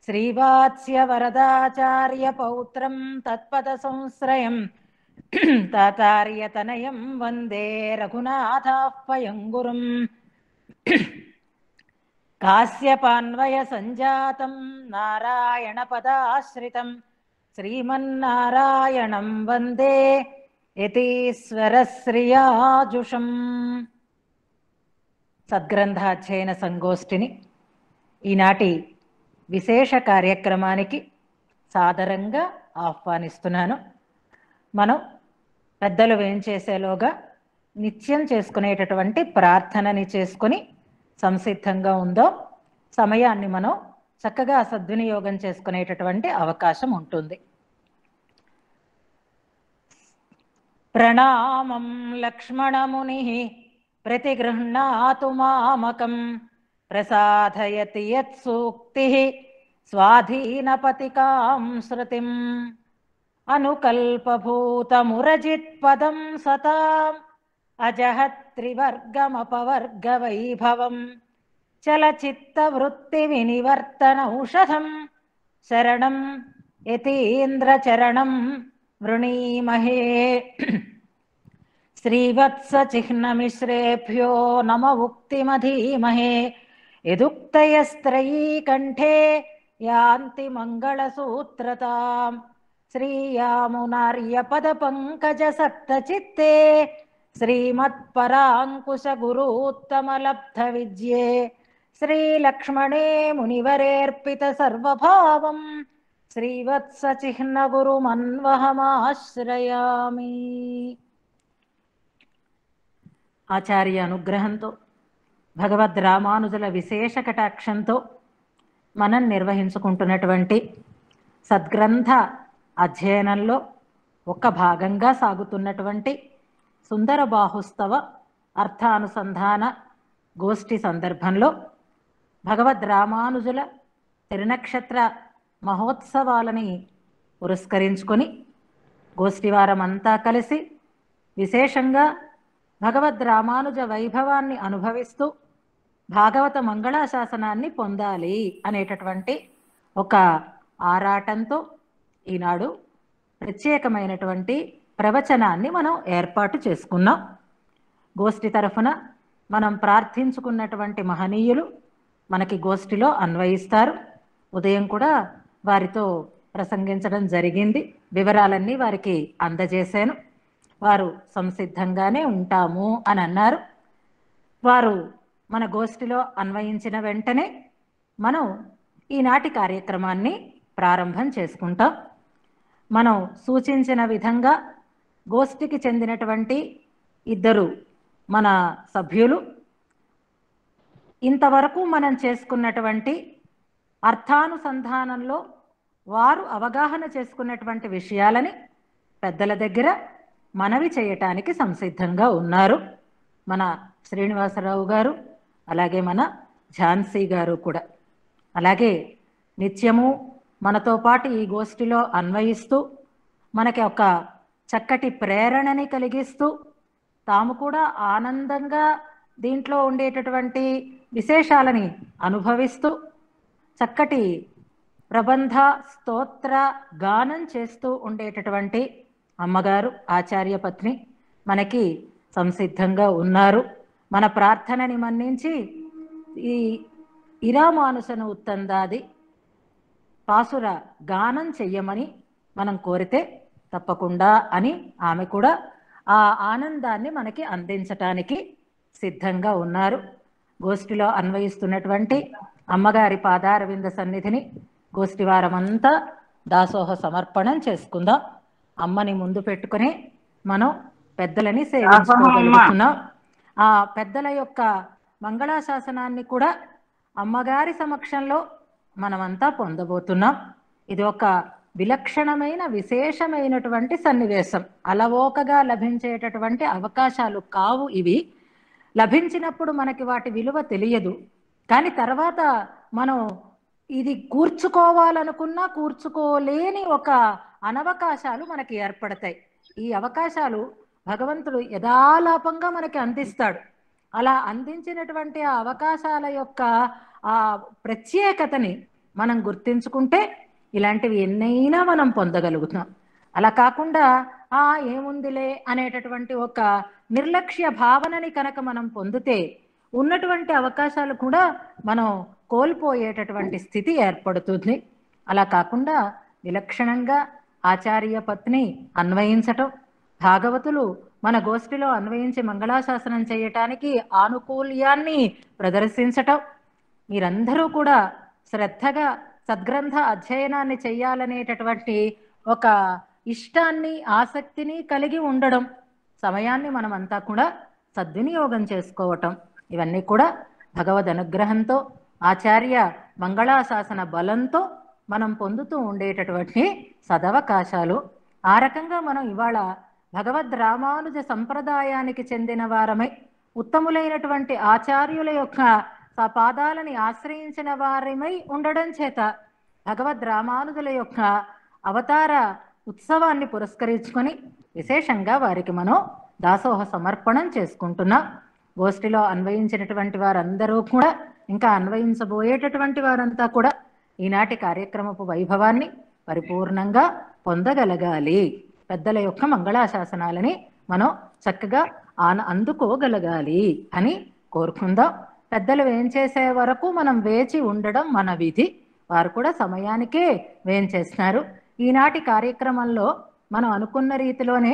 శ్రీవాత్స్య వరదాచార్య పౌత్రం తత్పద సంశ్రయం తాతార్యతనయం వందే రఘునాథాపయంగురం కాశ్యపాన్వయ సంజాతం నారాయణ పదాశ్రితం శ్రీమన్నారాయణం వందే యతీశ్వరశ్రియాజుషం సద్గ్రంథాధ్యయన సంగోష్ఠిని ఈనాటి విశేష కార్యక్రమానికి సాదరంగా ఆహ్వానిస్తున్నాను మనం పెద్దలు ఏం చేసేలోగా నిత్యం చేసుకునేటటువంటి ప్రార్థనని చేసుకుని సంసిద్ధంగా ఉందో సమయాన్ని మనం చక్కగా సద్వినియోగం చేసుకునేటటువంటి అవకాశం ఉంటుంది ప్రణామం లక్ష్మణముని ప్రతిగృహ్ణాతు మామకం ప్రసాదయతి యత్సూక్తి స్వాధీనపతికాం శృతిం అనుకల్పభూతమురజిత్పదం సతాం అజహత్రివర్గమపవర్గవైభవం చలచిత్తవృత్తి వినివర్తనౌషధం శరణం యతీంద్రచరణం వృణీమహే శ్రీవత్సచిహ్నమిశ్రేభ్యో నమ ఉక్తిమధీమహే యదుక్తయస్త్రయీ కంఠే యాంతి మంగళసూత్రతాం శ్రీయామునార్యపదపంకజ సప్తచిత్తే శ్రీమత్పరాంకుశ గురూత్తమలబ్ధ విద్యే శ్రీలక్ష్మణే మునివరేర్పిత సర్వభావం శ్రీవత్సచిహ్న గురుమన్వహమాశ్రయామి ఆచార్య అనుగ్రహంతో భగవద్ రామానుజుల విశేష కటాక్షంతో మనం నిర్వహించుకుంటున్నటువంటి సద్గ్రంథ అధ్యయనంలో ఒక భాగంగా సాగుతున్నటువంటి సుందర బాహుస్తవ అర్థానుసంధాన గోష్ఠి సందర్భంలో భగవద్ రామానుజుల తిరునక్షత్ర మహోత్సవాలని పురస్కరించుకొని గోష్ఠివారం అంతా కలిసి విశేషంగా భగవద్ రామానుజ వైభవాన్ని అనుభవిస్తూ భాగవత మంగళాశాసనాన్ని పొందాలి అనేటటువంటి ఒక ఆరాటంతో ఈనాడు ప్రత్యేకమైనటువంటి ప్రవచనాన్ని మనం ఏర్పాటు చేసుకున్నాం గోష్ఠి తరఫున మనం ప్రార్థించుకున్నటువంటి మహనీయులు మనకి గోష్ఠిలో అన్వయిస్తారు ఉదయం కూడా వారితో ప్రసంగించడం జరిగింది వివరాలన్నీ వారికి అందజేశాను వారు సంసిద్ధంగానే ఉంటాము అని అన్నారు వారు మన గోష్ఠిలో అన్వయించిన వెంటనే మనం ఈనాటి కార్యక్రమాన్ని ప్రారంభం చేసుకుంటాం మనం సూచించిన విధంగా గోష్ఠికి చెందినటువంటి ఇద్దరు మన సభ్యులు ఇంతవరకు మనం చేసుకున్నటువంటి అర్థానుసంధానంలో వారు అవగాహన చేసుకున్నటువంటి విషయాలని పెద్దల దగ్గర మనవి చేయటానికి సంసిద్ధంగా ఉన్నారు మన శ్రీనివాసరావు గారు అలాగే మన ఝాన్సీ గారు కూడా అలాగే నిత్యము మనతో పాటు ఈ గోష్ఠిలో అన్వయిస్తూ మనకి ఒక చక్కటి ప్రేరణని కలిగిస్తూ తాము కూడా ఆనందంగా దీంట్లో ఉండేటటువంటి విశేషాలని అనుభవిస్తూ చక్కటి ప్రబంధ స్తోత్ర గానం చేస్తూ ఉండేటటువంటి అమ్మగారు ఆచార్య పత్ని మనకి సంసిద్ధంగా ఉన్నారు మన ప్రార్థనని మన్నించి ఈ ఇరామానుసను ఉత్తందాది పాసుర గానం చెయ్యమని మనం కోరితే తప్పకుండా అని ఆమె కూడా ఆ ఆనందాన్ని మనకి అందించటానికి సిద్ధంగా ఉన్నారు గోష్ఠిలో అన్వయిస్తున్నటువంటి అమ్మగారి పాదారవింద సన్నిధిని గోష్ఠి వారమంతా దాసోహ సమర్పణం చేసుకుందాం అమ్మని ముందు పెట్టుకుని మనం పెద్దలని సేవించుకోగలుగుతున్నాం ఆ పెద్దల యొక్క మంగళాశాసనాన్ని కూడా అమ్మగారి సమక్షంలో మనమంతా పొందబోతున్నాం ఇది ఒక విలక్షణమైన విశేషమైనటువంటి సన్నివేశం అలవోకగా లభించేటటువంటి అవకాశాలు కావు ఇవి లభించినప్పుడు మనకి వాటి విలువ తెలియదు కానీ తర్వాత మనం ఇది కూర్చుకోవాలనుకున్నా కూర్చుకోలేని ఒక అనవకాశాలు మనకి ఏర్పడతాయి ఈ అవకాశాలు భగవంతుడు యథాలాపంగా మనకి అందిస్తాడు అలా అందించినటువంటి ఆ అవకాశాల యొక్క ఆ ప్రత్యేకతని మనం గుర్తించుకుంటే ఇలాంటివి ఎన్నైనా మనం పొందగలుగుతాం అలా కాకుండా ఆ ఏముందిలే అనేటటువంటి ఒక నిర్లక్ష్య భావనని కనుక మనం పొందితే ఉన్నటువంటి అవకాశాలు కూడా మనం కోల్పోయేటటువంటి స్థితి ఏర్పడుతుంది అలా కాకుండా విలక్షణంగా ఆచార్య పత్ని అన్వయించటం భాగవతులు మన గోష్ఠిలో అన్వయించి మంగళాశాసనం చేయటానికి ఆనుకూల్యాన్ని ప్రదర్శించటం మీరందరూ కూడా శ్రద్ధగా సద్గ్రంథ అధ్యయనాన్ని చెయ్యాలనేటటువంటి ఒక ఇష్టాన్ని ఆసక్తిని కలిగి ఉండడం సమయాన్ని మనమంతా కూడా సద్వినియోగం చేసుకోవటం ఇవన్నీ కూడా భగవద్ అనుగ్రహంతో ఆచార్య మంగళాశాసన బలంతో మనం పొందుతూ ఉండేటటువంటి సదవకాశాలు ఆ రకంగా మనం ఇవాళ భగవద్ రామానుజ సంప్రదాయానికి చెందిన వారమై ఉత్తములైనటువంటి ఆచార్యుల యొక్క ఆ పాదాలని ఆశ్రయించిన వారమై ఉండడం చేత భగవద్ రామానుజుల యొక్క అవతార ఉత్సవాన్ని పురస్కరించుకొని విశేషంగా వారికి మనం దాసోహ సమర్పణం చేసుకుంటున్నాం గోష్ఠిలో అన్వయించినటువంటి వారందరూ కూడా ఇంకా అన్వయించబోయేటటువంటి వారంతా కూడా ఈనాటి కార్యక్రమపు వైభవాన్ని పరిపూర్ణంగా పొందగలగాలి పెద్దల యొక్క మంగళాశాసనాలని మనం చక్కగా ఆన అందుకోగలగాలి అని కోరుకుందాం పెద్దలు ఏం చేసే వరకు మనం వేచి ఉండడం మన విధి వారు కూడా సమయానికే వేం చేస్తున్నారు ఈనాటి కార్యక్రమంలో మనం అనుకున్న రీతిలోనే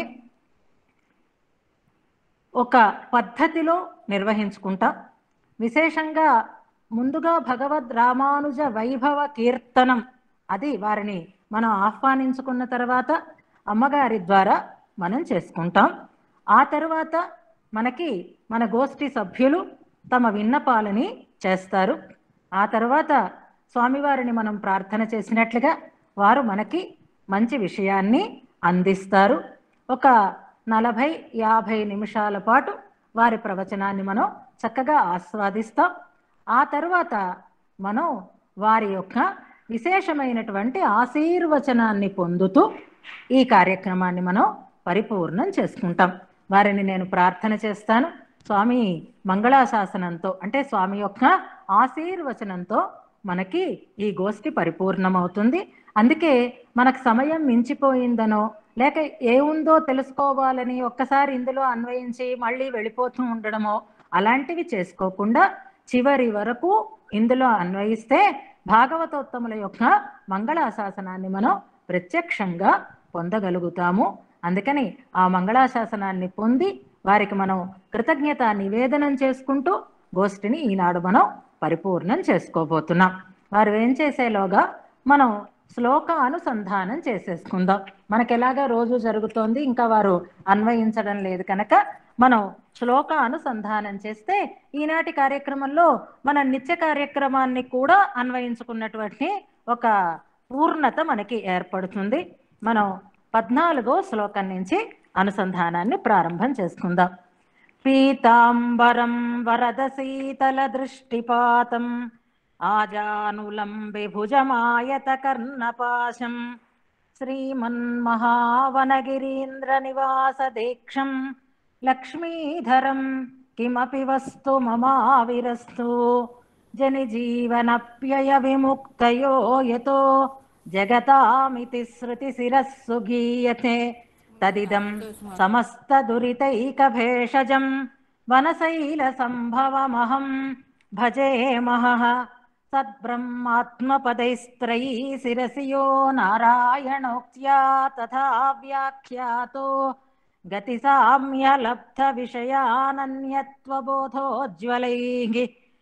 ఒక పద్ధతిలో నిర్వహించుకుంటాం విశేషంగా ముందుగా భగవద్ రామానుజ వైభవ కీర్తనం అది వారిని మనం ఆహ్వానించుకున్న తర్వాత అమ్మగారి ద్వారా మనం చేసుకుంటాం ఆ తర్వాత మనకి మన గోష్ఠి సభ్యులు తమ విన్నపాలని చేస్తారు ఆ తర్వాత స్వామివారిని మనం ప్రార్థన చేసినట్లుగా వారు మనకి మంచి విషయాన్ని అందిస్తారు ఒక నలభై యాభై నిమిషాల పాటు వారి ప్రవచనాన్ని మనం చక్కగా ఆస్వాదిస్తాం ఆ తర్వాత మనం వారి యొక్క విశేషమైనటువంటి ఆశీర్వచనాన్ని పొందుతూ ఈ కార్యక్రమాన్ని మనం పరిపూర్ణం చేసుకుంటాం వారిని నేను ప్రార్థన చేస్తాను స్వామి మంగళాశాసనంతో అంటే స్వామి యొక్క ఆశీర్వచనంతో మనకి ఈ గోష్ఠి పరిపూర్ణమవుతుంది అందుకే మనకు సమయం మించిపోయిందనో లేక ఏముందో తెలుసుకోవాలని ఒక్కసారి ఇందులో అన్వయించి మళ్ళీ వెళ్ళిపోతూ ఉండడమో అలాంటివి చేసుకోకుండా చివరి వరకు ఇందులో అన్వయిస్తే భాగవతోత్తముల యొక్క మంగళాశాసనాన్ని మనం ప్రత్యక్షంగా పొందగలుగుతాము అందుకని ఆ మంగళాశాసనాన్ని పొంది వారికి మనం కృతజ్ఞత నివేదనం చేసుకుంటూ గోష్ఠిని ఈనాడు మనం పరిపూర్ణం చేసుకోబోతున్నాం వారు ఏం చేసేలోగా మనం శ్లోక అనుసంధానం చేసేసుకుందాం మనకి ఎలాగా రోజు జరుగుతోంది ఇంకా వారు అన్వయించడం లేదు కనుక మనం శ్లోక అనుసంధానం చేస్తే ఈనాటి కార్యక్రమంలో మన నిత్య కార్యక్రమాన్ని కూడా అన్వయించుకున్నటువంటి ఒక పూర్ణత మనకి ఏర్పడుతుంది మనం పద్నాలుగో శ్లోకం నుంచి అనుసంధానాన్ని ప్రారంభం చేసుకుందాం పీతాంబరం వరద శీతల దృష్టిపాతం ఆజానులంబి భుజమాయత కర్ణపాశం శ్రీమన్మహావనగిరీంద్ర నివాస దీక్షం లక్ష్మీధరం కిమపి వస్తు మమావిరస్తు జని జీవనప్యయ విముక్తయో యతో జగతామితి శృతి శిరస్సు గీయతే తదిదం సమస్త దురితైక భేషజం వనశైల సంభవమహం భజే మహః సద్బ్రహ్మాత్మపదైస్త్రయీ శిరసి యో నారాయణోక్త్యా తథా వ్యాఖ్యాతో గతి సామ్యలబ్ధ విషయానన్యత్వబోధోజ్వలైః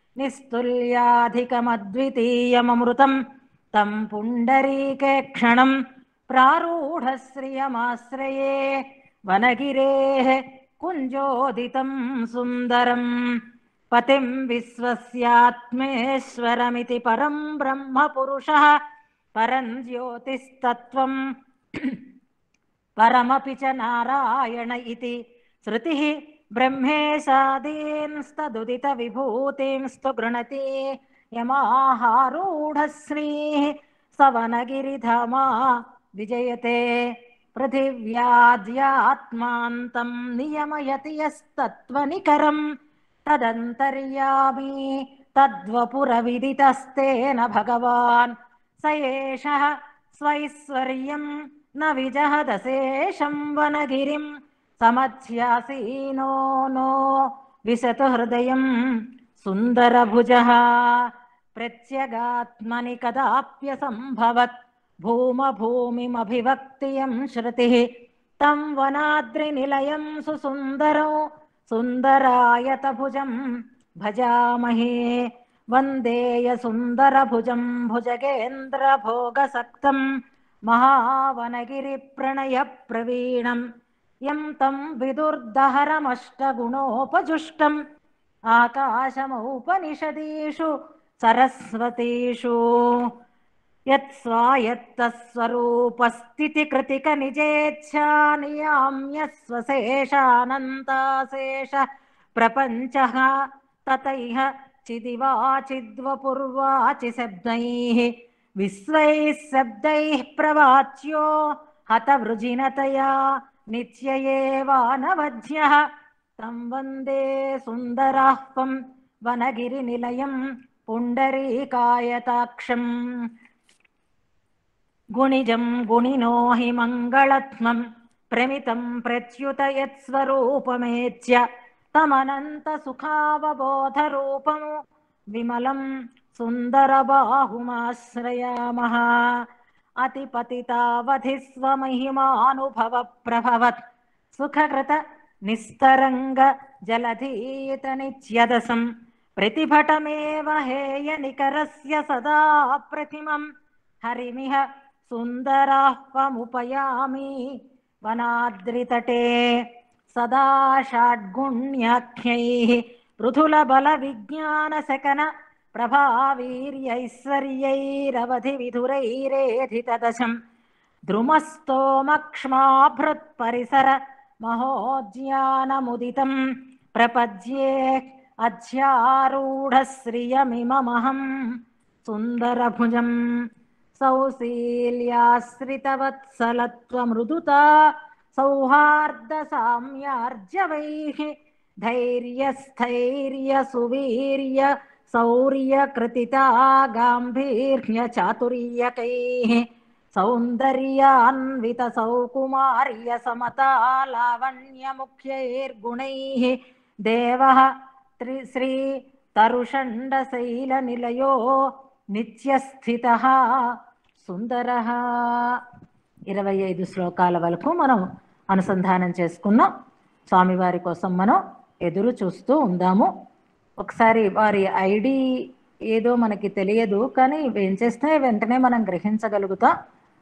నిస్తుల్యాధికమద్వితీయమమృతం తం పుండరీకే క్షణం ప్రారూఢశ్రియమాశ్రయే వనగిరేः కుంజోదితం సుందరం పతిం విశ్వస్యాత్మేశ్వరమితి పరం బ్రహ్మ పురుషः పరం జ్యోతిస్తత్వం పరమపి చ నారాయణ ఇతి శృతి బ్రహ్మేశాదీంస్తదుదిత విభూతింస్తు గృణతి యమాహారూఢశ్రీ సవనగిరిధామా విజయతే పృథివ్యాద్యాత్మాంతం నియమయతి యస్తత్వనికరం తదంతర్యామి తద్వపురవిదితస్తేన భగవాన్ स एषः स्वैश्वर्यं न विजहदशेषं वनगिरिं समध्यासीनो नो विशतु हृदयं सुन्दरभुजः प्रत्यगात्मनि कदाप्यसम्भवत् भूमभूमिमभिवक्तियं श्रुतिः तं वनाद्रिनिलयं सुसुन्दरौ सुन्दरायतभुजं भजामहे वन्देयसुन्दरभुजं भुजगेन्द्रभोगसक्तं महावनगिरिप्रणयप्रवीणं यं तं विदुर्दहरमष्टगुणोपजुष्टम् आकाशमौपनिषदीषु सरस्वतीषु यत्स्वायत्तस्वरूपस्थितिकृतिकनिजेच्छानियाम्य स्वशेषानन्ताशेष प्रपञ्चः ततैह चिदिवाचिद्वपुर्वाचि शब्दैः विश्वैः शब्दैः प्रवाच्यो हतवृजिनतया नित्य एवानवध्यः तं वन्दे सुन्दराह्वं वनगिरिनिलयं पुण्डरीकायताक्षम् गुणिजं गुणिनो हि मङ्गलत्मं प्रमितं प्रच्युत यत्स्वरूपमेत्य तमनन्तसुखावबोधरूपं विमलं सुन्दरबाहुमाश्रयामः अतिपतितावधिस्वमहिमानुभवप्रभवत् सुखकृत निस्तरङ्ग जलधीतनित्यदसं प्रतिभटमेव हेयनिकरस्य सदा प्रतिमम् हरिमिह सुन्दराह्वमुपयामि वनाद्रितटे सदा षड्गुण्याख्यैः पृथुलबलविज्ञानशकन प्रभावीर्यैश्वर्यैरवधिविधुरैरेधितदशं द्रुमस्तोमक्ष्माभृत्परिसर महोद्यानमुदितं प्रपद्ये अध्यारूढश्रियमिममहं सुन्दरभुजम् सौशील्याश्रितवत्सलत्वमृदुता सौहार्दसाम्यार्जवैः धैर्यस्थैर्यसुवीर्य शौर्यकृतिता गाम्भीर्यचातुर्यकैः सौन्दर्यान्वितसौकुमार्य समता लावण्यमुख्यैर्गुणैः देवः त्रि श्रीतरुषण्डशैलनिलयो నిత్యస్థిత సుందర ఇరవై ఐదు శ్లోకాల వరకు మనం అనుసంధానం చేసుకున్నాం స్వామివారి కోసం మనం ఎదురు చూస్తూ ఉందాము ఒకసారి వారి ఐడి ఏదో మనకి తెలియదు కానీ ఏం చేస్తే వెంటనే మనం గ్రహించగలుగుతాం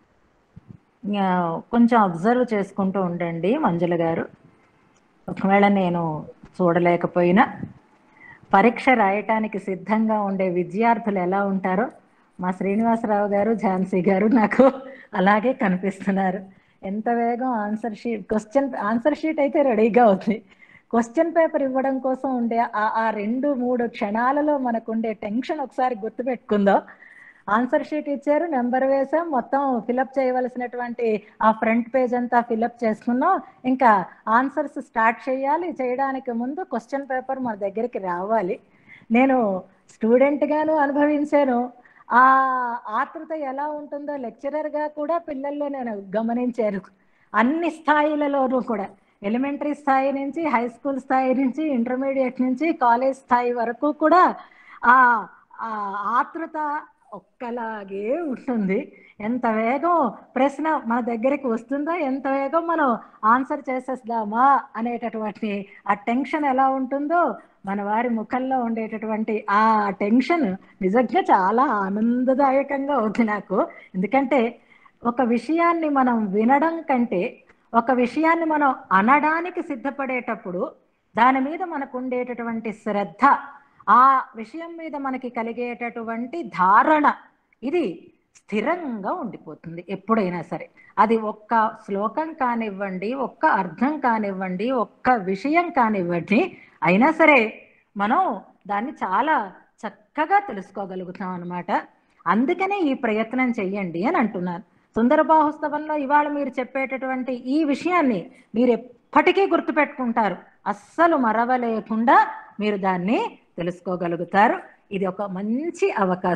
ఆ, కొంచెం అబ్జర్వ్ చేసుకుంటూ ఉండండి మంజుల గారు ఒకవేళ నేను చూడలేకపోయినా పరీక్ష రాయటానికి సిద్ధంగా ఉండే విద్యార్థులు ఎలా ఉంటారో మా శ్రీనివాసరావు గారు ఝాన్సీ గారు నాకు అలాగే కనిపిస్తున్నారు ఎంత వేగం answer sheet question answer sheet అయితే రెడీగా ఉంది క్వశ్చన్ పేపర్ ఇవ్వడం కోసం ఉండే ఆ ఆ రెండు మూడు క్షణాలలో మనకు ఉండే టెన్షన్ ఒకసారి గుర్తుపెట్టుకుందాం ఆన్సర్ షీట్ ఇచ్చారు నెంబర్ వేసాం మొత్తం ఫిలప్ చేయవలసినటువంటి ఆ ఫ్రంట్ పేజ్ అంతా ఫిలప్ చేసుకున్నాం ఇంకా ఆన్సర్స్ స్టార్ట్ చేయాలి చేయడానికి ముందు క్వశ్చన్ పేపర్ మన దగ్గరికి రావాలి నేను స్టూడెంట్గాను అనుభవించాను ఆ ఆతృత ఎలా ఉంటుందో లెక్చరర్గా కూడా పిల్లల్లో నేను గమనించాను అన్ని స్థాయిలలోనూ కూడా ఎలిమెంటరీ స్థాయి నుంచి హై స్కూల్ స్థాయి నుంచి ఇంటర్మీడియట్ నుంచి కాలేజ్ స్థాయి వరకు కూడా ఆ ఆ ఆతృత ఒక్కలాగే ఉంటుంది ఎంత వేగం ప్రశ్న మన దగ్గరికి వస్తుందో ఎంత వేగం మనం ఆన్సర్ చేసేద్దామా అనేటటువంటి ఆ టెన్షన్ ఎలా ఉంటుందో మన వారి ముఖంలో ఉండేటటువంటి ఆ టెన్షన్ నిజంగా చాలా ఆనందదాయకంగా ఉంది నాకు ఎందుకంటే ఒక విషయాన్ని మనం వినడం కంటే ఒక విషయాన్ని మనం అనడానికి సిద్ధపడేటప్పుడు దాని మీద మనకు ఉండేటటువంటి శ్రద్ధ ఆ విషయం మీద మనకి కలిగేటటువంటి ధారణ ఇది స్థిరంగా ఉండిపోతుంది ఎప్పుడైనా సరే అది ఒక్క శ్లోకం కానివ్వండి ఒక్క అర్థం కానివ్వండి ఒక్క విషయం కానివ్వండి అయినా సరే మనం దాన్ని చాలా చక్కగా తెలుసుకోగలుగుతాం అనమాట అందుకనే ఈ ప్రయత్నం చెయ్యండి అని అంటున్నాను సుందరబాహుస్తవంలో ఇవాళ మీరు చెప్పేటటువంటి ఈ విషయాన్ని మీరు ఎప్పటికీ గుర్తుపెట్టుకుంటారు అస్సలు మరవలేకుండా మీరు దాన్ని తెలుసుకోగలుగుతారు ఇది ఒక మంచి అవకాశం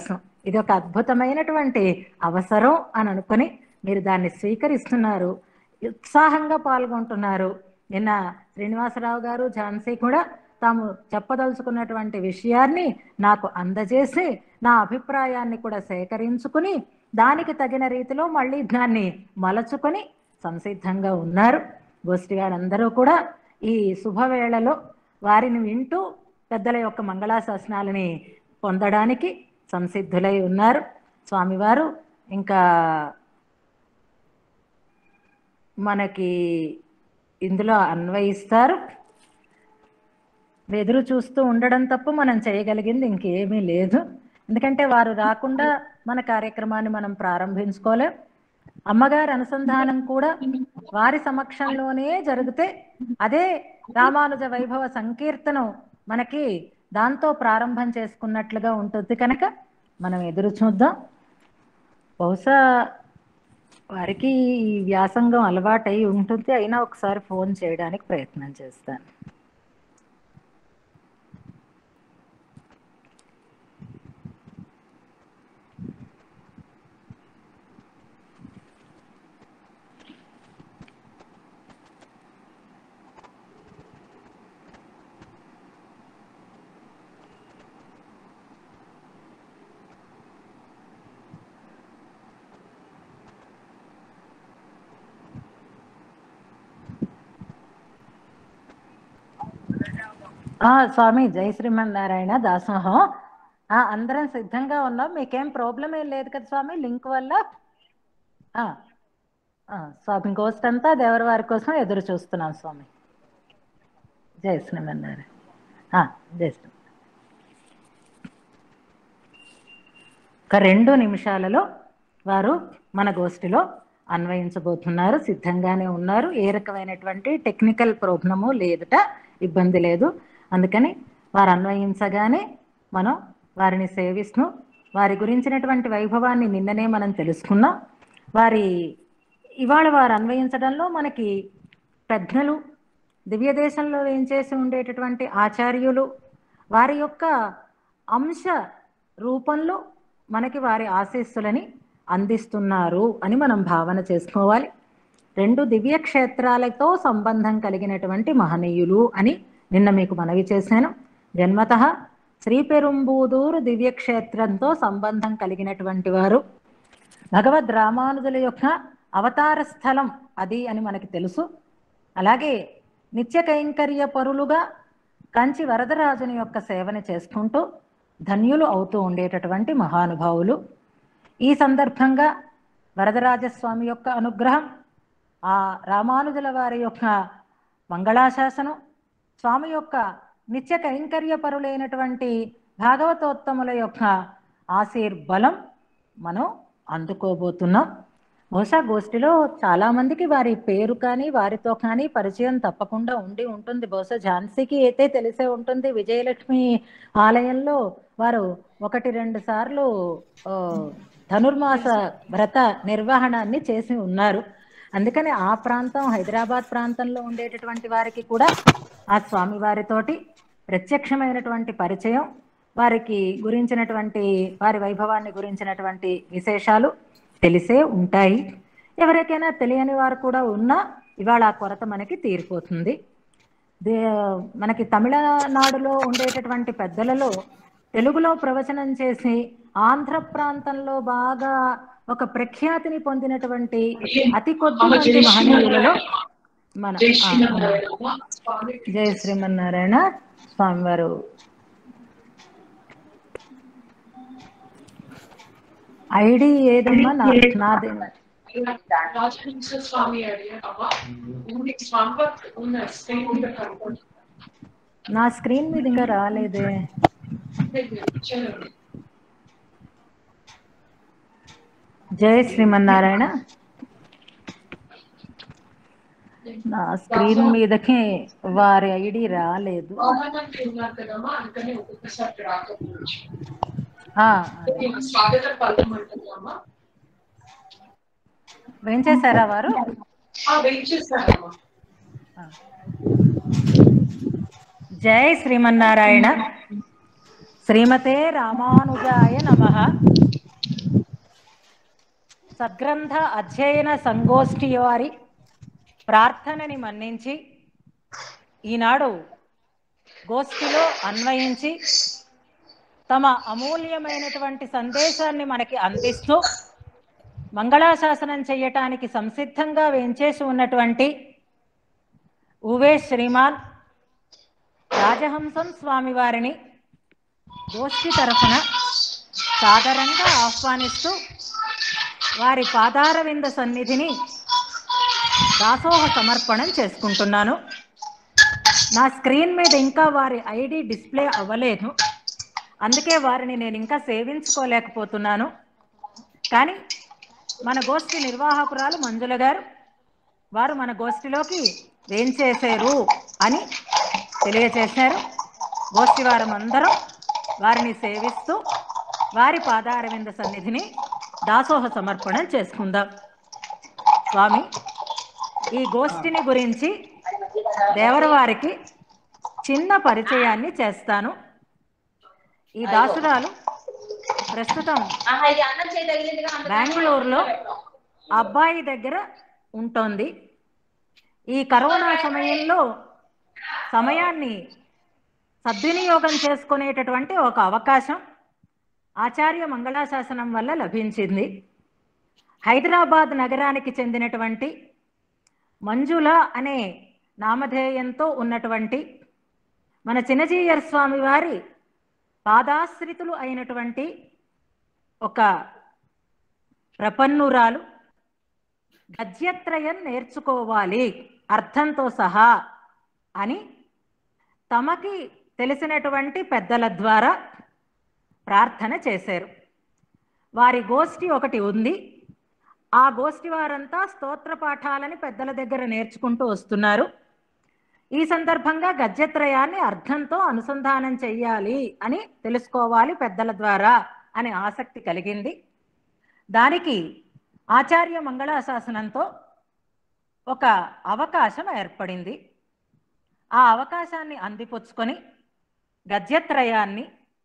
ఇది ఒక అద్భుతమైనటువంటి అవసరం అని అనుకొని మీరు దాన్ని స్వీకరిస్తున్నారు ఉత్సాహంగా పాల్గొంటున్నారు నిన్న శ్రీనివాసరావు గారు ఝాన్సీ కూడా తాము చెప్పదలుచుకున్నటువంటి విషయాన్ని నాకు అందజేసి నా అభిప్రాయాన్ని కూడా సేకరించుకుని దానికి తగిన రీతిలో మళ్ళీ దాన్ని మలచుకొని సంసిద్ధంగా ఉన్నారు గోష్ఠి గారందరూ కూడా ఈ శుభవేళలో వారిని వింటూ పెద్దల యొక్క మంగళాశాసనాలని పొందడానికి సంసిద్ధులై ఉన్నారు స్వామివారు ఇంకా మనకి ఇందులో అన్వయిస్తారు ఎదురు చూస్తూ ఉండడం తప్ప మనం చేయగలిగింది ఇంకేమీ లేదు ఎందుకంటే వారు రాకుండా మన కార్యక్రమాన్ని మనం ప్రారంభించుకోలేం అమ్మగారి అనుసంధానం కూడా వారి సమక్షంలోనే జరిగితే అదే రామానుజ వైభవ సంకీర్తనం మనకి దాంతో ప్రారంభం చేసుకున్నట్లుగా ఉంటుంది కనుక మనం ఎదురు చూద్దాం బహుశా వారికి ఈ వ్యాసంగం అలవాటై ఉంటుంది అయినా ఒకసారి ఫోన్ చేయడానికి ప్రయత్నం చేస్తాను ఆ స్వామి జై శ్రీమన్నారాయణ దాసోహం ఆ అందరం సిద్ధంగా ఉన్నాం మీకేం ప్రాబ్లం ఏం లేదు కదా స్వామి లింక్ వల్ల ఆ ఆ, స్వామి గోస్ట్ అంతా దేవర వారి కోసం ఎదురు చూస్తున్నాం స్వామి జై శ్రీమన్నారాయణ ఆ, జై శ్రీ ఒక రెండు నిమిషాలలో వారు మన గోష్ఠిలో అన్వయించబోతున్నారు సిద్ధంగానే ఉన్నారు ఏ రకమైనటువంటి టెక్నికల్ ప్రాబ్లము లేదుట ఇబ్బంది లేదు అందుకని వారు అన్వయించగానే మనం వారిని సేవిస్తూ వారి గురించినటువంటి వైభవాన్ని నిన్ననే మనం తెలుసుకున్నాం వారి ఇవాళ వారు అన్వయించడంలో మనకి పెద్దలు దివ్య దేశంలో ఏం చేసి ఉండేటటువంటి ఆచార్యులు వారి యొక్క అంశ రూపంలో మనకి వారి ఆశీస్సులని అందిస్తున్నారు అని మనం భావన చేసుకోవాలి రెండు దివ్య క్షేత్రాలతో సంబంధం కలిగినటువంటి మహనీయులు అని నిన్న మీకు మనవి చేశాను జన్మత శ్రీ పెరుంబూదూరు దివ్యక్షేత్రంతో సంబంధం కలిగినటువంటి వారు భగవద్ రామానుజుల యొక్క అవతార స్థలం అది అని మనకి తెలుసు అలాగే నిత్య కైంకర్య పరులుగా కంచి వరదరాజుని యొక్క సేవని చేసుకుంటూ ధన్యులు అవుతూ ఉండేటటువంటి మహానుభావులు ఈ సందర్భంగా వరదరాజస్వామి యొక్క అనుగ్రహం ఆ రామానుజుల వారి యొక్క మంగళాశాసనం స్వామి యొక్క నిత్య కైంకర్య పరులైనటువంటి భాగవతోత్తముల యొక్క ఆశీర్బలం మనం అందుకోబోతున్నాం బహుశా గోష్ఠిలో చాలా మందికి వారి పేరు కానీ వారితో కానీ పరిచయం తప్పకుండా ఉండి ఉంటుంది బహుశా ఝాన్సీకి అయితే తెలిసే ఉంటుంది విజయలక్ష్మి ఆలయంలో వారు ఒకటి రెండు సార్లు ఆ, ధనుర్మాస వ్రత నిర్వహణాన్ని చేసి ఉన్నారు అందుకని ఆ ప్రాంతం హైదరాబాద్ ప్రాంతంలో ఉండేటటువంటి వారికి కూడా ఆ స్వామి వారితోటి ప్రత్యక్షమైనటువంటి పరిచయం వారికి గురించినటువంటి వారి వైభవాన్ని గురించినటువంటి విశేషాలు తెలిసే ఉంటాయి ఎవరికైనా తెలియని వారు కూడా ఉన్నా ఇవాళ ఆ కొరత మనకి తీరిపోతుంది దే మనకి తమిళనాడులో ఉండేటటువంటి పెద్దలలో తెలుగులో ప్రవచనం చేసి ఆంధ్ర ప్రాంతంలో బాగా ఒక ప్రఖ్యాతిని పొందినటువంటి అతి కొద్ది మంది మహనీయులలో మన ఆ, జయ శ్రీమన్నారాయణ స్వామివారు ఐడి ఏదమ్మా నా నాది రాజహంస స్వామి అడిగావా ఊరికి స్వామివారు ఉన్న స్క్రీన్ మీద కనపడుతుంది నా స్క్రీన్ మీద ఇంకా రాలేదే చలో జయ శ్రీమన్నారాయణ నా స్క్రీన్ మీదకి వారి ఐడి రాలేదు వాహనానికి ఉన్నారు కదమ్మా అందుకని ఒక్కొక్కసారి రాకపోవచ్చు ఆ, స్వాగతం పలకమంటున్నామా ఏం చేశారా వారు వెయిట్ చేస్తారమ్మా జై శ్రీమన్నారాయణ శ్రీమతే రామానుజాయ నమ సద్గ్రంథ అధ్యయన సంగోష్ఠి వారి ప్రార్థనని మన్నించి ఈనాడు గోష్ఠిలో అన్వయించి తమ అమూల్యమైనటువంటి సందేశాన్ని మనకి అందిస్తూ మంగళాశాసనం చేయటానికి సంసిద్ధంగా వేంచేసి ఉన్నటువంటి ఉవే శ్రీమాన్ రాజహంసం స్వామి వారిని గోష్ఠి తరఫున సాదరంగా ఆహ్వానిస్తూ వారి పాదారవింద సన్నిధిని దాసోహ సమర్పణం చేసుకుంటున్నాను నా స్క్రీన్ మీద ఇంకా వారి ఐడి డిస్ప్లే అవ్వలేదు అందుకే వారిని నేను ఇంకా సేవించుకోలేకపోతున్నాను కానీ మన గోష్ఠి నిర్వాహకురాలు మంజుల గారు వారు మన గోష్ఠిలోకి వేంచేశారు అని తెలియచేశారు గోష్ఠి వారం అందరం వారిని సేవిస్తూ వారి పాదారవింద సన్నిధిని దాసోహ సమర్పణం చేసుకుందాం స్వామి ఈ గోష్ఠిని గురించి దేవరవారికి చిన్న పరిచయాన్ని చేస్తాను ఈ దాసురాలు ప్రస్తుతం ఆహా, ఇది అన్నం చేయి తగిలిందిగా అందుకని బెంగళూరులో అబ్బాయి దగ్గర ఉంటుంది ఈ కరోనా సమయంలో సమయాన్ని సద్వినియోగం చేసుకునేటటువంటి ఒక అవకాశం ఆచార్య మంగళాశాసనం వల్ల లభించింది హైదరాబాద్ నగరానికి చెందినటువంటి మంజుల అనే నామధేయంతో ఉన్నటువంటి మన చిన్నజీయర్ స్వామి వారి పాదాశ్రితులు అయినటువంటి ఒక ప్రపన్నురాలు గద్యత్రయం నేర్చుకోవాలి అర్థంతో సహా అని తమకి తెలిసినటువంటి పెద్దల ద్వారా ప్రార్థన చేశారు వారి గోష్ఠి ఒకటి ఉంది ఆ గోష్ఠి వారంతా స్తోత్ర పాఠాలని పెద్దల దగ్గర నేర్చుకుంటూ వస్తున్నారు ఈ సందర్భంగా గద్యత్రయాన్ని అర్థంతో అనుసంధానం చెయ్యాలి అని తెలుసుకోవాలి పెద్దల ద్వారా అనే ఆసక్తి కలిగింది దానికి ఆచార్య మంగళాశాసనంతో ఒక అవకాశం ఏర్పడింది ఆ అవకాశాన్ని అందిపుచ్చుకొని గద్యత్రయాన్ని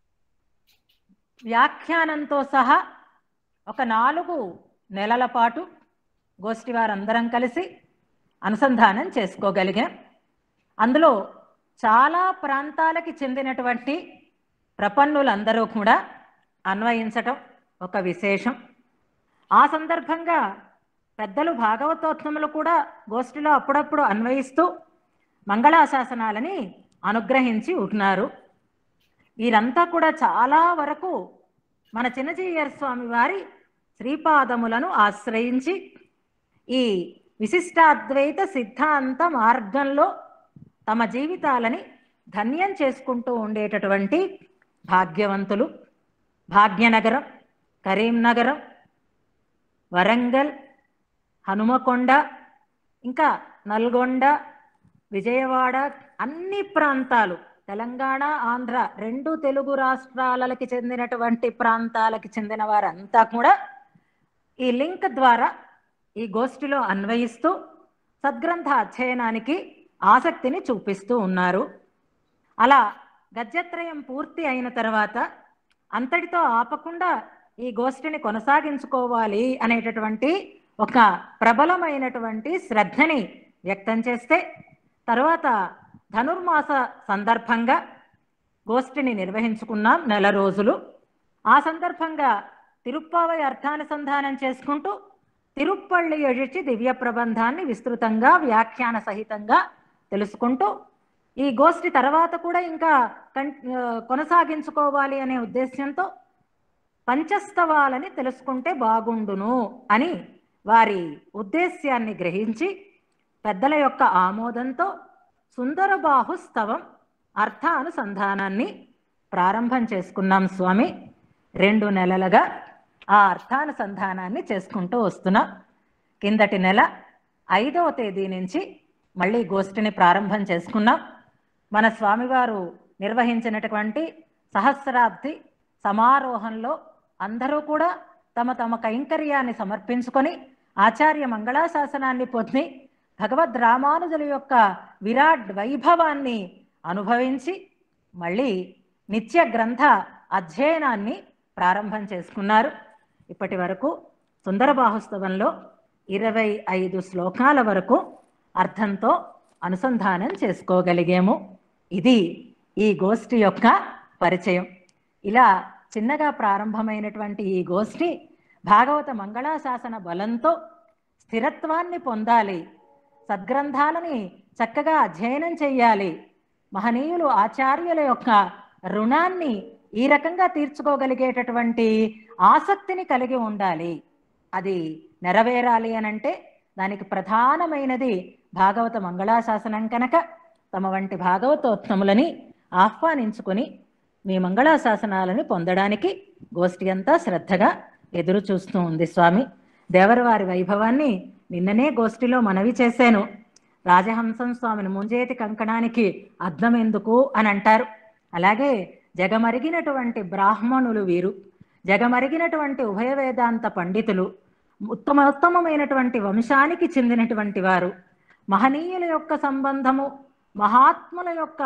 వ్యాఖ్యానంతో సహా ఒక నాలుగు నెలల పాటు గోష్ఠి వారందరం కలిసి అనుసంధానం చేసుకోగలిగాం అందులో చాలా ప్రాంతాలకి చెందినటువంటి ప్రపన్నులందరూ కూడా అన్వయించటం ఒక విశేషం ఆ సందర్భంగా పెద్దలు భాగవతోత్తములు కూడా గోష్ఠిలో అప్పుడప్పుడు అన్వయిస్తూ మంగళాశాసనాలని అనుగ్రహించి ఉంటున్నారు వీరంతా కూడా చాలా వరకు మన చిన్నజీయర్ స్వామి వారి శ్రీపాదములను ఆశ్రయించి ఈ విశిష్టాద్వైత సిద్ధాంత మార్గంలో తమ జీవితాలని ధన్యం చేసుకుంటూ ఉండేటటువంటి భాగ్యవంతులు భాగ్యనగరం కరీంనగరం వరంగల్ హనుమకొండ ఇంకా నల్గొండ విజయవాడ అన్ని ప్రాంతాలు తెలంగాణ ఆంధ్ర రెండు తెలుగు రాష్ట్రాలకి చెందినటువంటి ప్రాంతాలకి చెందిన వారంతా కూడా ఈ లింక్ ద్వారా ఈ గోష్ఠిలో అన్వయిస్తూ సద్గ్రంథ అధ్యయనానికి ఆసక్తిని చూపిస్తూ ఉన్నారు అలా గద్యత్రయం పూర్తి అయిన తర్వాత అంతటితో ఆపకుండా ఈ గోష్ఠిని కొనసాగించుకోవాలి అనేటటువంటి ఒక ప్రబలమైనటువంటి శ్రద్ధని వ్యక్తం చేస్తే తర్వాత ధనుర్మాస సందర్భంగా గోష్ఠిని నిర్వహించుకున్నాం నెల రోజులు ఆ సందర్భంగా తిరుప్పావై అర్థానుసంధానం చేసుకుంటూ తిరుప్పళ్ళి ఎడిచి దివ్య ప్రబంధాన్ని విస్తృతంగా వ్యాఖ్యాన సహితంగా తెలుసుకుంటూ ఈ గోష్ఠి తర్వాత కూడా ఇంకా కన్ ఆ, కొనసాగించుకోవాలి అనే ఉద్దేశ్యంతో పంచస్తవాలని తెలుసుకుంటే బాగుండును అని వారి ఉద్దేశ్యాన్ని గ్రహించి పెద్దల యొక్క ఆమోదంతో సుందరబాహు స్తవం అర్థ అనుసంధానాన్ని ప్రారంభం చేసుకున్నాం స్వామి రెండు నెలలుగా ఆ అర్థానుసంధానాన్ని చేసుకుంటూ వస్తున్నాం కిందటి నెల ఐదవ తేదీ నుంచి మళ్ళీ గోష్ఠిని ప్రారంభం చేసుకున్నాం మన స్వామివారు నిర్వహించినటువంటి సహస్రాబ్ది సమారోహంలో అందరూ కూడా తమ తమ కైంకర్యాన్ని సమర్పించుకొని ఆచార్య మంగళాశాసనాన్ని పొంది భగవద్ రామానుజుల యొక్క విరాట్ వైభవాన్ని అనుభవించి మళ్ళీ నిత్య గ్రంథ అధ్యయనాన్ని ప్రారంభం చేసుకున్నారు ఇప్పటి వరకు సుందర బాహుస్తవంలో ఇరవై ఐదు శ్లోకాల వరకు అర్థంతో అనుసంధానం చేసుకోగలిగాము ఇది ఈ గోష్ఠి యొక్క పరిచయం ఇలా చిన్నగా ప్రారంభమైనటువంటి ఈ గోష్ఠి భాగవత మంగళాశాసన బలంతో స్థిరత్వాన్ని పొందాలి సద్గ్రంథాలని చక్కగా అధ్యయనం చెయ్యాలి మహనీయులు ఆచార్యుల యొక్క రుణాన్ని ఈ రకంగా తీర్చుకోగలిగేటటువంటి ఆసక్తిని కలిగి ఉండాలి అది నెరవేరాలి అనంటే దానికి ప్రధానమైనది భాగవత మంగళాశాసనం కనుక తమ వంటి భాగవతోత్తములని ఆహ్వానించుకుని మీ మంగళాశాసనాలను పొందడానికి గోష్ఠి అంతా శ్రద్ధగా ఎదురు చూస్తూ ఉంది స్వామి దేవరవారి వైభవాన్ని నిన్ననే గోష్ఠిలో మనవి చేశాను రాజహంసం స్వామిని ముంజేతి కంకణానికి అద్దం ఎందుకు అని అంటారు అలాగే జగమరిగినటువంటి బ్రాహ్మణులు వీరు జగమరిగినటువంటి ఉభయ వేదాంత పండితులు ఉత్తమోత్తమమైనటువంటి వంశానికి చెందినటువంటి వారు మహనీయుల యొక్క సంబంధము మహాత్ముల యొక్క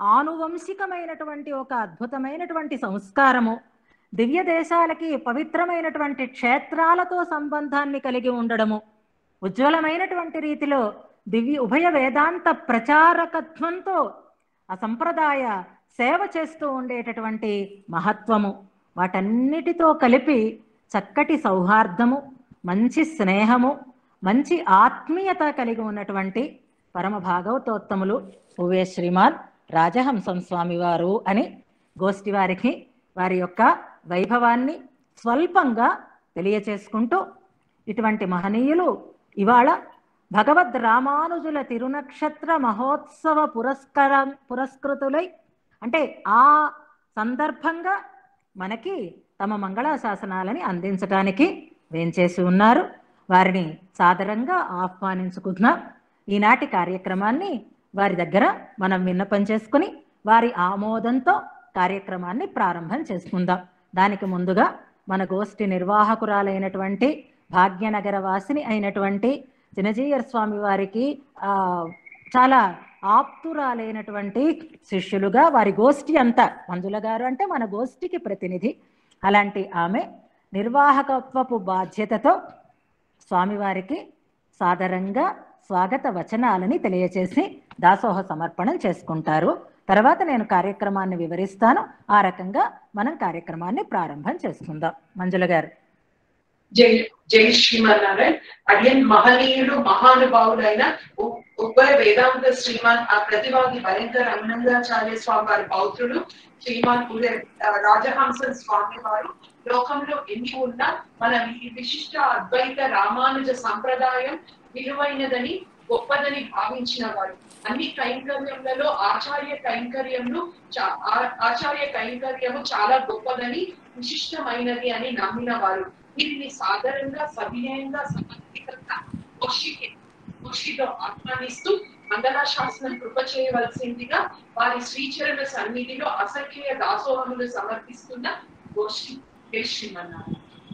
ఆనువంశికమైనటువంటి ఒక అద్భుతమైనటువంటి సంస్కారము దివ్య దేశాలకి పవిత్రమైనటువంటి క్షేత్రాలతో సంబంధాన్ని కలిగి ఉండడము ఉజ్వలమైనటువంటి రీతిలో దివ్య ఉభయ వేదాంత ప్రచారకత్వంతో ఆ సంప్రదాయ సేవ చేస్తూ ఉండేటటువంటి మహత్వము వాటన్నిటితో కలిపి చక్కటి సౌహార్దము మంచి స్నేహము మంచి ఆత్మీయత కలిగి ఉన్నటువంటి పరమ భాగవతోత్తములు ఉవే శ్రీమాన్ రాజహంసం స్వామి వారు అని గోష్ఠి వారికి వారి యొక్క వైభవాన్ని స్వల్పంగా తెలియచేసుకుంటూ ఇటువంటి మహనీయులు ఇవాళ భగవద్ రామానుజుల తిరునక్షత్ర మహోత్సవ పురస్కర పురస్కృతులై అంటే ఆ సందర్భంగా మనకి తమ మంగళాశాసనాలని అందించడానికి వేంచేసి ఉన్నారు వారిని సాదరంగా ఆహ్వానించుకుంటున్నాం ఈనాటి కార్యక్రమాన్ని వారి దగ్గర మనం విన్నపం చేసుకుని వారి ఆమోదంతో కార్యక్రమాన్ని ప్రారంభం చేసుకుందాం దానికి ముందుగా మన గోష్ఠి నిర్వాహకురాలైనటువంటి భాగ్యనగర వాసిని అయినటువంటి చినజీయర్ స్వామి వారికి ఆ, చాలా ఆప్తురాలైనటువంటి శిష్యులుగా వారి గోష్ఠి అంతా మంజుల గారు అంటే మన గోష్ఠికి ప్రతినిధి అలాంటి ఆమె నిర్వాహకత్వపు బాధ్యతతో స్వామివారికి సాదరంగా స్వాగత వచనాలని తెలియచేసి దాసోహ సమర్పణం చేసుకుంటారు తర్వాత నేను కార్యక్రమాన్ని వివరిస్తాను ఆ రకంగా మనం కార్యక్రమాన్ని ప్రారంభం చేసుకుందాం మంజుల గారు జై జై శ్రీమన్నారాయణ అడియన్ మహనీయుడు మహానుభావుడైన ఉ- ఉభయ వేదాంత శ్రీమాన్ ఆ ప్రతివాది భయంకర అనందాచార్య స్వామి వారి పౌత్రుడు శ్రీమాన్ ఉదయ ఆ, రాజహంసన్ స్వామి వారు లోకంలో ఎన్ని ఉన్నా మన ఈ విశిష్ట అద్వైత రామానుజ సంప్రదాయం విలువైనదని గొప్పదని భావించిన వారు అన్ని కైంకర్యములలో ఆచార్య కైంకర్యములు చా- ఆ- ఆచార్య కైంకర్యము చాలా గొప్పదని విశిష్టమైనది అని నమ్మిన వారు వీరిని సాధారణంగా సవినయంగా సమర్పితంగా గోష్ఠికి గోష్ఠిలో ఆహ్వానిస్తూ మంగళాశాసనం కృప చేయవలసిందిగా వారి శ్రీచరణ సన్నిధిలో అసంఖ్య దాసోహములు సమర్పిస్తున్న గోష్ఠి జై శ్రీమన్నారాయణ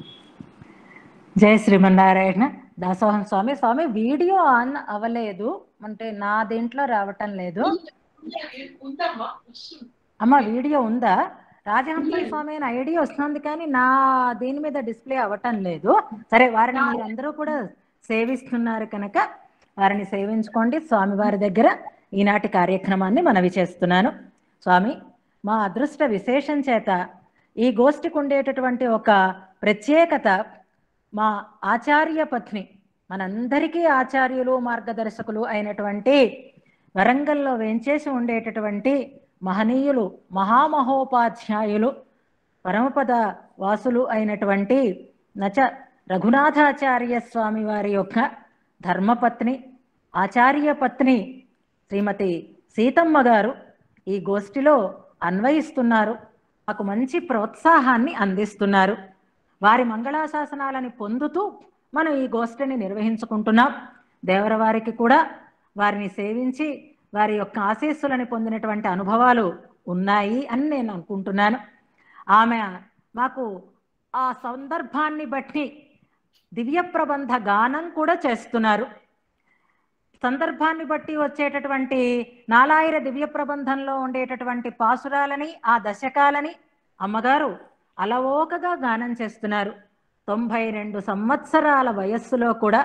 జయ శ్రీమన్నారాయణ దాసోహం స్వామి స్వామి వీడియో ఆన్ అవ్వలేదు అంటే నా దీంట్లో రావటం లేదు ఉందమ్మా వస్తుంది. అమ్మ వీడియో ఉందా రాజహంస స్వామి అని ఐడి వస్తుంది కానీ నా దీని మీద డిస్ప్లే అవ్వటం లేదు సరే వారిని మీరందరూ కూడా సేవిస్తున్నారు కనుక వారిని సేవించుకోండి స్వామి వారి దగ్గర ఈనాటి కార్యక్రమాన్ని మనవి చేస్తున్నాను స్వామి మా అదృష్ట విశేషం చేత ఈ గోష్ఠికి ఉండేటటువంటి ఒక ప్రత్యేకత మా ఆచార్య పత్ని మనందరికీ ఆచార్యులు మార్గదర్శకులు అయినటువంటి వరంగల్లో వేంచేసి ఉండేటటువంటి మహనీయులు మహామహోపాధ్యాయులు పరమపద వాసులు అయినటువంటి నచ రఘునాథాచార్య స్వామి వారి యొక్క ధర్మపత్ని ఆచార్య పత్ని శ్రీమతి సీతమ్మ గారు ఈ గోష్ఠిలో అన్వయిస్తున్నారు మాకు మంచి ప్రోత్సాహాన్ని అందిస్తున్నారు వారి మంగళాశాసనాలని పొందుతూ మనం ఈ గోష్ఠిని నిర్వహించుకుంటున్నాం దేవరవారికి కూడా వారిని సేవించి వారి యొక్క ఆశీస్సులని పొందినటువంటి అనుభవాలు ఉన్నాయి అని నేను అనుకుంటున్నాను ఆమె మాకు ఆ సందర్భాన్ని బట్టి దివ్య ప్రబంధ గానం కూడా చేస్తున్నారు సందర్భాన్ని బట్టి వచ్చేటటువంటి నాలాయిర దివ్య ప్రబంధంలో ఉండేటటువంటి పాసురాలని ఆ దశకాలని అమ్మగారు అలవోకగా గానం చేస్తున్నారు తొంభై రెండు సంవత్సరాల వయస్సులో కూడా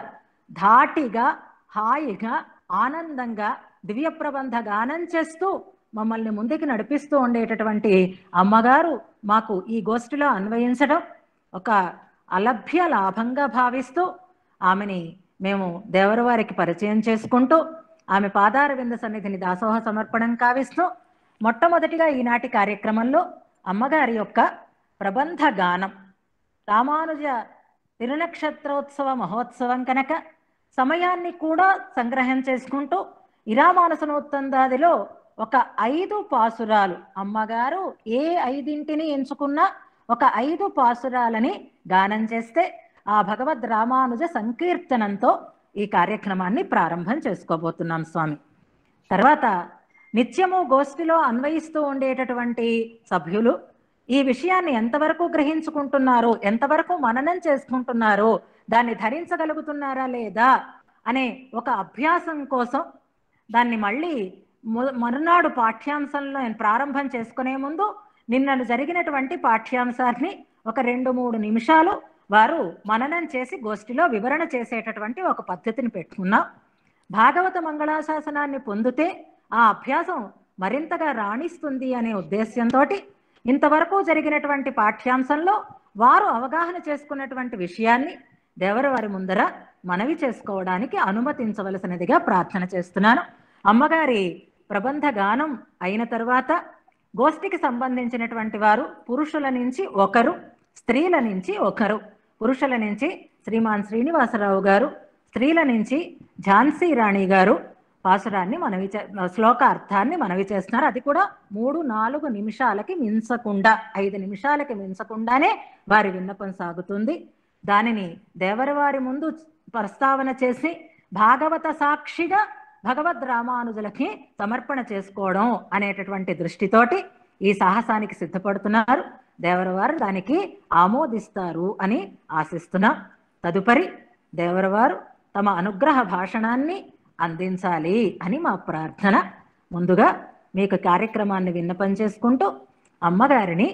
ధాటిగా హాయిగా ఆనందంగా దివ్య ప్రబంధ గానం చేస్తూ మమ్మల్ని ముందుకు నడిపిస్తూ ఉండేటటువంటి అమ్మగారు మాకు ఈ గోష్ఠిలో అన్వయించడం ఒక అలభ్య లాభంగా భావిస్తూ ఆమెని మేము దేవరవారికి పరిచయం చేసుకుంటూ ఆమె పాదార వింద సన్నిధిని దాసోహ సమర్పణం కావిస్తూ మొట్టమొదటిగా ఈనాటి కార్యక్రమంలో అమ్మగారి యొక్క ప్రబంధ గానం రామానుజ తిరునక్షత్రోత్సవ మహోత్సవం కనుక సమయాన్ని కూడా సంగ్రహం చేసుకుంటూ ఇరామానసనోత్తందాదిలో ఒక ఐదు పాసురాలు అమ్మగారు ఏ ఐదింటిని ఎంచుకున్నా ఒక ఐదు పాసురాలని గానం చేస్తే ఆ భగవద్ రామానుజ సంకీర్తనంతో ఈ కార్యక్రమాన్ని ప్రారంభం చేసుకోబోతున్నాం స్వామి తర్వాత నిత్యము గోష్ఠిలో అన్వయిస్తూ ఉండేటటువంటి సభ్యులు ఈ విషయాన్ని ఎంతవరకు గ్రహించుకుంటున్నారు ఎంతవరకు మననం చేసుకుంటున్నారు దాన్ని ధరించగలుగుతున్నారా లేదా అనే ఒక అభ్యాసం కోసం దాన్ని మళ్ళీ ము- మరునాడు పాఠ్యాంశంలో నేను ప్రారంభం చేసుకునే ముందు నిన్న జరిగినటువంటి పాఠ్యాంశాన్ని ఒక రెండు మూడు నిమిషాలు వారు మననం చేసి గోష్ఠిలో వివరణ చేసేటటువంటి ఒక పద్ధతిని పెట్టుకున్నాం భాగవత మంగళాశాసనాన్ని పొందితే ఆ అభ్యాసం మరింతగా రాణిస్తుంది అనే ఉద్దేశ్యంతో ఇంతవరకు జరిగినటువంటి పాఠ్యాంశంలో వారు అవగాహన చేసుకున్నటువంటి విషయాన్ని దేవరవారి ముందర మనవి చేసుకోవడానికి అనుమతించవలసినదిగా ప్రార్థన చేస్తున్నాను అమ్మగారి ప్రబంధ గానం అయిన తర్వాత గోష్ఠికి సంబంధించినటువంటి వారు పురుషుల నుంచి ఒకరు స్త్రీల నుంచి ఒకరు పురుషుల నుంచి శ్రీమాన్ శ్రీనివాసరావు గారు స్త్రీల నుంచి ఝాన్సీ రాణి గారు పాసురాన్ని మనవి చే శ్లోక అర్థాన్ని మనవి చేస్తున్నారు అది కూడా మూడు నాలుగు నిమిషాలకి మించకుండా ఐదు నిమిషాలకి మించకుండానే వారి విన్నపం సాగుతుంది దానిని దేవరవారి ముందు ప్రస్తావన చేసి భాగవత సాక్షిగా భగవద్ రామానుజులకి సమర్పణ చేసుకోవడం అనేటటువంటి దృష్టితోటి ఈ సాహసానికి సిద్ధపడుతున్నారు దేవరవారు దానికి ఆమోదిస్తారు అని ఆశిస్తున్నాం తదుపరి దేవరవారు తమ అనుగ్రహ భాషణాన్ని అందించాలి అని మా ప్రార్థన ముందుగా మీకు కార్యక్రమాన్ని విన్నపం చేసుకుంటూ అమ్మగారిని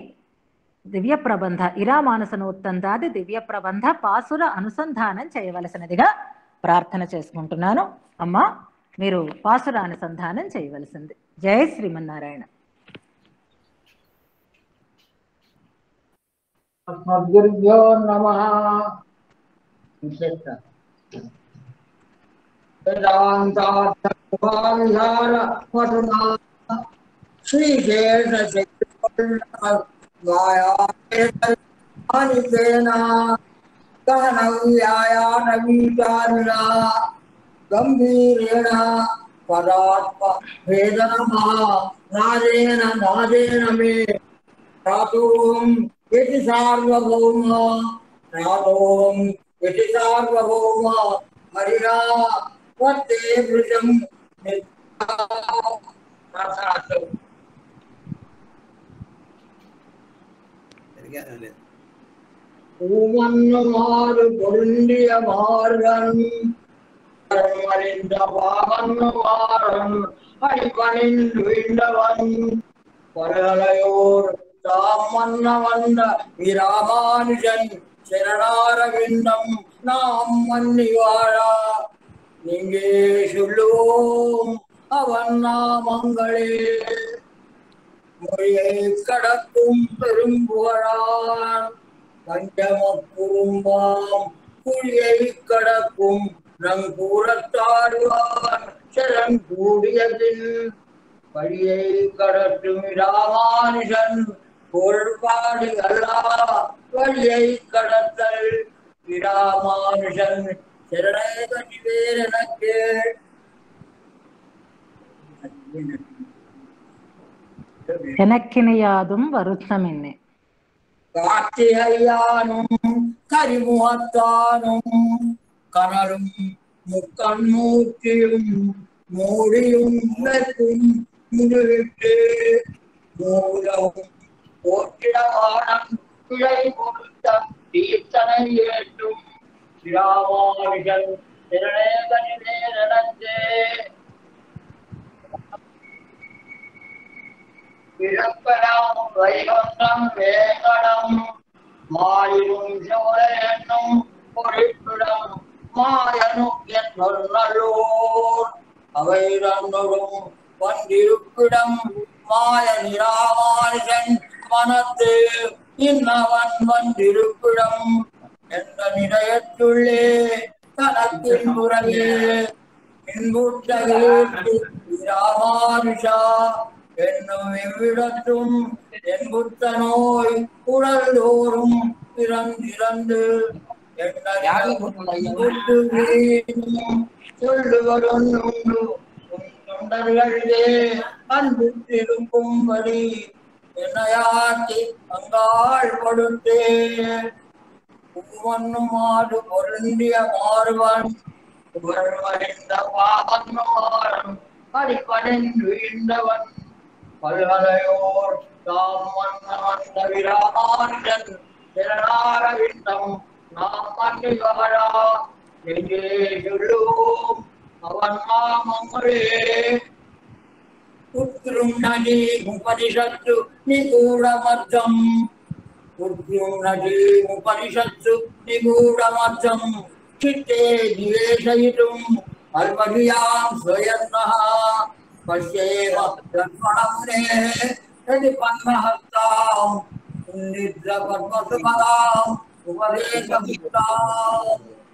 దివ్య ప్రబంధ ఇరామానసనోత్తందాది దివ్య ప్రబంధ పాసుర అనుసంధానం చేయవలసినదిగా ప్రార్థన చేసుకుంటున్నాను అమ్మ మీరు పాసుర అనుసంధానం చేయవలసింది జై శ్రీమన్నారాయణ సద్గురుభ్యో నమ వేదాంతార్థార పటునా శ్రీశేష గాయానికేన గహనవ్యాయానవీచారుణ గంభీరేణ పదాత్మ వేదనమా నాదేన నాదేన మే రాతోం ఇతి సార్వభౌమ రాతోం ఇతి సార్వభౌమ హరిరా వర్తే వృషం பூமன்னுமாறு பொருந்திய மாறுகன் அறிந்த பாவன்னுமாறன் அடிபணிந்து விண்டவன் பரலையோர் தாம் மன்ன வந்த விராமானுஜன் சரணாரவிந்தம் நாம் மன்னி வாழா நீங்கே சொல்லுவோம் அவன் நாமங்களே மொழியை கடக்கும் பெரும்புகழான் பஞ்சமக்குறும்பாம் குழியை கடக்கும் நங்கூரத்தாடுவான் சரண் கூடியதில் வழியை கடற்றும் ராமானுஜன் பொருள்பாடு அல்லா வழியை கடத்தல் ராமானுஜன் சரணை கட்டிவேர் எனக்கு എനക്കിനിയാതും വരുത്തമെന്നെ கார்த்திகையானும் கரிமுகத்தானும் கனலும் முக்கண்மூர்த்தியும் மூடியும் நிற்கும் முழுவிட்டு மூலவும் போற்றிடவானம் பிழை கொடுத்த தீர்த்தனை ஏற்றும் ராமானுஜன் திரணேகனிலே நடந்தே பிறப்பலாம் வைகுண்டம் வேங்கடம் மாயிரும் சோழனும் பொறிப்பிடம் மாயனு என்பல்லோர் அவை இரண்டரும் வந்திருப்பிடம் மாய நிராமானுஷன் மனத்து இன்னவன் வந்திருப்பிடம் என்ற நிலையத்துள்ளே தனக்கின் முறையே ராமானுஷா என்னும் எவ்விடத்தும் என் புத்த நோய் உடல்தோறும் பிறந்திறந்து சொல்லுவதொன்று தொண்டர்களே அன்பு திருக்கும்படி என்னையாட்டி அங்காள் கொடுத்தே பூவண்ணுமாறு பொருந்திய மாறுவன் புகழ்வடைந்த பாவன்மாறும் படிப்படன் வீழ்ந்தவன் பல்கலையோர் தாம் வந்தவன் தவிராமான் திறனாக விட்டம் நாம் மன்னிவரா எங்கே சொல்லுவோம் அவன் நாமங்களே పుత్రుం నది ఉపనిషత్తు నిగూఢమర్థం పుత్రుం నది ఉపనిషత్తు నిగూఢమర్థం చిత్తే నివేశయితుం అల్పధియాం స్వయత్నః పశ్యేమ లక్ష్మణమునే యది పద్మహస్తాం నిద్ర పద్మసుపదాం ఉపదేశముక్తాం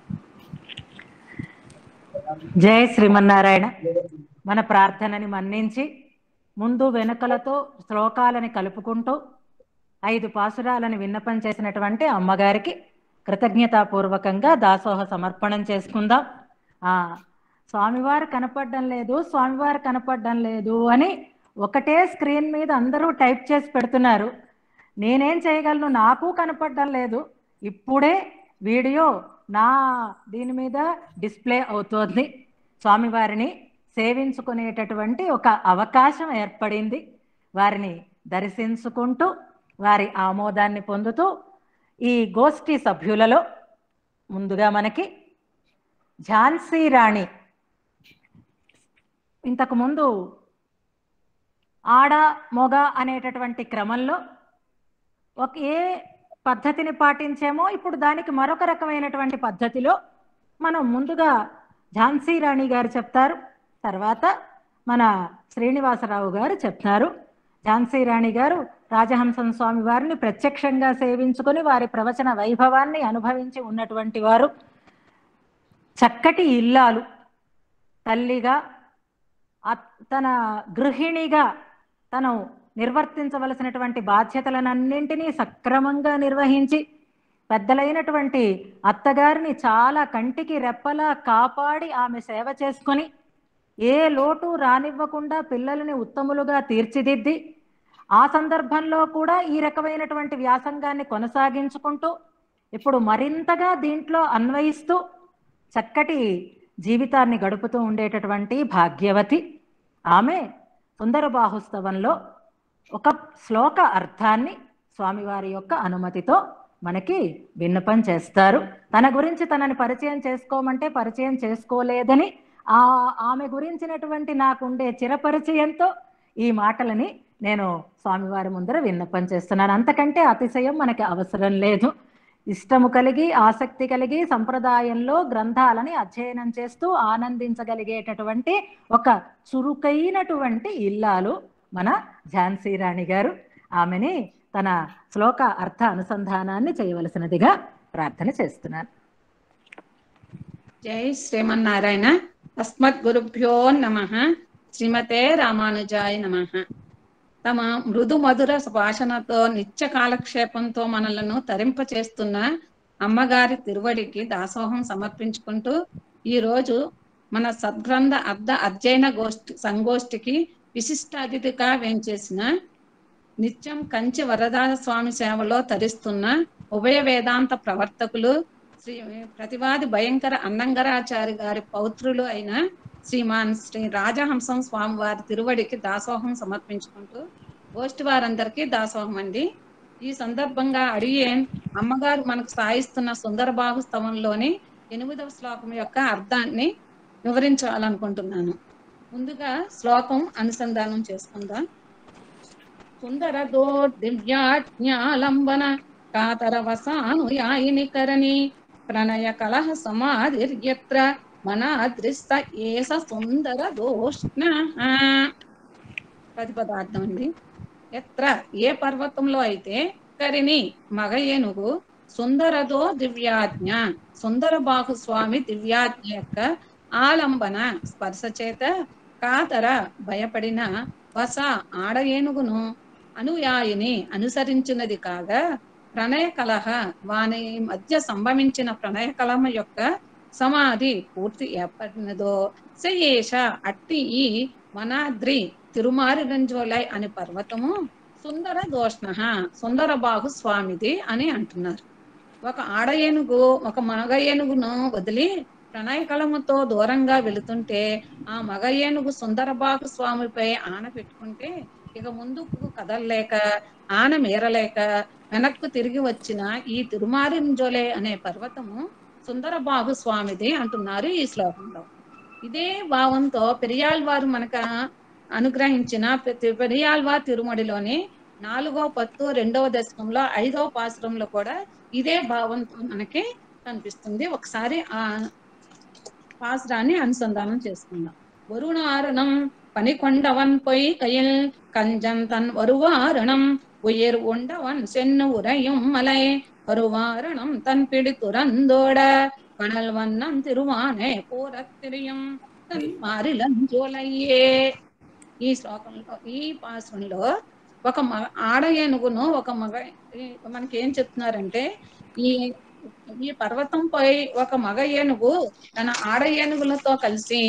జయ శ్రీమన్నారాయణ మన ప్రార్థనని మన్నించి ముందు వెనుకలతో శ్లోకాలని కలుపుకుంటూ ఐదు పాసురాలను విన్నపం చేసినటువంటి అమ్మగారికి కృతజ్ఞతాపూర్వకంగా దాసోహ సమర్పణం చేసుకుందాం ఆ స్వామివారు కనపడడం లేదు స్వామివారు కనపడడం లేదు అని ఒకటే స్క్రీన్ మీద అందరూ టైప్ చేసి పెడుతున్నారు నేనేం చేయగలను నాకు కనపడడం లేదు ఇప్పుడే వీడియో నా దీని మీద డిస్ప్లే అవుతోంది స్వామివారిని సేవించుకునేటటువంటి ఒక అవకాశం ఏర్పడింది వారిని దర్శించుకుంటూ వారి ఆమోదాన్ని పొందుతూ ఈ గోష్ఠి సభ్యులలో ముందుగా మనకి ఝాన్సీ రాణి ఇంతకుముందు ఆడ మొగ అనేటటువంటి క్రమంలో ఒక ఏ పద్ధతిని పాటించామో ఇప్పుడు దానికి మరొక రకమైనటువంటి పద్ధతిలో మనం ముందుగా ఝాన్సీ రాణి గారు చెప్తారు తర్వాత మన శ్రీనివాసరావు గారు చెప్తున్నారు ఝాన్సీ రాణి గారు రాజహంసం స్వామి వారిని ప్రత్యక్షంగా సేవించుకొని వారి ప్రవచన వైభవాన్ని అనుభవించి ఉన్నటువంటి వారు చక్కటి ఇల్లాలు తల్లిగా అత్- తన గృహిణిగా తను నిర్వర్తించవలసినటువంటి బాధ్యతలనన్నింటినీ సక్రమంగా నిర్వహించి పెద్దలైనటువంటి అత్తగారిని చాలా కంటికి రెప్పలా కాపాడి ఆమె సేవ చేసుకొని ఏ లోటు రానివ్వకుండా పిల్లలని ఉత్తములుగా తీర్చిదిద్ది ఆ సందర్భంలో కూడా ఈ రకమైనటువంటి వ్యాసంగాన్ని కొనసాగించుకుంటూ ఇప్పుడు మరింతగా దీంట్లో అన్వయిస్తూ చక్కటి జీవితాన్ని గడుపుతూ ఉండేటటువంటి భాగ్యవతి ఆమె సుందర బాహుస్తవంలో ఒక శ్లోక అర్థాన్ని స్వామివారి యొక్క అనుమతితో మనకి విన్నపం చేస్తారు తన గురించి తనని పరిచయం చేసుకోమంటే పరిచయం చేసుకోలేదని ఆ ఆమె గురించినటువంటి నాకుండే చిరపరిచయంతో ఈ మాటలని నేను స్వామివారి ముందర విన్నపం చేస్తున్నాను అంతకంటే అతిశయం మనకి అవసరం లేదు ఇష్టము కలిగి ఆసక్తి కలిగి సంప్రదాయంలో గ్రంథాలని అధ్యయనం చేస్తూ ఆనందించగలిగేటటువంటి ఒక చురుకైనటువంటి ఇల్లాలు మన ఝాన్సీ రాణి గారు ఆమెని తన శ్లోక అర్థ అనుసంధానాన్ని చేయవలసినదిగా ప్రార్థన చేస్తున్నాను జై శ్రీమన్నారాయణ అస్మత్ గురుభ్యో నమ శ్రీమతే రామానుజాయ నమ తమ మృదు మధుర భాషణతో నిత్య కాలక్షేపంతో మనలను తరింపచేస్తున్న అమ్మగారి తిరువడికి దాసోహం సమర్పించుకుంటూ ఈ రోజు మన సద్గ్రంథ అర్ధ అధ్యయన గోష్ఠి సంగోష్ఠికి విశిష్ట అతిథిగా వేంచేసిన నిత్యం కంచి వరదాల స్వామి సేవలో తరిస్తున్న ఉభయ వేదాంత ప్రవర్తకులు శ్రీ ప్రతివాది భయంకర అన్నంగరాచారి గారి పౌత్రులు అయిన శ్రీమాన్ శ్రీ రాజహంసం స్వామి వారి తిరువడికి దాసోహం సమర్పించుకుంటూ గోష్ఠి వారందరికీ దాసోహం అండి ఈ సందర్భంగా అడిగేన్ అమ్మగారు మనకు సాయిస్తున్న సుందరబాబు స్తవంలోని ఎనిమిదవ శ్లోకం యొక్క అర్థాన్ని వివరించాలనుకుంటున్నాను ముందుగా శ్లోకం అనుసంధానం చేసుకుందాం సుందర దివ్యాజ్ఞాలంబన కాతరవసానుయాయిని కరణి ప్రణయ కలహ సమాధిర్యత్ర మనాదృష్ట ఏస సుందర దోష్ణ ప్రతిపదార్థం అండి ఎత్ర ఏ పర్వతంలో అయితే కరిని మగ ఏనుగు సుందరదో దివ్యాజ్ఞ సుందర బాహు స్వామి దివ్యాజ్ఞ యొక్క ఆలంబన స్పర్శ చేత కాతర భయపడిన వస ఆడ ఏనుగును అనుయాయిని అనుసరించినది కాగా ప్రణయ కలహ వాని మధ్య సంభవించిన ప్రణయ కలహ యొక్క సమాధి పూర్తి ఏర్పడినదో శయేష అట్టి ఈ మనాద్రి తిరుమారి రంజోలై అనే పర్వతము సుందర దోష్ణ సుందర బాహు స్వామిది అని అంటున్నారు ఒక ఆడ ఏనుగు ఒక మగ ఏనుగును వదిలి ప్రణయ కలముతో దూరంగా వెళుతుంటే ఆ మగ ఏనుగు సుందరబాగు స్వామిపై ఆన పెట్టుకుంటే ఇక ముందుకు కదలలేక ఆన మీరలేక వెనక్కు తిరిగి వచ్చిన ఈ తిరుమారింజోలే అనే పర్వతము సుందరబాహు స్వామిది అంటున్నారు ఈ శ్లోకంలో ఇదే భావంతో పెరియాళ్వారు మనక అనుగ్రహించిన పె- పెరియాళ్వార్ తిరుమడిలోని నాలుగో పత్తు రెండవ దశకంలో ఐదవ పాసురంలో కూడా ఇదే భావంతో మనకి కనిపిస్తుంది ఒకసారి ఆ பாசுராన్ని అనుసంధానం చేసుకుందాం வருணாரணம் பனிகொண்டவன் பொய் கையில் கஞ்சன் தன் வருவாரணம் உயிர் உண்டவன் சென்னு உரையும் மலை வருவாரணம் தன் பிடி துறந்தோட கனல் வண்ணம் திருவானே போரத்திரியும் தன் మారిలంజోలయ్యే ఈ శ్లోకంలో ఈ పాసురంలో ఒక మగ ఆడ ఏనుగును ఒక మగ ఈ- మనకి ఏం చెప్తున్నారంటే ఈ ఈ పర్వతంపై ఒక మగ ఏనుగు తన ఆడ ఏనుగులతో కలిసి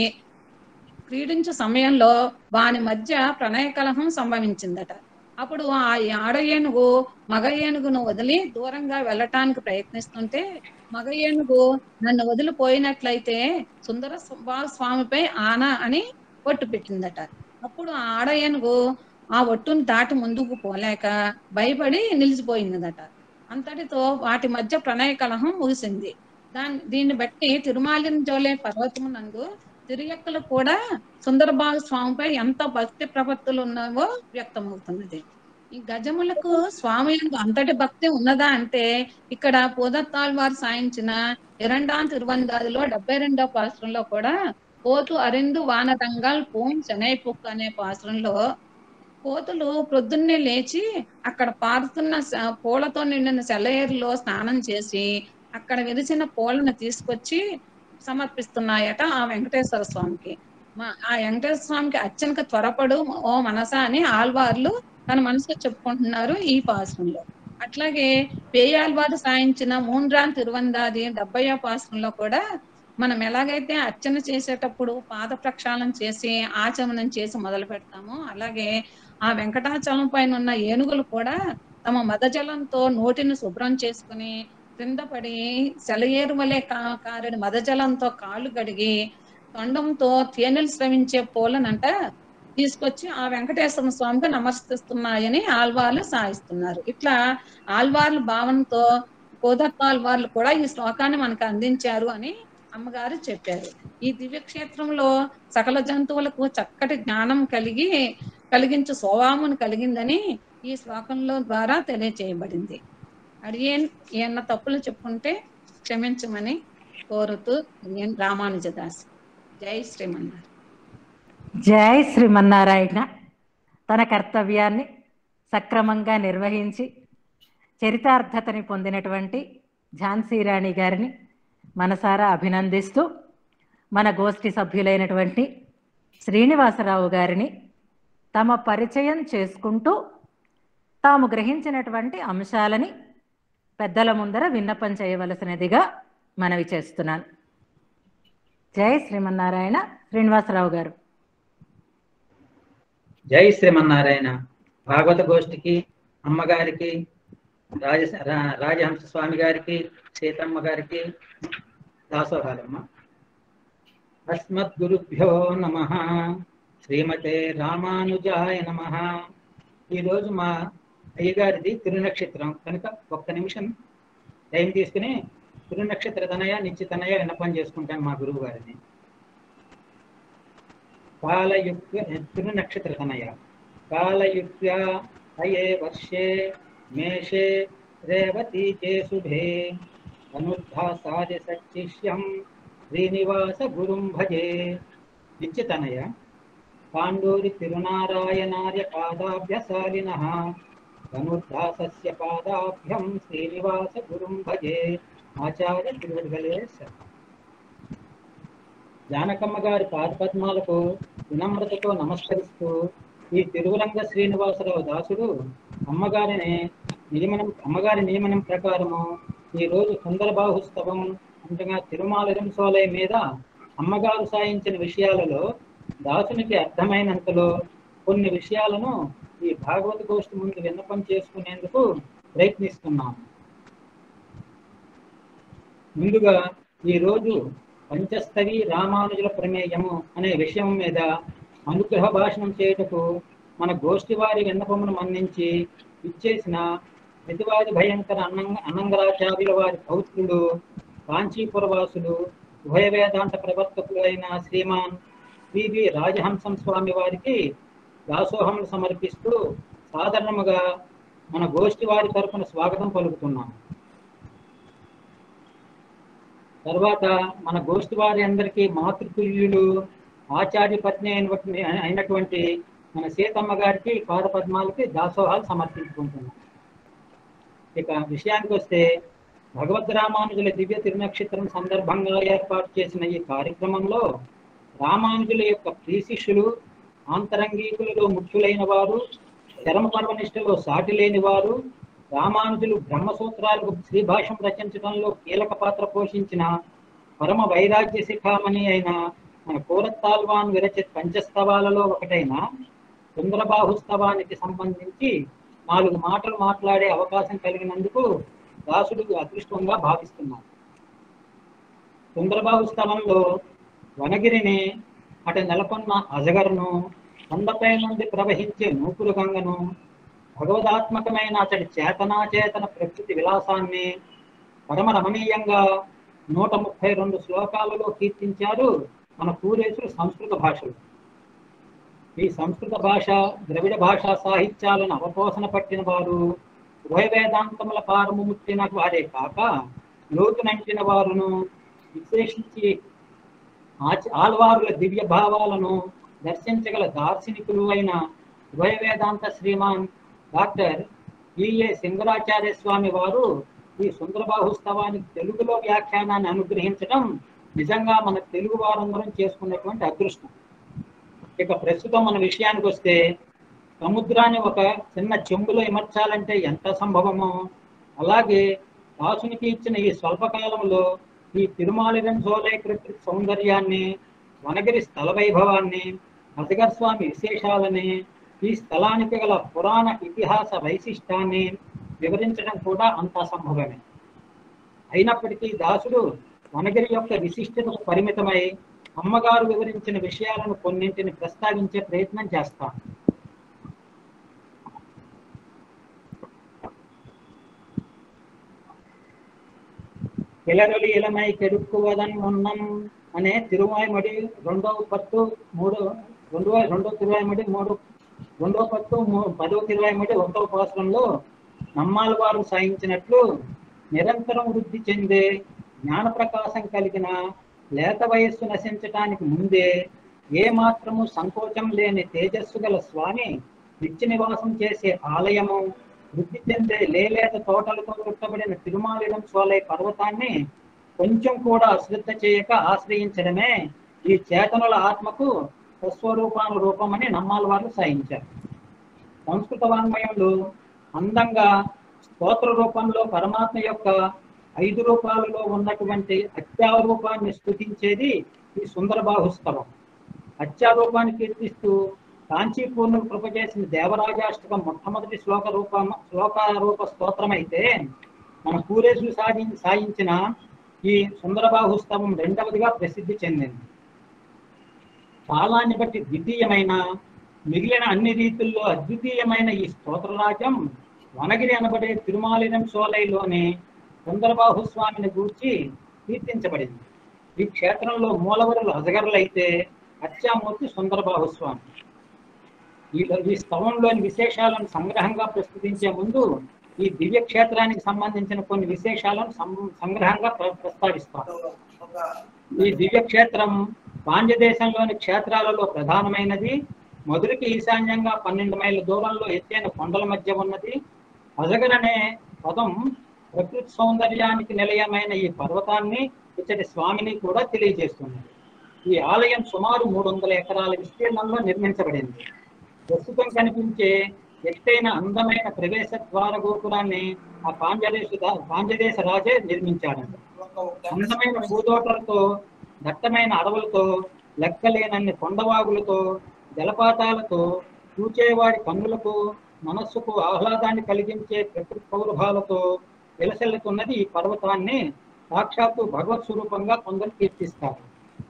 క్రీడించే సమయంలో వాని మధ్య ప్రణయ కలహం సంభవించిందట అప్పుడు ఆ ఆడ ఏనుగు మగ ఏనుగును వదిలి దూరంగా వెళ్ళటానికి ప్రయత్నిస్తుంటే మగ ఏనుగు నన్ను వదిలిపోయినట్లయితే సుందర స్వ- స్వామిపై ఆన అని ఒట్టు పెట్టిందట అప్పుడు ఆ ఆడ ఏనుగు ఆ ఒట్టును దాటి ముందుకు పోలేక భయపడి నిలిచిపోయిందట అంతటితో వాటి మధ్య ప్రణయ కలహం ముగిసింది దాని దీన్ని బట్టి తిరుమాలిన జోలే పర్వతం నందు తిరియక్కలు కూడా సుందరబాగు స్వామిపై ఎంత భక్తి ప్రపత్తులు ఉన్నావో వ్యక్తమవుతున్నది ఈ గజములకు స్వామి యందు అంతటి భక్తి ఉన్నదా అంటే ఇక్కడ పూదత్తాల్ వారు సాయించిన ఇరండాం తిరువందాదిలో డెబ్బై రెండో పాత్రంలో కూడా పోతు అరిందు వానరంగాల్ పూం శనై పుక్ అనే పాత్రంలో కోతులు ప్రొద్దున్నే లేచి అక్కడ పారుతున్న స- పూలతో నిండిన సెలయేరులో స్నానం చేసి అక్కడ విరిసిన పూలను తీసుకొచ్చి సమర్పిస్తున్నాయట ఆ వెంకటేశ్వర స్వామికి మా- ఆ వెంకటేశ్వర స్వామికి అర్చనకు త్వరపడు ఓ మనస అని ఆల్వార్లు తన మనసులో చెప్పుకుంటున్నారు ఈ పాశ్రంలో అట్లాగే పేయాల్వారు సాయించిన మూండ్రాన్ తిరువందాది డెబ్బయో పాశ్రంలో కూడా మనం ఎలాగైతే అర్చన చేసేటప్పుడు పాద ప్రక్షాళన చేసి ఆచమనం చేసి మొదలు పెడతామో అలాగే ఆ వెంకటాచలం పైన ఉన్న ఏనుగులు కూడా తమ మదజలంతో నోటిని శుభ్రం చేసుకుని క్రింద పడి సెలయేరు వలె కా కారని మదజలంతో కాళ్ళు గడిగి తొండంతో తేనెలు స్రవించే పూలనంట తీసుకొచ్చి ఆ వెంకటేశ్వర స్వామికి నమస్కరిస్తున్నాయని ఆల్వార్లు సాయిస్తున్నారు ఇట్లా ఆల్వార్ల భావనతో కోదత్త ఆల్వార్లు కూడా ఈ శ్లోకాన్ని మనకు అందించారు అని అమ్మగారు చెప్పారు ఈ దివ్యక్షేత్రంలో సకల జంతువులకు చక్కటి జ్ఞానం కలిగి కలిగించు స్వభావం కలిగిందని ఈ శ్లోకంలో ద్వారా తెలియచేయబడింది అడిగేన్ ఏమన్నా తప్పులు చెప్పుకుంటే క్షమించమని కోరుతూ నేను రామానుజదాస్ జై శ్రీమన్నారు జై శ్రీమన్నారాయణ తన కర్తవ్యాన్ని సక్రమంగా నిర్వహించి చరితార్థతని పొందినటువంటి ఝాన్సీ రాణి గారిని మనసారా అభినందిస్తూ మన గోష్ఠి సభ్యులైనటువంటి శ్రీనివాసరావు గారిని తమ పరిచయం చేసుకుంటూ తాము గ్రహించినటువంటి అంశాలని పెద్దల ముందర విన్నపం చేయవలసినదిగా మనవి చేస్తున్నాను జై శ్రీమన్నారాయణ శ్రీనివాసరావు గారు జై శ్రీమన్నారాయణ భాగవత గోష్ఠికి అమ్మగారికి రాజ రా- రాజహంస స్వామి గారికి సీతమ్మ గారికి దాసోహాలమ్మ అస్మద్గురుభ్యో నమ శ్రీమతే రామానుజాయ నమ ఈరోజు మా అయ్యగారిది తిరునక్షత్రం కనుక ఒక్క నిమిషం టైం తీసుకుని తిరునక్షత్ర తనయ నిశ్చితనయ విన్నపం చేసుకుంటాను మా గురువు గారిని కాలయుక్త తిరునక్షత్ర తనయ కాలయుక్త అయే వర్షే మేషే రేవతీ चे शुभे అనుద్ధాసారి సచ్చిష్యం శ్రీనివాస గురుం భజే నిత్యతనయ పాండూరి తిరునారాయణార్య పాదాభ్యసాలిన ధనుర్దాసస్య పాదాభ్యం శ్రీనివాస గురుం భజే ఆచార్య తిరువడిగలే శర్మ జానకమ్మ గారి పాదపద్మాలకు వినమ్రతతో నమస్కరిస్తూ ఈ తిరువరంగ శ్రీనివాసరావు దాసుడు అమ్మగారిని నియమనం అమ్మగారి నియమనం ప్రకారము ఈ రోజు సుందరబాహుస్తవం అంతగా తిరుమాల సోలయ మీద అమ్మగారు సాయించిన విషయాలలో దాసునికి అర్థమైనంతలో కొన్ని విషయాలను ఈ భాగవత గోష్ఠి ముందు విన్నపం చేసుకునేందుకు ప్రయత్నిస్తున్నాం ముందుగా ఈ రోజు పంచస్తవి రామానుజుల ప్రమేయము అనే విషయం మీద అనుగ్రహ భాషణం చేయుటకు మన గోష్ఠి వారి విన్నపమును మన్నించి ఇచ్చేసిన ప్రతివాది భయంకర అన్నంగ అన్నంగరాచార్యుల వారి పౌత్రుడు కాంచీపురవాసులు ఉభయ వేదాంత ప్రవర్తకులు అయిన శ్రీమాన్ పివి రాజహంసం స్వామి వారికి దాసోహములు సమర్పిస్తూ సాధారణముగా మన గోష్ఠి వారి తరపున స్వాగతం పలుకుతున్నాం తర్వాత మన గోష్ఠి వారి అందరికీ మాతృతుల్యులు ఆచార్య పత్ని అయినటువంటి అయినటువంటి మన సీతమ్మ గారికి పాద పద్మాలకి దాసోహాలు సమర్పించుకుంటున్నాం ఇక విషయానికి వస్తే భగవద్ రామానుజుల దివ్య తిరునక్షత్రం సందర్భంగా ఏర్పాటు చేసిన ఈ కార్యక్రమంలో రామానుజుల యొక్క ప్రీశిష్యులు ఆంతరంగికులలో ముఖ్యులైన వారు చరమ పర్వనిష్టలో సాటి లేని వారు రామానుజులు బ్రహ్మసూత్రాలకు శ్రీభాష్యం రచించడంలో కీలక పాత్ర పోషించిన పరమ వైరాగ్య శిఖామణి అయిన మన కోరత్తాల్వాన్ విరచిత్ పంచస్తవాలలో ఒకటైన సుందరబాహుస్తవానికి సంబంధించి నాలుగు మాటలు మాట్లాడే అవకాశం కలిగినందుకు దాసుడు అదృష్టంగా భావిస్తున్నాను సుందరబాహు స్థలంలో వనగిరిని అటు నెలకొన్న అజగరును కొండపై నుండి ప్రవహించే నూపురు గంగను భగవదాత్మకమైన అతడి చేతనాచేతన ప్రకృతి విలాసాన్ని పరమ రమణీయంగా నూట ముప్పై రెండు శ్లోకాలలో కీర్తించారు మన పూరేశులు సంస్కృత భాషలు ఈ సంస్కృత భాష ద్రవిడ భాషా సాహిత్యాలను అవపోసన పట్టిన వారు ఉభయ వేదాంతముల పారము ముట్టిన వారే కాక లోతునంటిన వారును విశేషించి ఆచ- ఆళ్వారుల దివ్య భావాలను దర్శించగల దార్శనికులు అయిన ఉభయ వేదాంత శ్రీమాన్ డాక్టర్ ఈఏ సింగరాచార్య స్వామి వారు ఈ సుందరబాహుస్తవానికి తెలుగులో వ్యాఖ్యానాన్ని అనుగ్రహించడం నిజంగా మన తెలుగు వారందరం చేసుకున్నటువంటి అదృష్టం ఇక ప్రస్తుతం మన విషయానికి వస్తే సముద్రాన్ని ఒక చిన్న చెంబులో ఇమర్చాలంటే ఎంత సంభవమో అలాగే దాసునికి ఇచ్చిన ఈ స్వల్పకాలంలో ఈ తిరుమాలిరం సోలయ ప్రకృతి సౌందర్యాన్ని వనగిరి స్థల వైభవాన్ని అజగర్ స్వామి విశేషాలని ఈ స్థలానికి గల పురాణ ఇతిహాస వైశిష్టాన్ని వివరించడం కూడా అంత సంభవమే అయినప్పటికీ దాసుడు వనగిరి యొక్క విశిష్టతకు పరిమితమై అమ్మగారు వివరించిన విషయాలను కొన్నింటిని ప్రస్తావించే ప్రయత్నం చేస్తాను కిలరొలి ఇలమై కెడుక్కువదన్ ఉన్నం అనే తిరువాయిమడి రెండవ పత్తు మూడు రెండవ రెండో తిరువాయిమడి మూడు రెండవ పత్తు మూ- పదవ తిరువాయిమడి ఒకటవ పాసరంలో నమ్మాల వారు సాయించినట్లు నిరంతరం వృద్ధి చెందే జ్ఞాన ప్రకాశం కలిగిన లేత వయస్సు నశించటానికి ముందే ఏ మాత్రము సంకోచం లేని తేజస్సు గల స్వామి నిత్య నివాసం చేసే ఆలయము వృద్ధి చెందే లేలేత తోటలతో చుట్టబడిన తిరుమాలిడం సోలై పర్వతాన్ని కొంచెం కూడా అశ్రద్ధ చేయక ఆశ్రయించడమే ఈ చేతనుల ఆత్మకు స్వస్వరూపాను రూపమని నమ్మాల వారు సాయించారు సంస్కృత వాంగ్మయంలో అందంగా స్తోత్ర రూపంలో పరమాత్మ యొక్క ఐదు రూపాలలో ఉన్నటువంటి అత్యారూపాన్ని స్థుతించేది ఈ సుందరబాహుస్తవం అత్యారూపాన్ని కీర్తిస్తూ కాంచీపూర్ణం కృప చేసిన దేవరాజాష్టకం మొట్టమొదటి శ్లోక రూపం శ్లోకారూప స్తోత్రం అయితే మన పూరేశులు సాధి సాయించిన ఈ సుందరబాహుస్తవం రెండవదిగా ప్రసిద్ధి చెందింది కాలాన్ని బట్టి ద్వితీయమైన మిగిలిన అన్ని రీతుల్లో అద్వితీయమైన ఈ స్తోత్రరాజ్యం వనగిరి అనబడే తిరుమాలినం సోలైలోని సుందరబాహు స్వామిని గూర్చి కీర్తించబడింది ఈ క్షేత్రంలో మూలవరులు అజగరులైతే అత్యామూర్తి సుందరబాహు స్వామి ఈ ఈ స్థవంలోని విశేషాలను సంగ్రహంగా ప్రస్తుతించే ముందు ఈ దివ్య క్షేత్రానికి సంబంధించిన కొన్ని విశేషాలను సం- సంగ్రహంగా ప్ర- ప్రస్తావిస్తారు ఈ దివ్య క్షేత్రం పాండ్య దేశంలోని క్షేత్రాలలో ప్రధానమైనది మధురికి ఈశాన్యంగా పన్నెండు మైళ్ళ దూరంలో ఎత్తైన కొండల మధ్య ఉన్నది అజగర్ అనే పదం ప్రకృతి సౌందర్యానికి నిలయమైన ఈ పర్వతాన్ని ఇచ్చటి స్వామిని కూడా తెలియజేస్తున్నది ఈ ఆలయం సుమారు మూడు వందల ఎకరాల విస్తీర్ణంలో నిర్మించబడింది ప్రస్తుతం కనిపించే ఎత్తైన అందమైన ప్రవేశ ద్వార గోపురాన్ని ఆ పాండ్యదేశ పాండ్యదేశ రాజే నిర్మించాడంట అందమైన పూదోటలతో దట్టమైన అడవులతో లెక్కలేనన్ని కొండవాగులతో జలపాతాలతో చూచేవాడి కన్నులకు మనస్సుకు ఆహ్లాదాన్ని కలిగించే ప్రకృతి సౌరభాలతో విలసిల్లుతున్నది ఈ పర్వతాన్ని సాక్షాత్తు భగవత్ స్వరూపంగా కొందరు కీర్తిస్తారు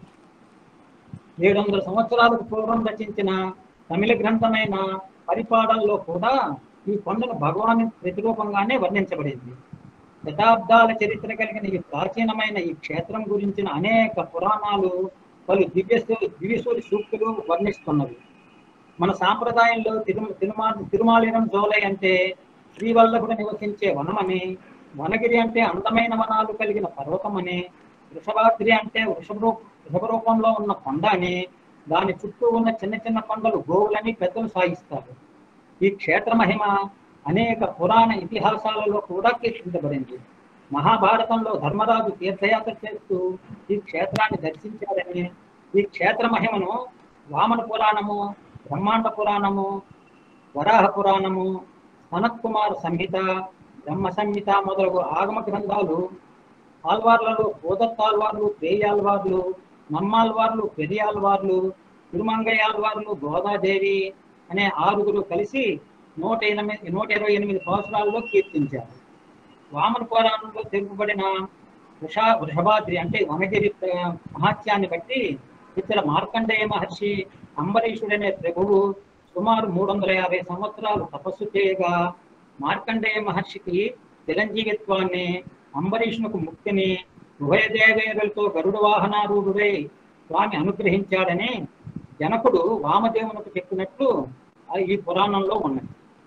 ఏడు వందల సంవత్సరాలకు పూర్వం రచించిన తమిళ గ్రంథమైన పరిపాడల్లో కూడా ఈ కొండను భగవాను ప్రతిరూపంగానే వర్ణించబడింది శతాబ్దాల చరిత్ర కలిగిన ఈ ప్రాచీనమైన ఈ క్షేత్రం గురించిన అనేక పురాణాలు పలు దివ్య దివ్యసూరి సూక్తులు వర్ణిస్తున్నవి మన సాంప్రదాయంలో తిరుమ తిరుమా తిరుమాలినం జోలై అంటే శ్రీవల్లభుడు నివసించే వనమని వనగిరి అంటే అందమైన వనాలు కలిగిన పర్వతమని వృషభాద్రి అంటే వృషభ వృషభ రూపంలో ఉన్న కొండ అని దాని చుట్టూ ఉన్న చిన్న చిన్న కొండలు గోవులని పెద్దలు సాగిస్తారు ఈ క్షేత్ర మహిమ అనేక పురాణ ఇతిహాసాలలో కూడా కీర్తించబడింది మహాభారతంలో ధర్మరాజు తీర్థయాత్ర చేస్తూ ఈ క్షేత్రాన్ని దర్శించారని ఈ క్షేత్ర మహిమను వామన పురాణము బ్రహ్మాండ పురాణము వరాహ పురాణము సనత్ కుమార్ సంహిత బ్రహ్మ సంహిత మొదలగు ఆగమ గ్రంథాలు ఆల్వార్లలో కోదత్తాల్వార్లు పేయాల్వార్లు నమ్మాల్వార్లు పెరియాల్వార్లు తిరుమంగయ్యాల్వార్లు గోదాదేవి అనే ఆరుగురు కలిసి నూట ఎనిమిది నూట ఇరవై ఎనిమిది సంవత్సరాల్లో కీర్తించారు వామన పురాణంలో తెలుపబడిన వృషా వృషభాద్రి అంటే వనగిరి ప్ర- మహాత్యాన్ని బట్టి ఇక్కడ మార్కండేయ మహర్షి అంబరీషుడనే ప్రభువు సుమారు మూడు వందల యాభై సంవత్సరాలు తపస్సు చేయగా మార్కండేయ మహర్షికి చిరంజీవిత్వాన్ని అంబరీషునకు ముక్తిని ఉభయ దేవేరులతో గరుడ వాహనారూఢుడై స్వామి అనుగ్రహించాడని జనకుడు వామదేవునకు చెప్పినట్లు ఆ ఈ పురాణంలో ఉన్నది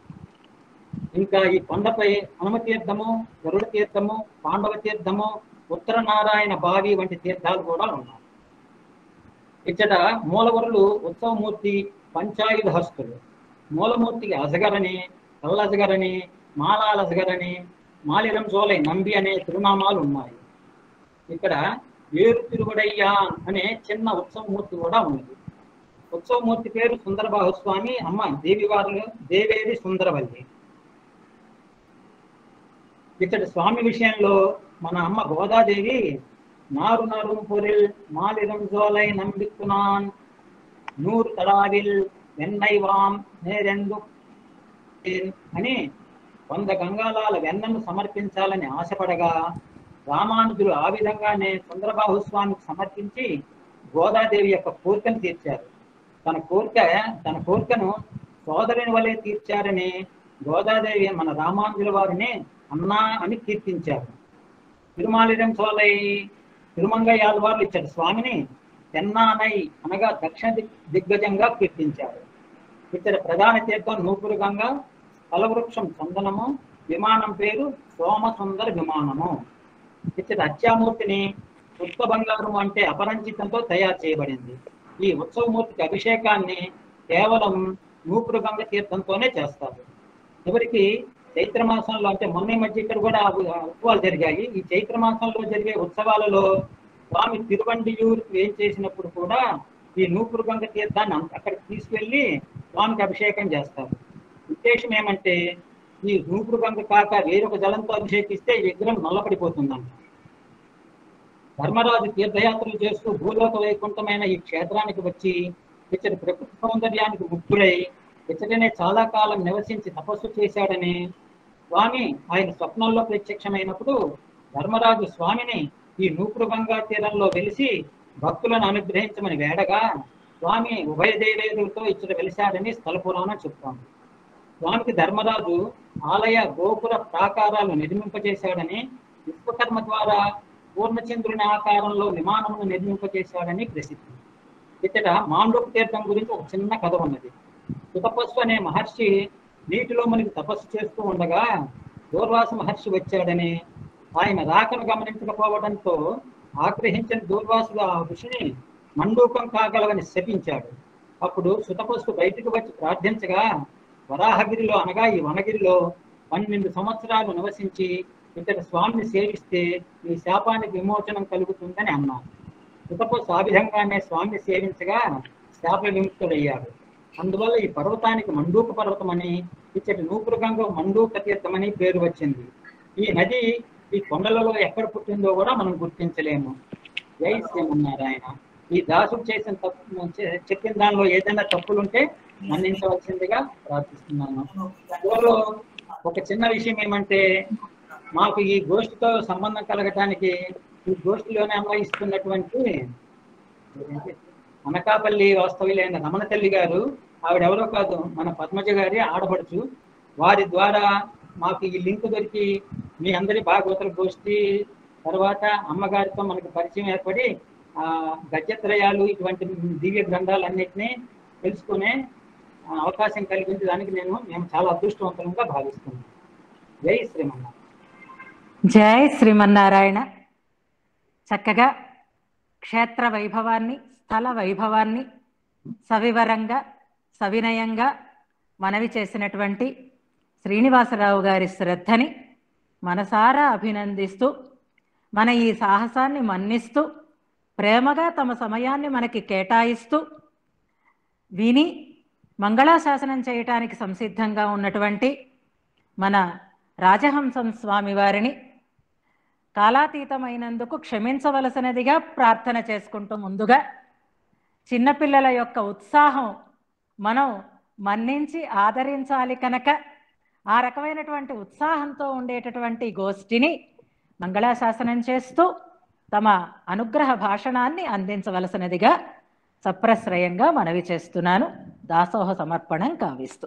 ఇంకా ఈ కొండపై హనుమ తీర్థము గరుడ తీర్థము పాండవ తీర్థము ఉత్తర నారాయణ బావి వంటి తీర్థాలు కూడా ఉన్నాయి ఇచ్చట మూలవరులు ఉత్సవమూర్తి పంచాయుధ హస్తులు మూలమూర్తికి అజగరని కల్లజగరని మాలాలజగరని మాలిరం జోలై నంబి అనే తిరునామాలు ఉన్నాయి ఇక్కడ ఏరు తిరువడయ్యా అనే చిన్న ఉత్సవమూర్తి కూడా ఉన్నది ఉత్సవమూర్తి పేరు సుందరబాహు స్వామి అమ్మ దేవివారు దేవేది సుందరవల్లి ఇతడి స్వామి విషయంలో మన అమ్మ గోదాదేవి నారు నరుం పొరిల్ మాలిరం జోలై నంబిక్కునాన్ నూరు తడావిల్ వెన్నైవాం నేరెందు అని వంద గంగాలాల వెన్నను సమర్పించాలని ఆశపడగా రామానుజులు ఆ విధంగానే సుందరబాహు స్వామికి సమర్పించి గోదాదేవి యొక్క కోరికను తీర్చారు తన కోరిక తన కోరికను సోదరుని వలె తీర్చారని గోదాదేవి మన రామానుజుల వారిని అన్నా అని కీర్తించారు తిరుమాలిరం సోలై తిరుమంగయ్యాల వారు ఇచ్చారు స్వామిని తెన్నానై అనగా దక్షిణ దిగ్- దిగ్గజంగా కీర్తించారు ఇతర ప్రధాన తీర్థం నూపురు గంగ ఫలవృక్షం చందనము విమానం పేరు సోమసుందర విమానము ఇతర అత్యామూర్తిని ఉత్త బంగారం అంటే అపరంజితంతో తయారు చేయబడింది ఈ ఉత్సవమూర్తికి అభిషేకాన్ని కేవలం నూపురు గంగ తీర్థంతోనే చేస్తారు చివరికి చైత్ర మాసంలో అంటే మొన్న ఈ మధ్య ఇక్కడ కూడా ఉ- ఉత్సవాలు జరిగాయి ఈ చైత్ర మాసంలో జరిగే ఉత్సవాలలో స్వామి తిరువండియూరుకు ఏం చేసినప్పుడు కూడా ఈ నూపురు గంగ తీర్థాన్ని అంత- అక్కడికి తీసుకెళ్లి స్వామికి అభిషేకం చేస్తారు ఉద్దేశం ఏమంటే ఈ నూపురు గంగ కాక వేరొక జలంతో అభిషేకిస్తే ఈ విగ్రహం నల్లపడిపోతుందంట ధర్మరాజు తీర్థయాత్రలు చేస్తూ భూలోక వైకుంఠమైన ఈ క్షేత్రానికి వచ్చి ఇచ్చటి ప్రకృతి సౌందర్యానికి ముగ్ధుడై ఇచ్చటనే చాలా కాలం నివసించి తపస్సు చేశాడని స్వామి ఆయన స్వప్నంలో ప్రత్యక్షమైనప్పుడు ధర్మరాజు స్వామిని ఈ నూపురు గంగా తీరంలో వెలిసి భక్తులను అనుగ్రహించమని వేడగా స్వామి ఉభయ దేవేదులతో ఇచ్చట వెలిశాడని స్థల పురాణం చెప్తోంది స్వామికి ధర్మరాజు ఆలయ గోపుర ప్రాకారాలు నిర్మింపజేశాడని విశ్వకర్మ ద్వారా పూర్ణచంద్రుని ఆకారంలో విమానమును నిర్మింపజేశాడని ప్రసిద్ధి ఇతడ మాండూపు తీర్థం గురించి ఒక చిన్న కథ ఉన్నది సుతపస్సు అనే మహర్షి నీటిలో మనకి తపస్సు చేస్తూ ఉండగా దూర్వాస మహర్షి వచ్చాడని ఆయన రాకను గమనించకపోవడంతో ఆగ్రహించిన దూర్వాసుడు ఆ ఋషిని మండూకం కాగలవని శపించాడు అప్పుడు సుతపస్సు బయటకు వచ్చి ప్రార్థించగా వరాహగిరిలో అనగా ఈ వనగిరిలో పన్నెండు సంవత్సరాలు నివసించి ఇతర స్వామిని సేవిస్తే ఈ శాపానికి విమోచనం కలుగుతుందని అన్నాను సుతపస్సు ఆ విధంగానే స్వామిని సేవించగా శాప విముక్తుడయ్యాడు అందువల్ల ఈ పర్వతానికి మండూక పర్వతం అని ఇచ్చటి నూపురుగంగ మండూక తీర్థమని పేరు వచ్చింది ఈ నది ఈ కొండలలో ఎక్కడ పుట్టిందో కూడా మనం గుర్తించలేము జై శ్రీమన్నారాయణ ఈ దాసుడు చేసిన తప్పు చే- చెప్పిన దానిలో ఏదైనా తప్పులుంటే మన్నించవలసిందిగా ప్రార్థిస్తున్నాను త్వరలో ఒక చిన్న విషయం ఏమంటే మాకు ఈ గోష్ఠితో సంబంధం కలగటానికి ఈ గోష్ఠిలోనే అన్వయిస్తున్నటువంటి అనకాపల్లి వాస్తవ్యులైన రమణ తల్లి గారు ఆవిడెవరో కాదు మన పద్మజ గారి ఆడపడుచు వారి ద్వారా మాకు ఈ లింక్ దొరికి మీ అందరి భాగవతుల గోష్ఠి తర్వాత అమ్మగారితో మనకు పరిచయం ఏర్పడి ఆ గద్యత్రయాలు ఇటువంటి దివ్య గ్రంథాలన్నింటినీ తెలుసుకునే ఆ, అవకాశం కలిగించి దానికి నేను మేము చాలా అదృష్టవంతంగా భావిస్తున్నాను జై శ్రీమన్నారాయణ జై శ్రీమన్నారాయణ చక్కగా క్షేత్ర వైభవాన్ని స్థల వైభవాన్ని సవివరంగా సవినయంగా మనవి చేసినటువంటి శ్రీనివాసరావు గారి శ్రద్ధని మనసారా అభినందిస్తూ మన ఈ సాహసాన్ని మన్నిస్తూ ప్రేమగా తమ సమయాన్ని మనకి కేటాయిస్తూ విని మంగళాశాసనం చేయటానికి సంసిద్ధంగా ఉన్నటువంటి మన రాజహంసం స్వామి వారిని కాలాతీతమైనందుకు క్షమించవలసినదిగా ప్రార్థన చేసుకుంటూ ముందుగా చిన్నపిల్లల యొక్క ఉత్సాహం మనం మన్నించి ఆదరించాలి కనుక ఆ రకమైనటువంటి ఉత్సాహంతో ఉండేటటువంటి గోష్ఠిని మంగళాశాసనం చేస్తూ తమ అనుగ్రహ భాషణాన్ని అందించవలసినదిగా సప్రశ్రయంగా మనవి చేస్తున్నాను దాసోహ సమర్పణం కావిస్తూ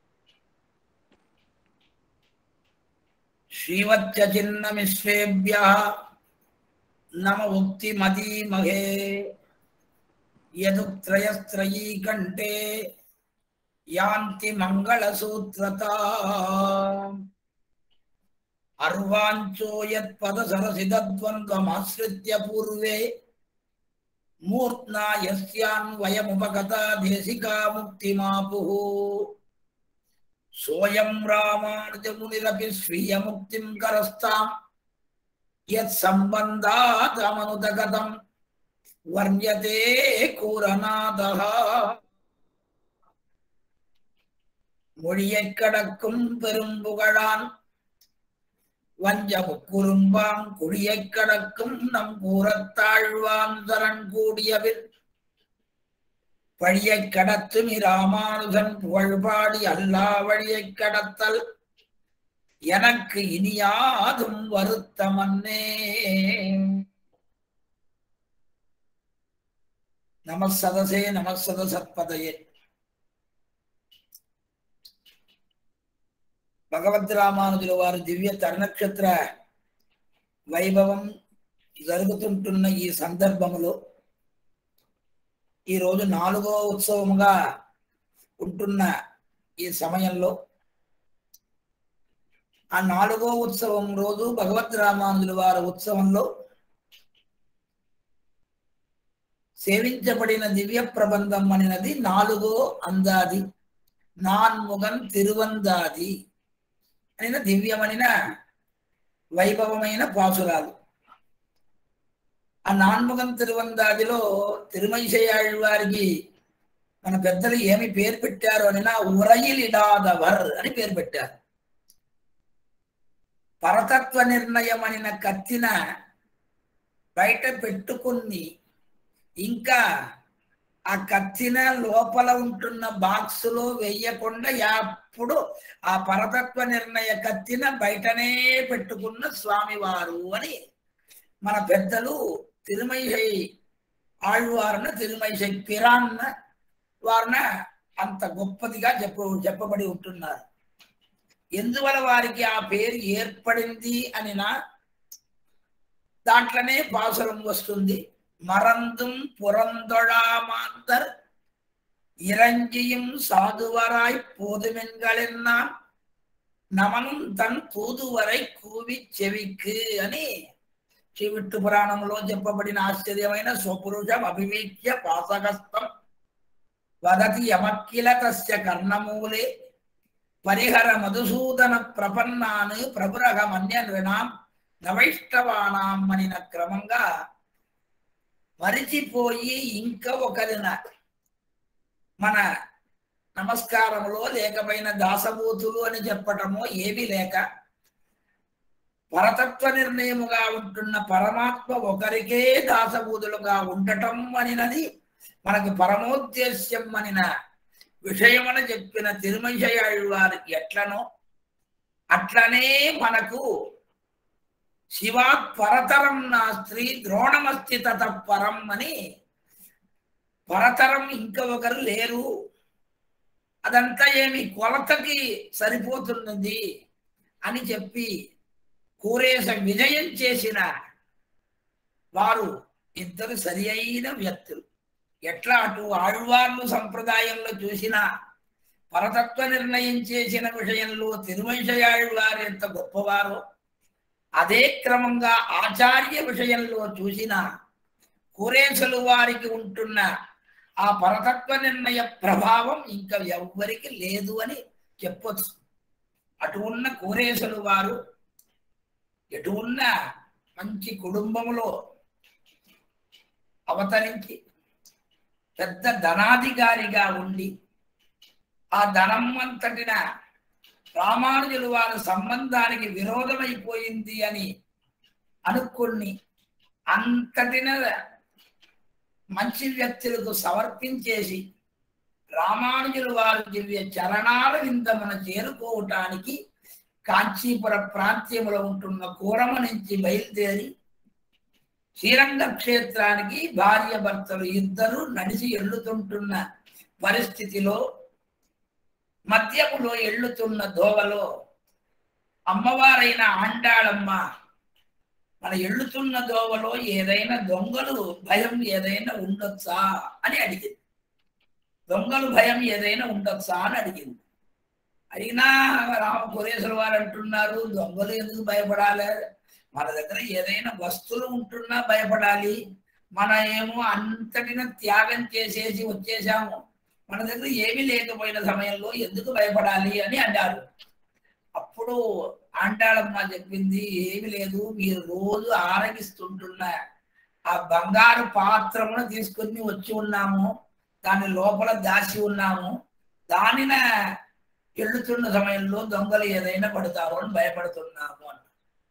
श्रीवत्यचिन्नमिश्रेभ्यः नम उक्तिमदीमहे यदुक्त्रयस्त्रयी कण्ठे यान्ति मङ्गलसूत्रता अर्वाञ्चो यत्पदसरसिदद्वन्द्वमाश्रित्य पूर्वे मूर्ध्ना यस्यान्वयमुपगता देशिका मुक्तिमापुः सोऽयं रामानुजमुनिरपि स्वीयमुक्तिं करस्ताम् यत्सम्बन्धातमनुदगतं वर्ण्यते கூரநாதः மொழியைக் கடக்கும் பெரும்புகழான் வஞ்சமுக் குறும்பாம் குழியைக் கடக்கும் நம் கூறத்தாழ்வான் சரண் கூடியவில் வழியைக் கடத்தும் இராமானுஜன் புகழ்பாடி அல்லா வழியைக் கடத்தல் எனக்கு இனியாதும் வருத்தமன்னே நம சதசே நம சதசத்பதையே భగవద్ రామానుజుల వారి దివ్య తరుణక్షత్ర వైభవం జరుగుతుంటున్న ఈ సందర్భములో ఈ రోజు నాలుగో ఉత్సవముగా ఉంటున్న ఈ సమయంలో ఆ నాలుగో ఉత్సవం రోజు భగవద్ రామానుజుల వారి ఉత్సవంలో సేవించబడిన దివ్య ప్రబంధం అనినది నాలుగో అందాది నాన్ముగన్ తిరువందాది అనిన దివ్యమనిన వైభవమైన పాసురాలు ఆ నాన్ముగం తిరువందాదిలో తిరుమైశయాళ్ వారికి మన పెద్దలు ఏమి పేరు పెట్టారు అనినా ఉరయిలిడాదవర్ అని పేరు పెట్టారు పరతత్వ నిర్ణయం అనిన కత్తిన బయట పెట్టుకుని ఇంకా ఆ కత్తిన లోపల ఉంటున్న బాక్స్ లో వెయ్యకుండా ఎప్పుడు ఆ పరతత్వ నిర్ణయ కత్తిన బయటనే పెట్టుకున్న స్వామివారు అని మన పెద్దలు తిరుమైశై ఆళ్వారున తిరుమైశై పిరాన్న వారున అంత గొప్పదిగా చెప్ప చెప్పబడి ఉంటున్నారు ఎందువల్ల వారికి ఆ పేరు ఏర్పడింది అనినా దాంట్లోనే పాసురం వస్తుంది మరందుం పురందొడామాంతర్ ఇరంజిயும் சாதுவராய் போதுமென்களெல்லாம் నమనం తన్ తూదువరై కూవి చెవికి అని శ్రీ విష్ణు పురాణంలో చెప్పబడిన ఆశ్చర్యమైన స్వపురుషం అభివేక్య పాసగస్తం వదతి యమక్కిల తస్య కర్ణమూలే పరిహర మధుసూదన ప్రపన్నాన్ ప్రభురహమన్య నృణాం నవైష్ణవానాం అనిన క్రమంగా మరిచిపోయి ఇంకా ఒకరిన మన నమస్కారములో లేకపోయిన దాసభూతులు అని చెప్పటము ఏమీ లేక పరతత్వ నిర్ణయముగా ఉంటున్న పరమాత్మ ఒకరికే దాసభూతులుగా ఉండటం అనినది మనకి పరమోద్దేశ్యం అనిన విషయమని చెప్పిన తిరుమలయాళ్ళు వారు ఎట్లనో అట్లనే మనకు శివాత్ పరతరం నా స్త్రీ ద్రోణమస్తి తత పరం అని పరతరం ఇంకా ఒకరు లేరు అదంతా ఏమి కొలతకి సరిపోతున్నది అని చెప్పి కూరేస విజయం చేసిన వారు ఇద్దరు సరి అయిన వ్యక్తులు ఎట్లా అటు ఆళ్వార్లు సంప్రదాయంలో చూసిన పరతత్వ నిర్ణయం చేసిన విషయంలో తిరువంశయాళ్వారు ఎంత గొప్పవారో అదే క్రమంగా ఆచార్య విషయంలో చూసిన కురేసులు వారికి ఉంటున్న ఆ పరతత్వ నిర్ణయ ప్రభావం ఇంకా ఎవ్వరికి లేదు అని చెప్పొచ్చు అటు ఉన్న కోరేసులు వారు ఎటు ఉన్న మంచి కుటుంబములో అవతరించి పెద్ద ధనాధికారిగా ఉండి ఆ ధనం అంతటిన రామానుజులు వారి సంబంధానికి విరోధమైపోయింది అని అనుకుని అంతటిన మంచి వ్యక్తులకు సమర్పించేసి రామానుజులు వారి దివ్య చరణాల విందమున చేరుకోవటానికి కాంచీపుర ప్రాంత్యములో ఉంటున్న కూరమ నుంచి బయలుదేరి శ్రీరంగ క్షేత్రానికి భార్య భర్తలు ఇద్దరు నడిచి ఎళ్ళుతుంటున్న పరిస్థితిలో మద్యములో ఎళ్ళుతున్న దోవలో అమ్మవారైన ఆండాళమ్మ మన ఎళ్ళుతున్న దోవలో ఏదైనా దొంగలు భయం ఏదైనా ఉండొచ్చా అని అడిగింది దొంగలు భయం ఏదైనా ఉండొచ్చా అని అడిగింది అడిగినా రామ కురేశ్వర వారు అంటున్నారు దొంగలు ఎందుకు భయపడాలి మన దగ్గర ఏదైనా వస్తువులు ఉంటున్నా భయపడాలి మన ఏమో అంతటిన త్యాగం చేసేసి వచ్చేసాము మన దగ్గర ఏమీ లేకపోయిన సమయంలో ఎందుకు భయపడాలి అని అన్నారు అప్పుడు ఆండాళమ్మ చెప్పింది ఏమి లేదు మీరు రోజు ఆరగిస్తుంటున్న ఆ బంగారు పాత్రమును తీసుకుని వచ్చి ఉన్నాము దాని లోపల దాచి ఉన్నాము దానిన ఎళ్ళుతున్న సమయంలో దొంగలు ఏదైనా పడతారు అని భయపడుతున్నాము అని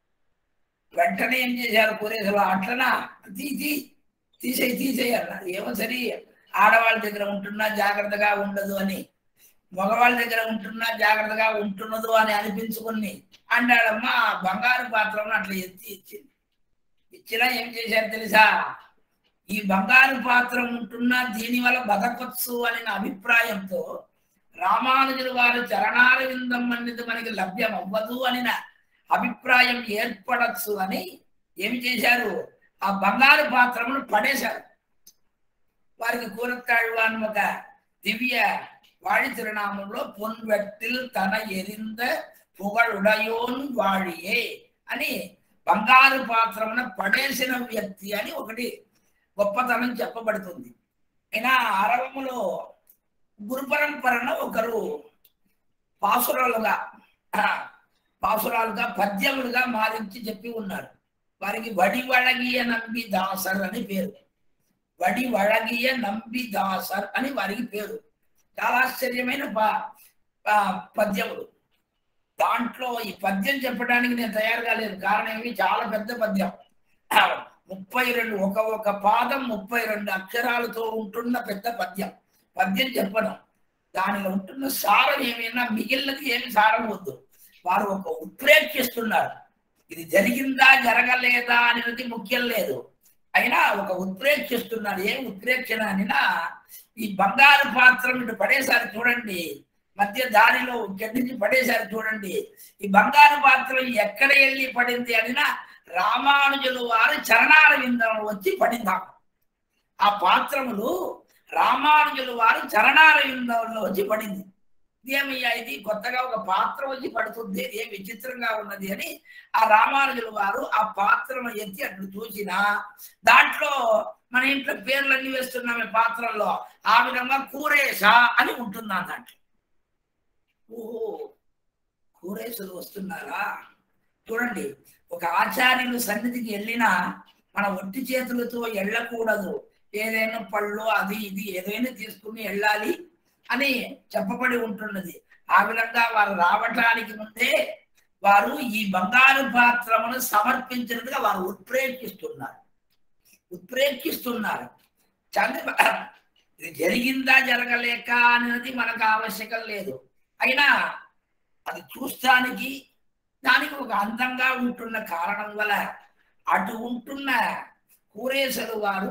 వెంటనే ఏం చేశారు కోరేసలు అట్లనా తీ తీ తీసేయి తీసేయి అన్నారు ఏమో సరే ఆడవాళ్ళ దగ్గర ఉంటున్నా జాగ్రత్తగా ఉండదు అని మగవాళ్ళ దగ్గర ఉంటున్నా జాగ్రత్తగా ఉంటున్నదు అని అనిపించుకుని అండాడమ్మ ఆ బంగారు పాత్రను అట్లా ఎత్తి ఇచ్చింది ఇచ్చినా ఏం చేశారు తెలుసా ఈ బంగారు పాత్ర ఉంటున్నా దీని వల్ల బతకొచ్చు అని నా అభిప్రాయంతో రామానుజులు వారి చరణాల విందం అనేది మనకి లభ్యం అవ్వదు అని నా అభిప్రాయం ఏర్పడచ్చు అని ఏమి చేశారు ఆ బంగారు పాత్రమును పడేశారు వారికి కూరత్తాழ்వాన్ ఒక దివ్య వాడి తిరునామంలో పొన్వెట్టిల్ తన ఎరింద పుగళుడయోన్ వాడియే అని బంగారు పాత్రమున పడేసిన వ్యక్తి అని ఒకటి గొప్పతనం చెప్పబడుతుంది అయినా అరవములో గురు పరంపరన ఒకరు పాసురాలుగా పాసురాలుగా పద్యములుగా మారించి చెప్పి ఉన్నారు వారికి వడి వళగియ నంబి దాసర్ అని పేరు వడి వళగియ నంబి దాసర్ అని వారికి పేరు చాలా ఆశ్చర్యమైన పద్యములు దాంట్లో ఈ పద్యం చెప్పడానికి నేను తయారు కాలేదు కారణం ఏమి చాలా పెద్ద పద్యం ముప్పై రెండు ఒక ఒక పాదం ముప్పై రెండు అక్షరాలతో ఉంటున్న పెద్ద పద్యం పద్యం చెప్పడం దానిలో ఉంటున్న సారం ఏమైనా మిగిలినది ఏమి సారం వద్దు వారు ఒక ఉత్ప్రేక్షిస్తున్నారు ఇది జరిగిందా జరగలేదా అనేది ముఖ్యం లేదు అయినా ఒక ఉత్ప్రేక్షిస్తున్నారు ఏం ఉత్ప్రేక్షణ అనినా ఈ బంగారు పాత్రం ఇటు పడేసారి చూడండి మధ్య దారిలో ఇక్కడి నుంచి పడేసారి చూడండి ఈ బంగారు పాత్రం ఎక్కడ వెళ్ళి పడింది అనినా రామానుజులు వారి చరణాల విందం వచ్చి పడిందాం ఆ పాత్రములు రామానుజులు వారి చరణాల విందంలో వచ్చి పడింది ఇదేమయ్యా ఇది కొత్తగా ఒక పాత్ర వచ్చి పడుతుంది ఏం విచిత్రంగా ఉన్నది అని ఆ రామానుజుల వారు ఆ పాత్రను ఎత్తి అట్లు చూసిన దాంట్లో మన ఇంట్లో పేర్లన్నీ వేస్తున్నామే పాత్రల్లో ఆ విధంగా కూరేశ అని ఉంటుందా దాంట్లో ఓహో కూరేసులు వస్తున్నారా చూడండి ఒక ఆచార్యులు సన్నిధికి వెళ్ళినా మన ఒట్టి చేతులతో వెళ్ళకూడదు ఏదైనా పళ్ళు అది ఇది ఏదైనా తీసుకుని వెళ్ళాలి అని చెప్పబడి ఉంటున్నది ఆ విధంగా వారు రావటానికి ముందే వారు ఈ బంగారు పాత్రమును సమర్పించినట్టుగా వారు ఉత్ప్రేక్షిస్తున్నారు ఉత్ప్రేక్షిస్తున్నారు చంద్ర ఇది జరిగిందా జరగలేక అనేది మనకు ఆవశ్యకం లేదు అయినా అది చూస్తానికి దానికి ఒక అందంగా ఉంటున్న కారణం వల్ల అటు ఉంటున్న కూరేశలు వారు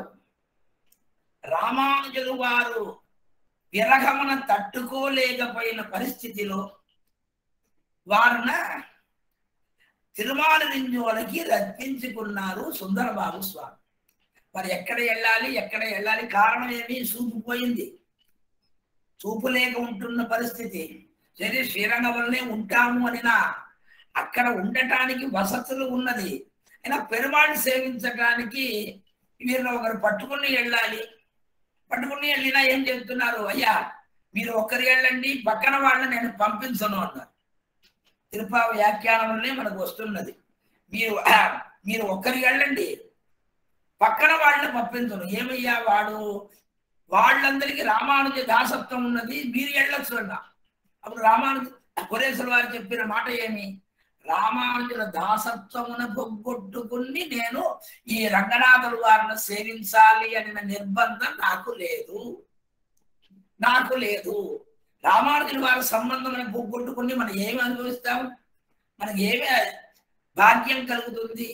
రామానుజులు వారు విరహమున తట్టుకోలేకపోయిన పరిస్థితిలో వారున తిరుమాల నింజోలకి రప్పించుకున్నారు సుందరబాబు స్వామి మరి ఎక్కడ వెళ్ళాలి ఎక్కడ వెళ్ళాలి కారణం ఏమి చూపు పోయింది చూపు లేక ఉంటున్న పరిస్థితి సరే శ్రీరంగంలోనే ఉంటాము అనినా అక్కడ ఉండటానికి వసతులు ఉన్నది అయినా పెరుమాళ్ళు సేవించడానికి వీరిని ఒకరు పట్టుకుని వెళ్ళాలి పట్టుకుని వెళ్ళినా ఏం చెప్తున్నారు అయ్యా మీరు ఒక్కరు వెళ్ళండి పక్కన వాళ్ళని నేను పంపించను అన్నారు తిరుపా వ్యాఖ్యానంలోనే మనకు వస్తున్నది మీరు మీరు ఒక్కరు వెళ్ళండి పక్కన వాళ్ళని పంపించను ఏమయ్యా వాడు వాళ్ళందరికీ రామానుజ దాసత్వం ఉన్నది మీరు వెళ్ళొచ్చు అన్న అప్పుడు రామానుజ కొరేశ్వర వారు చెప్పిన మాట ఏమి రామానుజుల దాసత్వమున పొగ్గొట్టుకుని నేను ఈ రంగనాథుల వారిని సేవించాలి అనే నిర్బంధం నాకు లేదు నాకు లేదు రామానుజుల వారి సంబంధం పొగ్గొట్టుకుని మనం ఏమి అనుభవిస్తాం మనకి ఏమి భాగ్యం కలుగుతుంది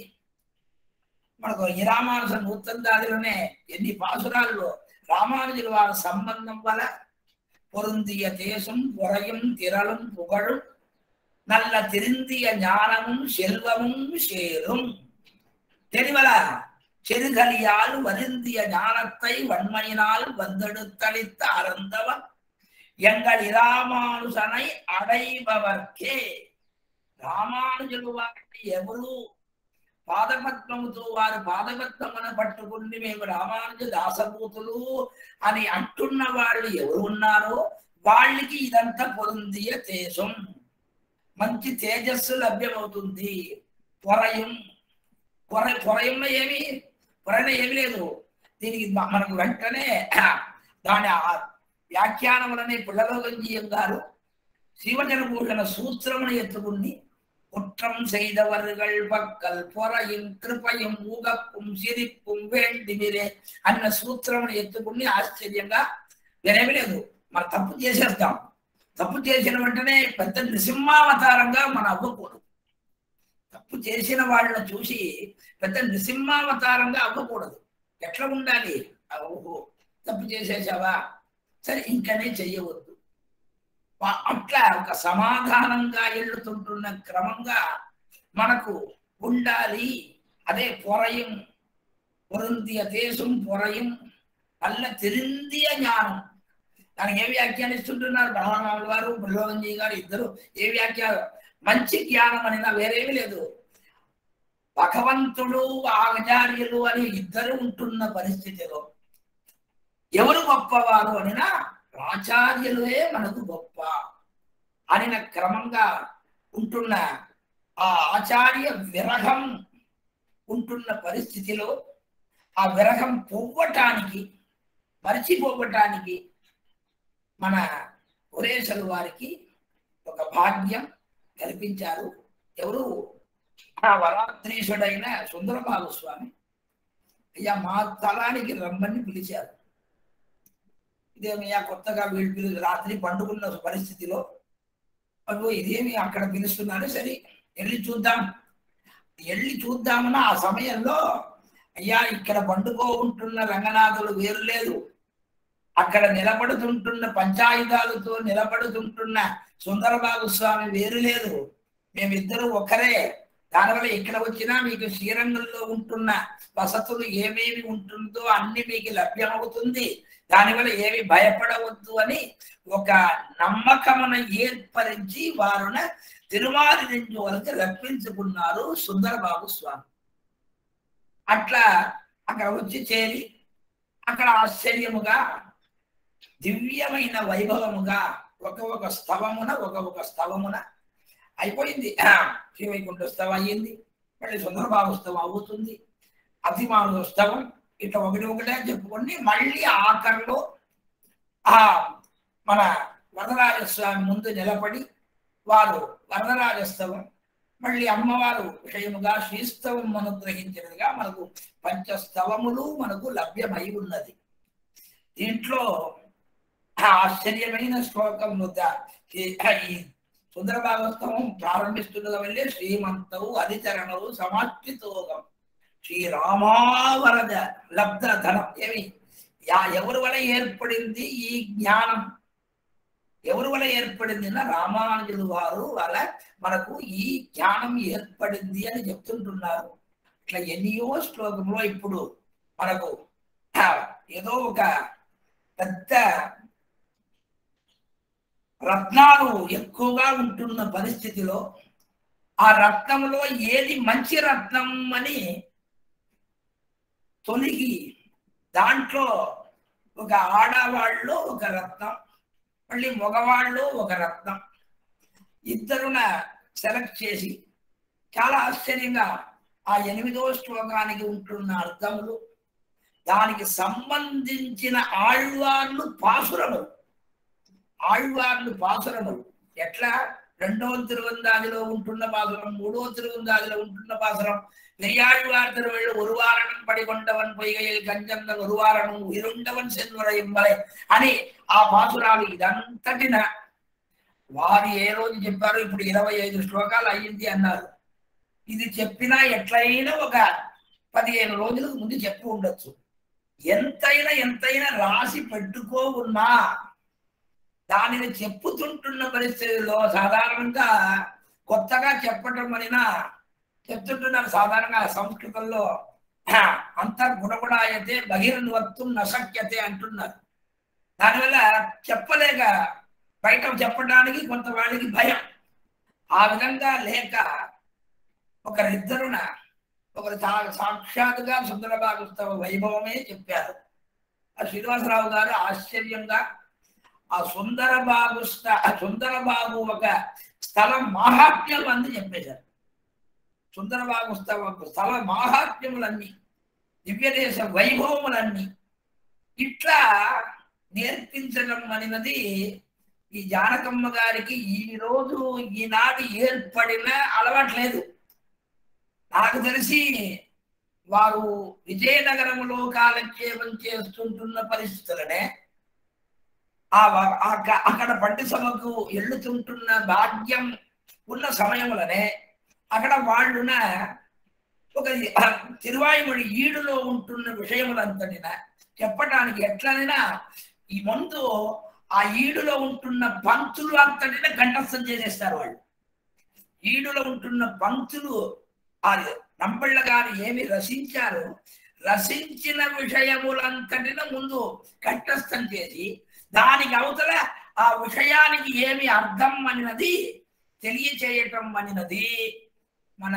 మనకు ఈ రామానుజ నూతందాదిలోనే ఎన్ని పాసురాల్లో రామానుజుల వారి సంబంధం వల్ల పొరుందియ దేశం పొరయం తిరలం పుగழும் நல்ல திருந்திய ஞானமும் செல்வமும் சேரும் தெளிவல செருகலியால் வருந்திய ஞானத்தை வன்மையினால் வந்தெடுத்தளித்த அறந்தவன் எங்கள் ఇరామానుజனை అడైబవర్కే రామానుజులు వారిని ఎవరు పాదపద్మముతో వారు పాదపద్మమున పట్టుకుని మేము రామానుజ దాసభూతులు అని అంటున్న వాళ్ళు ఎవరు ఉన్నారో వాళ్ళకి ఇదంతా పొందియ దేశం మంచి తేజస్సు లభ్యమవుతుంది పొరయం పొర పొరయంలో ఏమి పొరలో ఏమి లేదు దీనికి మ- మనకు వెంటనే దాని ఆ వ్యాఖ్యానములనే పిల్లలోకంజీయం గారు శివజనభూషణ సూత్రమును ఎత్తుకుని குற்றம் செய்தவர்கள் பக்கல் பொறையும் கிருపయం ஊகப்பும் సిరిப்புం వేండిమిరే అన్న సూత్రమును ఎత్తుకుని ఆశ్చర్యంగా వేరేమి లేదు మనం తప్పు చేసేస్తాం తప్పు చేసిన వెంటనే పెద్ద నృసింహావతారంగా మనం అవ్వకూడదు తప్పు చేసిన వాళ్ళని చూసి పెద్ద నృసింహావతారంగా అవ్వకూడదు ఎట్లా ఉండాలి ఆ, ఓహో తప్పు చేసేసావా సరే ఇంకనే చెయ్యవద్దు వా- అట్లా ఒక సమాధానంగా ఎల్లుతుంటున్న క్రమంగా మనకు ఉండాలి అదే పొరయం పొరుందియ దేశం పొరయం అల్ల తిరిందియ జ్ఞానం దానికి ఏ వ్యాఖ్యానిస్తుంటున్నారు బ్రహ్మరాముల వారు బృహంజీ గారు ఇద్దరు ఏ వ్యాఖ్య మంచి జ్ఞానం అనినా వేరేమీ లేదు భగవంతుడు ఆచార్యులు అని ఇద్దరు ఉంటున్న పరిస్థితిలో ఎవరు గొప్పవారు అనినా ఆచార్యులే మనకు గొప్ప అనిన క్రమంగా ఉంటున్న ఆ ఆచార్య విరహం ఉంటున్న పరిస్థితిలో ఆ విరహం పోవటానికి మరిచిపోవటానికి మన పురేశలు వారికి ఒక భాగ్యం కల్పించారు ఎవరు ఆ వరాత్రీషుడైన సుందరబాబు స్వామి అయ్యా మా తలానికి రమ్మని పిలిచారు ఇదేమయ్యా కొత్తగా వీళ్ళు పిలు రాత్రి పండుకున్న పరిస్థితిలో అయ్యో ఇదేమి అక్కడ పిలుస్తున్నారు సరే వెళ్ళి చూద్దాం వెళ్ళి చూద్దామన్న ఆ సమయంలో అయ్యా ఇక్కడ పండుకో ఉంటున్న రంగనాథులు వేరు లేదు అక్కడ నిలబడుతుంటున్న పంచాయుధాలతో నిలబడుతుంటున్న సుందరబాబు స్వామి వేరు లేదు మేమిద్దరు ఒకరే దానివల్ల ఇక్కడ వచ్చినా మీకు శ్రీరంగంలో ఉంటున్న వసతులు ఏమేమి ఉంటుందో అన్ని మీకు లభ్యమవుతుంది దానివల్ల ఏమి భయపడవద్దు అని ఒక నమ్మకమును ఏర్పరించి వారున తిరుమాలి నుంచి వరకు రప్పించుకున్నారు సుందరబాబు స్వామి అట్లా అక్కడ వచ్చి చేరి అక్కడ ఆశ్చర్యముగా దివ్యమైన వైభవముగా ఒక ఒక స్తవమున ఒక ఒక స్తవమున అయిపోయింది శ్రీవైకుంఠ స్తవం అయ్యింది మళ్ళీ సుందరబాబు స్తవం అవుతుంది అతిమాను స్తవం ఇట్లా ఒకటి ఒకటే చెప్పుకొని మళ్ళీ ఆఖరిలో ఆ మన వరదరాజస్వామి ముందు నిలబడి వారు వరదరాజస్తవం మళ్ళీ అమ్మవారు విషయముగా శ్రీస్తవం అనుగ్రహించినదిగా మనకు పంచస్తవములు మనకు లభ్యమై ఉన్నది దీంట్లో ఆ ఆశ్చర్యమైన శ్లోకం వద్ద ఈ- ఈ సుందరభాగస్తవం ప్రారంభిస్తున్నది వల్లే శ్రీమంతవు అధిచరణవు సమాష్టితోగం శ్రీరామావరద లబ్ధ ధనం ఏమి యా ఎవరి వల్ల ఏర్పడింది ఈ జ్ఞానం ఎవరి వల్ల ఏర్పడింది నా రామానుజులు వారు వల్ల మనకు ఈ జ్ఞానం ఏర్పడింది అని చెప్తుంటున్నారు ఇట్లా ఎన్నో శ్లోకంలో ఇప్పుడు మనకు ఆ, ఏదో ఒక పెద్ద రత్నాలు ఎక్కువగా ఉంటున్న పరిస్థితిలో ఆ రత్నంలో ఏది మంచి రత్నం అని తొలగి దాంట్లో ఒక ఆడవాళ్ళు ఒక రత్నం మళ్ళీ మగవాళ్ళు ఒక రత్నం ఇద్దరున సెలెక్ట్ చేసి చాలా ఆశ్చర్యంగా ఆ ఎనిమిదో శ్లోకానికి ఉంటున్న అర్థములు దానికి సంబంధించిన ఆళ్వార్లు పాసురములు ఆళ్వార్లు పాసురములు ఎట్లా రెండవ తిరువందాదిలో ఉంటున్న పాసురం మూడో తిరువందాదిలో ఉంటున్న పాసురం நெய்யாழ்வார் திருவள்ளு ஒருவாரணம் படிகொண்டவன் பொய்கையில் கஞ்சந்தன் ஒருவாரணம் உயிருண்டவன் சென்வரையும் వలె అని ఆ పాసురాలు ఇదంతటిన వారు ఏ రోజు చెప్పారు ఇప్పుడు ఇరవై ఐదు శ్లోకాలు అయ్యింది అన్నారు ఇది చెప్పినా ఎట్లయినా ఒక పదిహేను రోజులకు ముందు చెప్పి ఉండొచ్చు ఎంతైనా ఎంతైనా రాసి పెట్టుకో ఉన్నా దానిని చెప్పుతుంటున్న పరిస్థితుల్లో సాధారణంగా కొత్తగా చెప్పటం అనినా చెప్తుంటున్నారు సాధారణంగా సంస్కృతంలో అంతర్గుణగుణాయతే బహిర్వక్తం నశక్యతే అంటున్నారు దానివల్ల చెప్పలేక బయట చెప్పడానికి కొంత వాళ్ళకి భయం ఆ విధంగా లేక ఒకరిద్దరున ఒకరు సా- సాక్షాత్తుగా సుందరబాగుస్తవ వైభవమే చెప్పారు ఆ శ్రీనివాసరావు గారు ఆశ్చర్యంగా ఆ సుందరబాగుస్త సుందరబాబు ఒక స్థలం మాహాత్మ్యం అని చెప్పేశారు సుందరబాబు స్థల స్థల మాహాత్మ్యములన్నీ దివ్యదేశ వైభవములన్నీ ఇట్లా నేర్పించడం అనినది ఈ జానకమ్మ గారికి ఈ రోజు ఈనాడు ఏర్పడిన అలవాట్లేదు నాకు తెలిసి వారు విజయనగరంలో కాలక్షేపం చేస్తుంటున్న పరిస్థితులనే ఆ వ- ఆ క- అక్కడ పండి సభకు ఎళ్ళుతుంటున్న భాగ్యం ఉన్న సమయములనే అక్కడ వాళ్ళున ఒక తిరువాయుమడి ఈడులో ఉంటున్న విషయములంతటిన చెప్పడానికి ఎట్లనైనా ఈ ముందు ఆ ఈడులో ఉంటున్న పంక్తులు అంతటిన కంఠస్థం చేసేస్తారు వాళ్ళు ఈడులో ఉంటున్న పంక్తులు ఆ నంబళ్ళ గారు ఏమి రసించారో రసించిన విషయములంతటిన ముందు కంఠస్థం చేసి దానికి అవతల ఆ విషయానికి ఏమి అర్థం అనినది తెలియచేయటం అనినది మన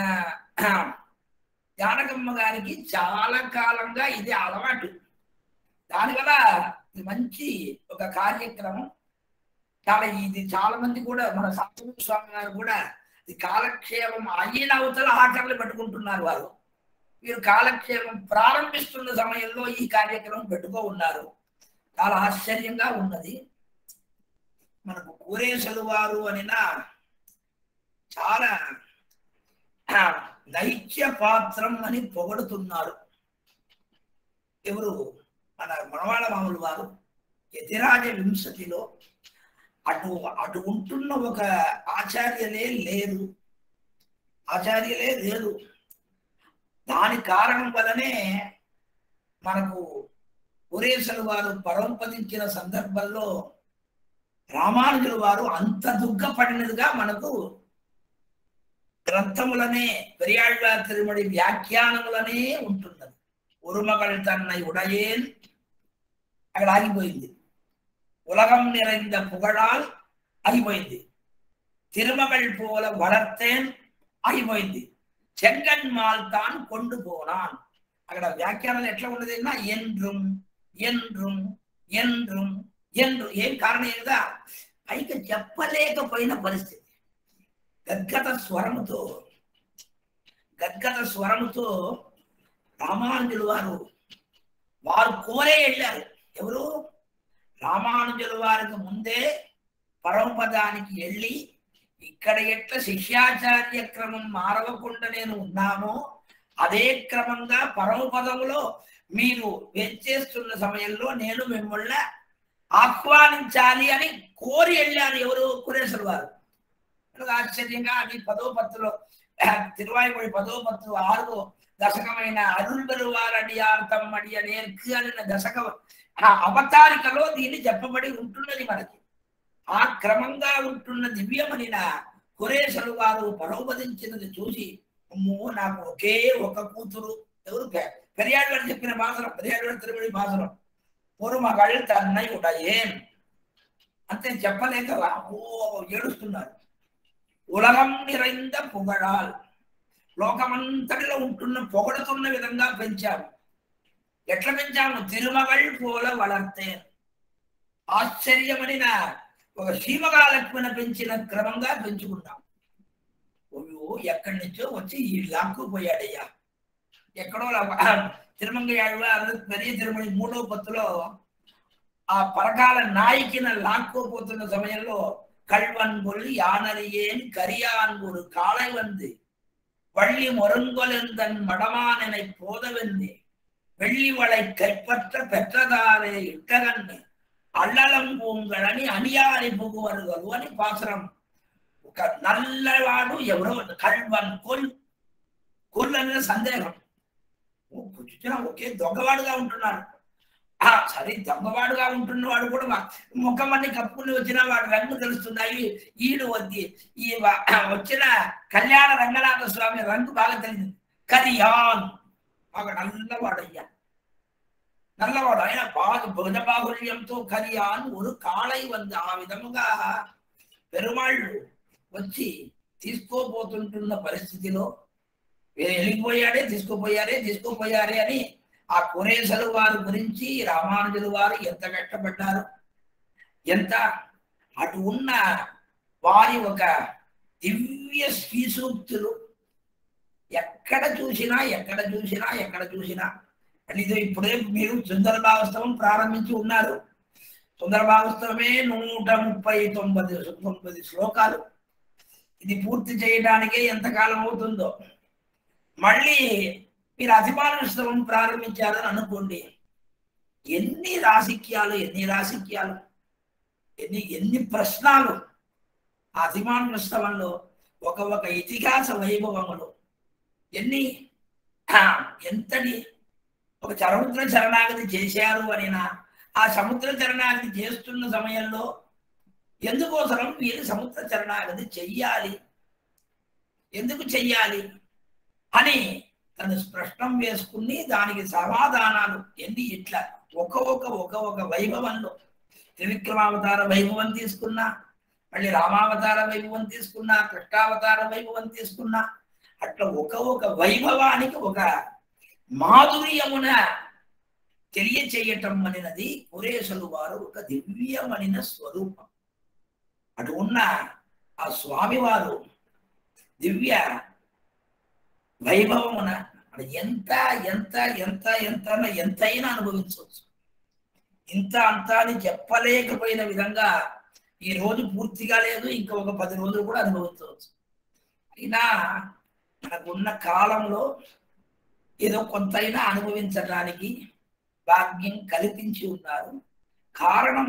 జానకమ్మ గారికి చాలా కాలంగా ఇది అలవాటు దానివల్ల ఇది మంచి ఒక కార్యక్రమం చాలా ఇది చాలా మంది కూడా మన సాంబ స్వామి గారు కూడా ఇది కాలక్షేపం అయిన అవతల ఆకర్లు పెట్టుకుంటున్నారు వారు వీరు కాలక్షేపం ప్రారంభిస్తున్న సమయంలో ఈ కార్యక్రమం పెట్టుకో ఉన్నారు చాలా ఆశ్చర్యంగా ఉన్నది మనకు కూరేశలు వారు అనినా చాలా ఆ, దైత్య పాత్రం అని పొగడుతున్నారు ఎవరు మన మనవాళ్ళ మామూలు వారు యతిరాజ వింశతిలో అటు అటు ఉంటున్న ఒక ఆచార్యలే లేరు ఆచార్యలే లేరు దాని కారణం వలనే మనకు ఒరేసలు వారు పరంపదించిన సందర్భంలో రామానుజుల వారు అంత దుఃఖపడినదిగా మనకు గ్రంథములనే పెరియాళ్వార్ తిరుమడి వ్యాఖ్యానములనే ఉంటున్నది ఉరుమగల్ తన్నై ఉడయేన్ అక్కడ ఆగిపోయింది ఉలగం నిరైంద పుగడాల్ ఆగిపోయింది తిరుమగల్ పోల వளர்த்தேன் ఆగిపోయింది చెంగన్ మాల్తాన్ కొండు పోనాన్ అక్కడ వ్యాఖ్యానాలు ఎట్లా ఉన్నది అన్నా ఎండ్రుం ఎండ్రుం ఎండ్రుం ఎండ్రు ఏం కారణం ఏందా పైకి చెప్పలేకపోయిన పరిస్థితి గద్గత స్వరముతో గద్గత స్వరముతో రామానుజులు వారు వారు కోరే వెళ్ళారు ఎవరు రామానుజుల వారికి ముందే పరమపదానికి వెళ్ళి ఇక్కడ ఎట్లా శిష్యాచార్య క్రమం మారవకుండా నేను ఉన్నానో అదే క్రమంగా పరమపదములో మీరు వెంచేస్తున్న సమయంలో నేను మిమ్మల్ని ఆహ్వానించాలి అని కోరి వెళ్ళారు ఎవరు కురేశ్వరు వారు మనకు ఆశ్చర్యంగా అది పదో పత్తులో తిరువాయిమొഴി పదో పత్తు ఆరు దశకమైన అరుల్ బెరువారడియార్థం అడి అనేర్కు అనే దశక ఆ అవతారికలో దీన్ని చెప్పబడి ఉంటున్నది మనకి ఆ క్రమంగా ఉంటున్న దివ్యమనిన కురేశలు వారు పరోపదించినది చూసి అమ్మో నాకు ఒకే ఒక కూతురు ఎవరు పె- పెరియాడు గారు చెప్పిన భాషనం పెరియాడు గారు తిరుమడి భాషనం ஒரு மகள் தன்னை உடையேன் అంతే చెప్పలేక ఓ ఏడుస్తున్నారు ఉలగం నిరైంద పొగడాల్ లోకమంతటిలో ఉంటున్న పొగడుతున్న విధంగా పెంచాము ఎట్లా పెంచాము తిరుమగల్ పోల వளர்த்தேன் ఆశ్చర్యమనిన ఒక శీమగాలక్ష్మణ పెంచిన క్రమంగా పెంచుకున్నాం అయ్యో ఎక్కడి నుంచో వచ్చి ఈ లాక్కు పోయాడయ్యా ఎక్కడో లా- తిరుమంగయాడు పెరియ తిరుమల మూడో పత్తులో ఆ పరకాల నాయకిన లాక్కోపోతున్న సమయంలో కల్వన్ కొల్లి యానరియேன் கரியான் ஒரு காளை வந்து வள்ளி மொருங்கொலெந்தன் மடமானனை போதவென்னே வெள்ளிவளை கைப்பற்ற பெற்றதாரே ఇట్టగన్ను అల్లలం పూంగళని అనియాని పుగువరుగలు అని పాసరం ఒక నల్లవాడు ఎవరో కల్వన్ కొల్ కొల్ అనే సందేహం ఓ కూర్చున్నా ఒకే దొంగవాడుగా ఉంటున్నాడు ఆ సరే దొంగవాడుగా ఉంటున్నవాడు కూడా మా- ముఖం అన్ని కప్పుకుని వచ్చిన వాడు రంగు తెలుస్తున్నాయి ఈడు వద్ది ఈ వ- వచ్చిన కళ్యాణ రంగనాథ స్వామి రంగు బాగా తెలిసింది కరియాన్ ఒక నల్లవాడయ్యా నల్లవాడు ఆయన బాగా భుజ బాహుల్యంతో కరియాన్ ఒక కాళై వంద ఆ విధముగా పెరుమాళ్ళు వచ్చి తీసుకోపోతుంటున్న పరిస్థితిలో వెళ్ళిపోయాడే తీసుకుపోయారే తీసుకుపోయారే అని ఆ కురేసలు వారి గురించి రామానుజులు వారు ఎంత కష్టపడ్డారు ఎంత అటు ఉన్న వారి ఒక దివ్య శ్రీసూక్తులు ఎక్కడ చూసినా ఎక్కడ చూసినా ఎక్కడ చూసినా అంటే ఇది ఇప్పుడే మీరు సుందర భాగస్తవం ప్రారంభించి ఉన్నారు సుందర భాగస్తవమే నూట ముప్పై తొమ్మిది తొమ్మిది శ్లోకాలు ఇది పూర్తి చేయడానికే ఎంతకాలం అవుతుందో మళ్ళీ మీరు అతిమానుష్ఠవం ప్రారంభించారని అనుకోండి ఎన్ని రాసిక్యాలు ఎన్ని రాసిక్యాలు ఎన్ని ఎన్ని ప్రశ్నలు ఆ అతిమానుష్ఠవంలో ఒక ఒక ఇతిహాస వైభవములు ఎన్ని ఆ, ఎంతటి ఒక సముద్ర శరణాగతి చేశారు అనినా ఆ సముద్ర శరణాగతి చేస్తున్న సమయంలో ఎందుకోసరం వీరు సముద్ర శరణాగతి చెయ్యాలి ఎందుకు చెయ్యాలి అని తను స్పష్టం వేసుకుని దానికి సమాధానాలు ఎన్ని ఇట్లా ఒక ఒక ఒక ఒక వైభవంలో త్రివిక్రమావతార వైభవం తీసుకున్నా మళ్ళీ రామావతార వైభవం తీసుకున్నా కృష్ణావతార వైభవం తీసుకున్నా అట్లా ఒక ఒక వైభవానికి ఒక మాధుర్యమున తెలియచేయటం అనినది కురేశులు వారు ఒక దివ్యమనిన స్వరూపం అటు ఉన్న ఆ స్వామివారు దివ్య వైభవమున అది ఎంత ఎంత ఎంత ఎంత అన్న ఎంతైనా అనుభవించవచ్చు ఇంత అంత అని చెప్పలేకపోయిన విధంగా ఈ రోజు పూర్తిగా లేదు ఇంకా ఒక పది రోజులు కూడా అనుభవించవచ్చు అయినా మనకున్న కాలంలో ఏదో కొంతైనా అనుభవించడానికి భాగ్యం కల్పించి ఉన్నారు కారణం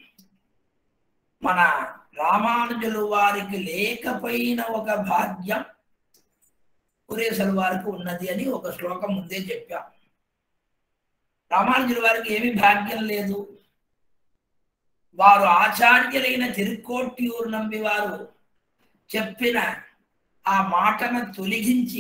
మన రామానుజులు వారికి లేకపోయిన ఒక భాగ్యం కురేశల వారికి ఉన్నది అని ఒక శ్లోకం ముందే చెప్పాం రామానుజుల వారికి ఏమి భాగ్యం లేదు వారు ఆచార్యులైన తిరుక్కోట్యూరు నంబి వారు చెప్పిన ఆ మాటను తొలగించి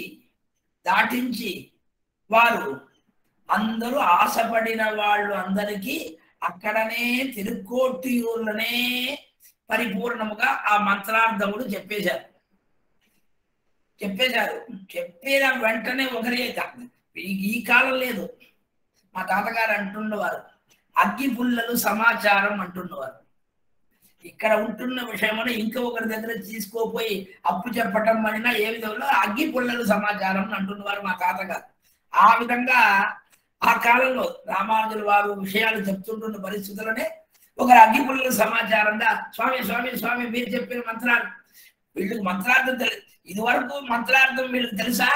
దాటించి వారు అందరూ ఆశపడిన వాళ్ళు అందరికీ అక్కడనే తిరుక్కోటియూర్లనే పరిపూర్ణముగా ఆ మంత్రార్థములు చెప్పేశారు చెప్పేశారు చెప్పిన వెంటనే ఒకరి ఈ- ఈ కాలం లేదు మా తాతగారు అంటున్నవారు అగ్గి పుల్లలు సమాచారం అంటున్నవారు ఇక్కడ ఉంటున్న విషయమును ఇంకొకరి దగ్గర తీసుకోపోయి అప్పు చెప్పటం అనినా ఏ విధంలో అగ్గి పుల్లలు సమాచారం అంటున్నవారు మా తాతగారు ఆ విధంగా ఆ కాలంలో రామానుజుల వారు విషయాలు చెప్తుంటున్న పరిస్థితులనే ఒకరు అగ్గి పుల్లల సమాచారంగా స్వామి స్వామి స్వామి మీరు చెప్పిన మంత్రాలు వీళ్ళకి మంత్రార్థం తెలి ఇది వరకు మంత్రార్థం వీళ్ళకి తెలుసా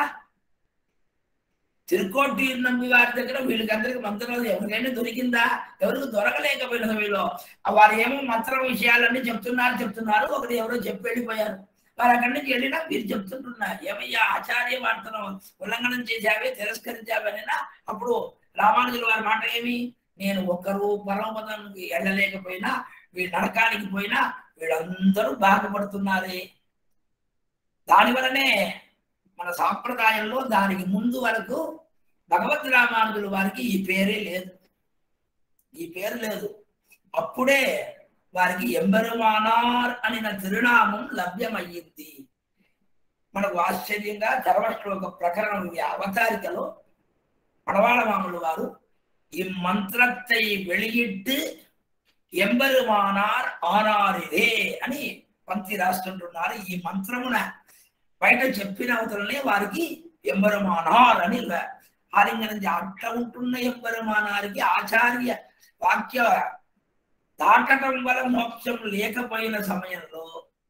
తిరుకోటి నమ్మి వారి దగ్గర వీళ్ళకందరికి మంత్రాలు ఎవరికైనా దొరికిందా ఎవరికి దొరకలేకపోయినది వీళ్ళు ఆ వారు ఏమో మంత్రం విషయాలన్నీ చెప్తున్నారు చెప్తున్నారు ఒకరు ఎవరో చెప్పి వెళ్ళిపోయారు వారు అక్కడి నుంచి వెళ్ళినా మీరు చెప్తుంటున్నారు ఏమయ్యా ఆచార్య వార్తను ఉల్లంఘనం చేశావే తిరస్కరించావనేనా అప్పుడు రామానుజుల వారి మాట ఏమి నేను ఒక్కరు పరమపదానికి వెళ్ళలేకపోయినా వీళ్ళు నరకానికి పోయినా వీళ్ళందరూ బాధపడుతున్నారే దాని వలనే మన సాంప్రదాయంలో దానికి ముందు వరకు భగవద్ రామానుజుల వారికి ఈ పేరే లేదు ఈ పేరు లేదు అప్పుడే వారికి ఎంబెరుమానార్ అనిన తిరునామం లభ్యమయ్యింది మనకు ఆశ్చర్యంగా ధర్మశ్లోక ప్రకరణం ఈ అవతారికలో పడవాళ మామూలు వారు ఈ మంత్రத்தை வெளியிட்டு ఎంబెరుమానార్ ఆనారిదే అని పంక్తి రాస్తుంటున్నారు ఈ మంత్రమున బయట చెప్పిన అవతలనే వారికి ఎంబెరుమానార్ అని ఆలింగనం అట్లా ఉంటున్న ఎంబెరుమానారికి ఆచార్య వాక్య దాటడం వల్ల మోక్షం లేకపోయిన సమయంలో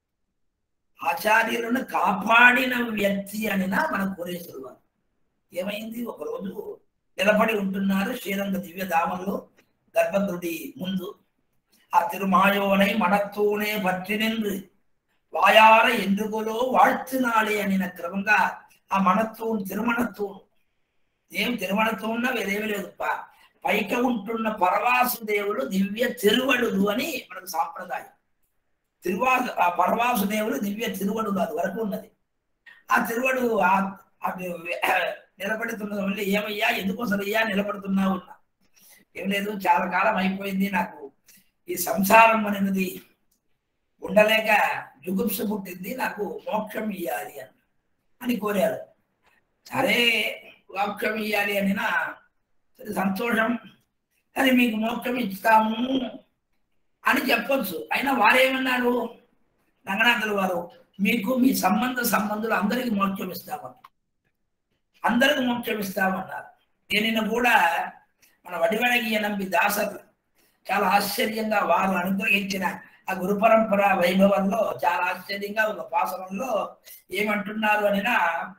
ఆచార్యులను కాపాడిన వ్యక్తి అనినా మన కోరేశ్వరు వారు ఏమైంది ఒకరోజు నిలబడి ఉంటున్నారు శ్రీరంగ దివ్య ధామంలో గర్భగుడి ముందు ఆ తిరుమాయోனை మడత్తూనే పట్టి నిன்று వాయార ఎందుకులో வாழ்த்துనాளே అనిన క్రమంగా ఆ మనత్తూన్ తిరుమణత్తూన్ ఏం తిరుమణతూన్న వేరేమి లేదు ప- పైక ఉంటున్న పరవాసు దేవుడు దివ్య తిరువడులు అని మనకు సాంప్రదాయం తిరువాసు ఆ పరవాసు దేవుడు దివ్య తిరువడులు అది వరకు ఉన్నది ఆ తిరువడు ఆ అది నిలబడుతున్న వల్ల ఏమయ్యా ఎందుకోసమయ్యా నిలబడుతున్నావు అన్నా ఏం లేదు చాలా కాలం అయిపోయింది నాకు ఈ సంసారం అనేది ఉండలేక జుగుప్స పుట్టింది నాకు మోక్షం ఇయ్యాలి అని అని కోరారు సరే మోక్షం ఇయ్యాలి అనినా సరే సంతోషం కానీ మీకు మోక్షం ఇస్తాము అని చెప్పొచ్చు అయినా వారేమన్నారు రంగనాథుల వారు మీకు మీ సంబంధ సంబంధులు అందరికీ మోక్షం ఇస్తామన్నారు అందరికి మోక్షం ఇస్తామన్నారు దీనిని కూడా మన వడివడగియ నంబి దాసరు చాలా ఆశ్చర్యంగా వారు అనుగ్రహించిన ఆ గురు పరంపర వైభవంలో చాలా ఆశ్చర్యంగా ఒక పాసనంలో ఏమంటున్నారు అనినా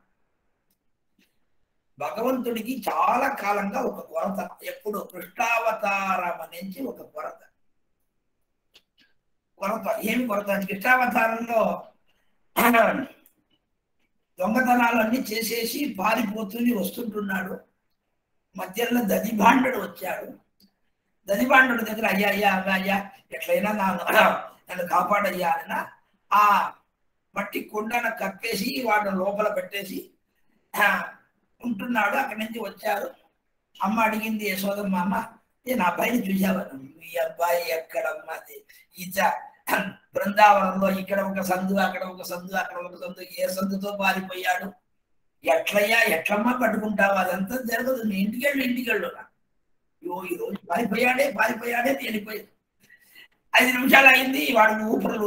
భగవంతుడికి చాలా కాలంగా ఒక కొరత ఎప్పుడు కృష్ణావతారం నుంచి ఒక కొరత కొరత ఏమి కొరత కృష్ణావతారంలో దొంగతనాలన్నీ చేసేసి పారిపోతూనే వస్తుంటున్నాడు మధ్యలో దదిభాండుడు వచ్చాడు దదిభాండుడి దగ్గర అయ్యా అయ్యా అయ్యా అయ్యా ఎట్లయినా నన్ను నన్ను కాపాడయ్యా అన్న ఆ మట్టి కుండను కప్పేసి వాటిని లోపల పెట్టేసి ఆ, ఉంటున్నాడు అక్కడి నుంచి వచ్చారు అమ్మ అడిగింది యశోదమ్మ అమ్మ "ఏ నా అబ్బాయిని చూసావా మీ అబ్బాయి ఎక్కడమ్మా అది ఈత బృందావనంలో ఇక్కడ ఒక సందు అక్కడ ఒక సందు అక్కడ ఒక సందు ఏ సందుతో పారిపోయాడు ఎట్లయ్యా ఎట్లమ్మా పట్టుకుంటావు అదంతా జరగదు నీ ఇంటికి వెళ్ళు ఇంటికి వెళ్ళు అయ్యో ఈ రోజు పారిపోయాడే పారిపోయాడే వెళ్ళిపోయాడు ఐదు నిమిషాలు అయింది వాడు ఊపిరులు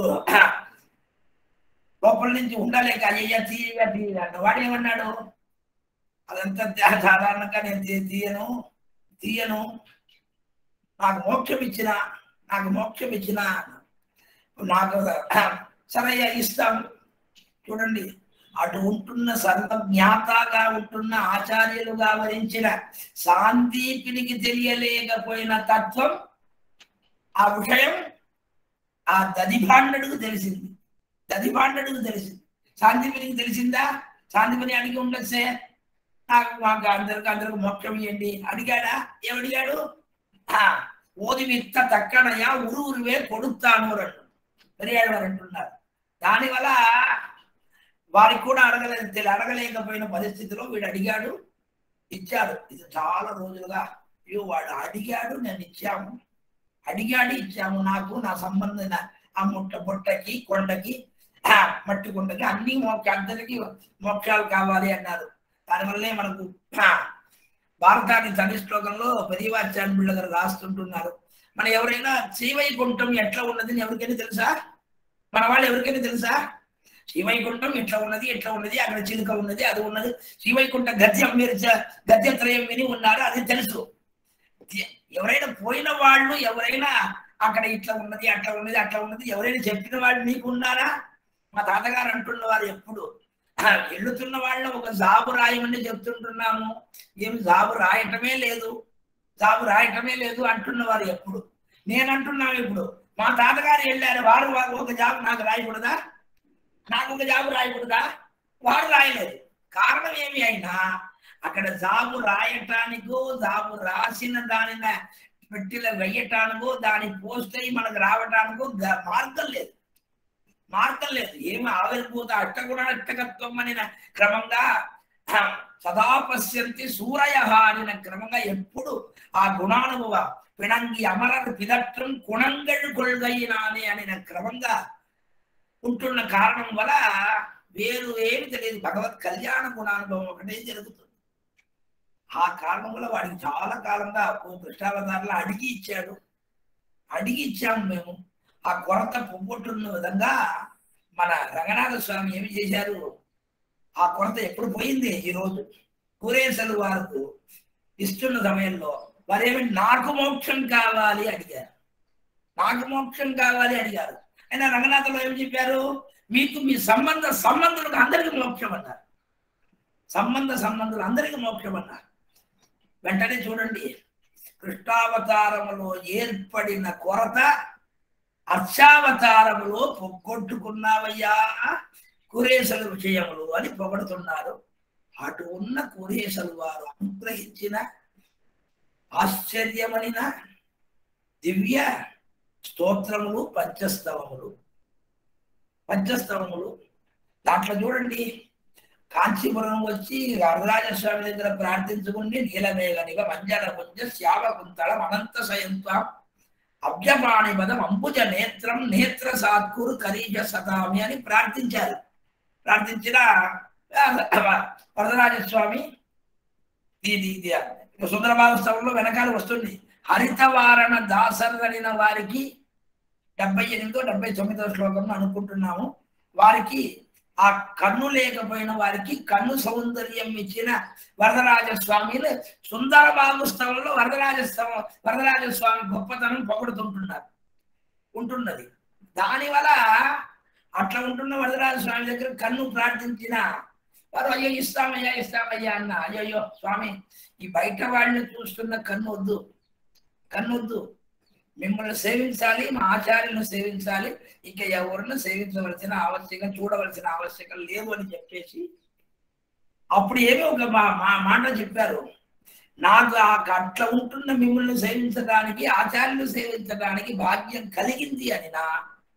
లోపల నుంచి ఉండలేక అయ్యయ్యా తీయగా తీయగా వాడు ఏమన్నాడు అదంతా దా- సాధారణంగా నేను తీ- తీయను తీయను నాకు మోక్షం ఇచ్చిన నాకు మోక్షం ఇచ్చిన నాకు సరయ్య ఇస్తాం చూడండి అటు ఉంటున్న సర్వజ్ఞాతగా ఉంటున్న ఆచార్యులుగా వరించిన సాందీపినికి తెలియలేకపోయిన తత్వం ఆ విషయం ఆ దదిభాండడుకు తెలిసింది దదిభాండడుకు తెలిసింది సాందీపినికి తెలిసిందా సాందీపిని అడిగి ఉండొచ్చే నాకు మాకు అందరికి అందరికి మోక్షం ఇవ్వండి అడిగాడా ఏమడిగాడు ఆ, ఓది విత్త తక్కనయ్యా ఉరు ఉరువే కొడుతాను రెండు పెరియాడు వారు అంటున్నారు దానివల్ల వారికి కూడా అడగలేదు తెలి- అడగలేకపోయిన పరిస్థితిలో వీడు అడిగాడు ఇచ్చాడు ఇది చాలా రోజులుగా అయ్యో వాడు అడిగాడు నేను ఇచ్చాము అడిగాడి ఇచ్చాము నాకు నా సంబంధమైన ఆ ముట్ట బుట్టకి కొండకి ఆ, మట్టి కొండకి అన్ని మోక్ష అందరికి మోక్షాలు కావాలి అన్నారు దానివల్లే మనకు ఆ, భారతాన్ని తని శ్లోకంలో పెరియవాచార్య బిళ్ళ గారు రాస్తుంటున్నారు మన ఎవరైనా శ్రీవైకుంఠం ఎట్లా ఉన్నది ఎవరికైనా తెలుసా మన వాళ్ళు ఎవరికైనా తెలుసా శ్రీవైకుంఠం ఎట్లా ఉన్నది ఎట్లా ఉన్నది అక్కడ చిలుక ఉన్నది అది ఉన్నది శ్రీవైకుంఠ గద్యం మీరు చ- గద్యత్రయం విని ఉన్నారు అది తెలుసు ఎ- ఎవరైనా పోయిన వాళ్ళు ఎవరైనా అక్కడ ఇట్లా ఉన్నది అట్లా ఉన్నది అట్లా ఉన్నది ఎవరైనా చెప్పిన వాళ్ళు మీకు ఉన్నారా మా తాతగారు అంటున్న వారు ఎప్పుడు "ఆ, వెళ్తున్న వాళ్ళని ఒక జాబు రాయమని చెప్తుంటున్నాము ఏమి జాబు రాయటమే లేదు జాబు రాయటమే లేదు అంటున్న వారు ఎప్పుడు నేను అంటున్నాను ఇప్పుడు మా తాతగారు వెళ్ళారు వారు వారు ఒక జాబ్ నాకు రాయకూడదా నాకు ఒక జాబు రాయకూడదా వారు రాయలేదు కారణం ఏమి అయినా అక్కడ జాబు రాయటానికో జాబు రాసిన దానిన పెట్టిలో వెయ్యటానికో దాని పోస్ట్ అయి మనకు రావటానికో గ- మార్గం లేదు మార్గం లేదు ఏమి ఆవిర్భూత అట్టగుణ అట్టకత్వం అనిన క్రమంగా ఆ, సదా పశ్యంతి సూరయ అనిన క్రమంగా ఎప్పుడు ఆ గుణానుభవ పిణంగి అమరర్ పిదత్రం కుణంగళ్ళు కొల్గైనానే అనిన క్రమంగా ఉంటున్న కారణం వల్ల వేరు ఏమి తెలియదు భగవత్ కళ్యాణ గుణానుభవం ఒకటే జరుగుతుంది ఆ కారణం వల్ల వాడికి చాలా కాలంగా ఓ కృష్ణావతారంలో అడిగి ఇచ్చాడు అడిగి ఇచ్చాము మేము ఆ కొరత పొంగొట్టున్న విధంగా మన రంగనాథ స్వామి ఏమి చేశారు ఆ కొరత ఎప్పుడు పోయింది ఈ రోజు కూరేసలు వారికి ఇస్తున్న సమయంలో వారేమి నాకు మోక్షం కావాలి అడిగారు నాకు మోక్షం కావాలి అడిగారు అయినా రంగనాథంలో ఏమి చెప్పారు మీకు మీ సంబంధ సంబంధులకు అందరికీ మోక్షం అన్నారు సంబంధ సంబంధులు అందరికీ మోక్షం అన్నారు వెంటనే చూడండి కృష్ణావతారములో ఏర్పడిన కొరత అర్చావతారములో పొగ్గొట్టుకున్నావయ్యా కురేసల విషయములు అని పొగడుతున్నారు అటు ఉన్న కురేసలు వారు అనుగ్రహించిన ఆశ్చర్యమనిన దివ్య స్తోత్రములు పంచస్తవములు పంచస్తవములు దాంట్లో చూడండి కాంచీపురం వచ్చి వరదరాజస్వామి దగ్గర ప్రార్థించుకుని నీలమేఘనిగ మంజన పుంజ శ్యామ కుంతళం అనంత సయంత్వం అభ్యపాణి పదం అంబుజ నేత్రం నేత్ర సాత్కురు కరీజ సతామి అని ప్రార్థించారు ప్రార్థించిన వరదరాజస్వామి ఇది ఇది సుందరబాబు వెనకాల వస్తుంది హరితవారణ దాసరదనిన వారికి డెబ్బై ఎనిమిదో డెబ్బై తొమ్మిదో శ్లోకం అనుకుంటున్నాము వారికి ఆ కన్ను లేకపోయిన వారికి కన్ను సౌందర్యం ఇచ్చిన వరదరాజస్వామిలు సుందరబాబు స్థలంలో వరదరాజస్వామి వరదరాజస్వామి గొప్పతనం పొగడుతుంటున్నారు ఉంటున్నది దానివల్ల అట్లా ఉంటున్న వరదరాజస్వామి దగ్గర కన్ను ప్రార్థించిన వారు అయ్యో ఇస్తామయ్యా ఇస్తామయ్యా అన్న అయ్యో స్వామి ఈ బయట వాళ్ళని చూస్తున్న కన్ను వద్దు కన్ను వద్దు మిమ్మల్ని సేవించాలి మా ఆచార్యులను సేవించాలి ఇక ఎవరిని సేవించవలసిన ఆవశ్యకం చూడవలసిన ఆవశ్యకం లేదు అని చెప్పేసి అప్పుడు ఏమీ ఒక మా మా మాట చెప్పారు నాకు ఆ అట్లా ఉంటున్న మిమ్మల్ని సేవించడానికి ఆచార్యులు సేవించడానికి భాగ్యం కలిగింది అని నా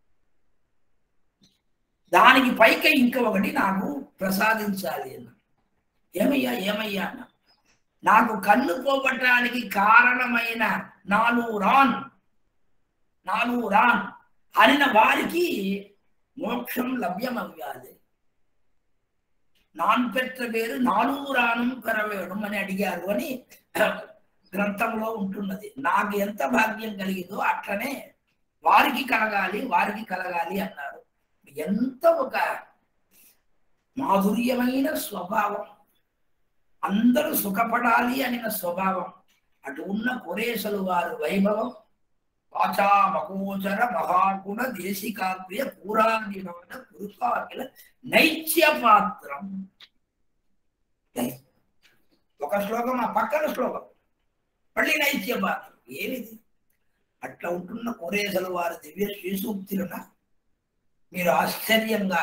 దానికి పైకి ఇంకా ఒకటి నాకు ప్రసాదించాలి అన్న ఏమయ్యా ఏమయ్యా అన్న నాకు కన్ను పోగొట్టడానికి కారణమైన నాలుగు రాన్ నాలుగు రాన్ అనిన వారికి మోక్షం లభ్యమవ్వాలి నాన్ పెట్ర పేరు నాలుగు రానం పెరవేయడం అని అడిగారు అని గ్రంథంలో ఉంటున్నది నాకు ఎంత భాగ్యం కలిగిందో అట్లనే వారికి కలగాలి వారికి కలగాలి అన్నారు ఎంత ఒక మాధుర్యమైన స్వభావం అందరూ సుఖపడాలి అనిన స్వభావం అటు ఉన్న కురేసలు వారు వైభవం వాచా మకోచర మహాగుణ దేశికాగ్ర్య పూరాంగినమైన కురుకాకిల నైత్య పాత్రం ఒక శ్లోకం ఆ పక్కన శ్లోకం మళ్ళీ నైత్య పాత్రం ఏమిది అట్లా ఉంటున్న కురేసలు వారి దివ్య శ్రీసూక్తులన మీరు ఆశ్చర్యంగా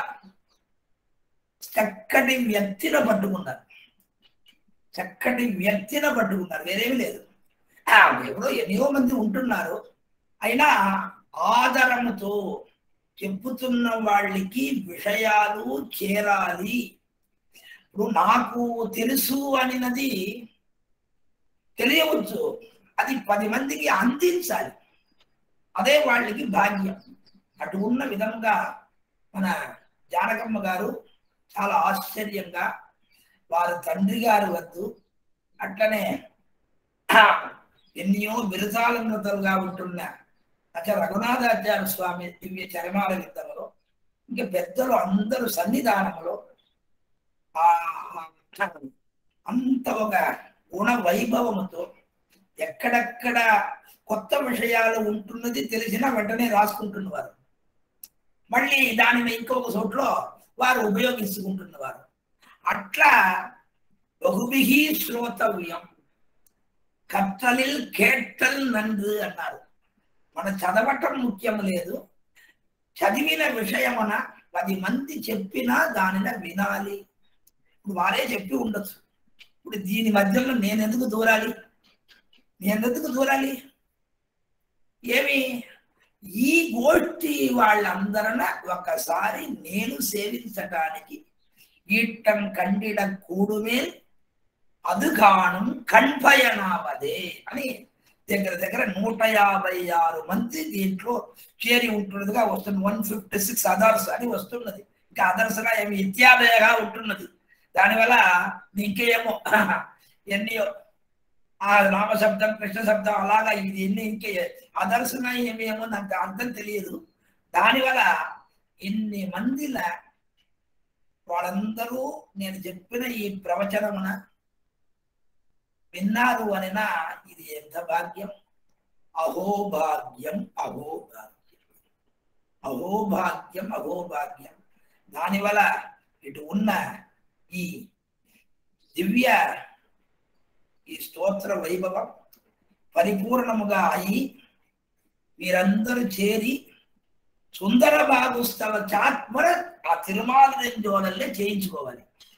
చక్కటి వ్యక్తిని పట్టుకున్నారు చక్కటి వ్యక్తిని పట్టుకున్నారు వేరేమి లేదు ఆ, ఎవరో ఎన్నో మంది ఉంటున్నారు అయినా ఆదరముతో చెప్పుతున్న వాళ్ళకి విషయాలు చేరాలి ఇప్పుడు నాకు తెలుసు అనినది తెలియవచ్చు అది పది మందికి అందించాలి అదే వాళ్ళకి భాగ్యం అటు ఉన్న విధంగా మన జానకమ్మ గారు చాలా ఆశ్చర్యంగా వారి తండ్రి గారు వద్దు అట్లనే ఎన్నో బిరుసాలంగతలుగా ఉంటున్న అచ్చ రఘునాథాచార్య స్వామి దివ్య చరమాల విద్యలో ఇంకా పెద్దలు అందరూ సన్నిధానంలో ఆ అంత ఒక గుణ వైభవముతో ఎక్కడెక్కడ కొత్త విషయాలు ఉంటున్నది తెలిసినా వెంటనే రాసుకుంటున్నవారు మళ్ళీ దానిని ఇంకొక చోట్లో వారు ఉపయోగించుకుంటున్నవారు అట్లా బహుభిహి శ్రోతవ్యం కట్టలిల్ కేట్టల్ నందు అన్నారు మన చదవటం ముఖ్యం లేదు చదివిన విషయమున పది మంది చెప్పినా దానిని వినాలి ఇప్పుడు వారే చెప్పి ఉండొచ్చు ఇప్పుడు దీని మధ్యలో నేను ఎందుకు దూరాలి నేను ఎందుకు దూరాలి ఏమి ఈ గోష్ఠి వాళ్ళందరన ఒకసారి నేను సేవించటానికి ఈట్టం కండిడ కూడుమేల్ అదుగానం కణ్పయనావదే అని దగ్గర దగ్గర నూట యాభై ఆరు మంది దీంట్లో చేరి ఉంటున్నదిగా వస్తుంది వన్ ఫిఫ్టీ సిక్స్ అదర్స్ అని వస్తున్నది ఇంకా అదర్స్ గా ఏమి ఇత్యాదయగా ఉంటున్నది దానివల్ల ఇంకేమో ఎన్నో ఆ రామశబ్దం కృష్ణ శబ్దం అలాగా ఇది ఎన్ని ఇంకే అదర్శన ఏమేమో నాకు అర్థం తెలియదు దానివల్ల ఇన్ని మందిల వాళ్ళందరూ నేను చెప్పిన ఈ ప్రవచనమున విన్నారు అనినా ఇది ఎంత భాగ్యం అహోభాగ్యం అహోభాగ్యం అహోభాగ్యం అహోభాగ్యం దానివల్ల ఇటు ఉన్న ఈ దివ్య ఈ స్తోత్ర వైభవం పరిపూర్ణముగా అయి మీరందరూ చేరి సుందర బాగుస్తవ చాత్మర ఆ తిరుమాల జోడల్లే చేయించుకోవాలి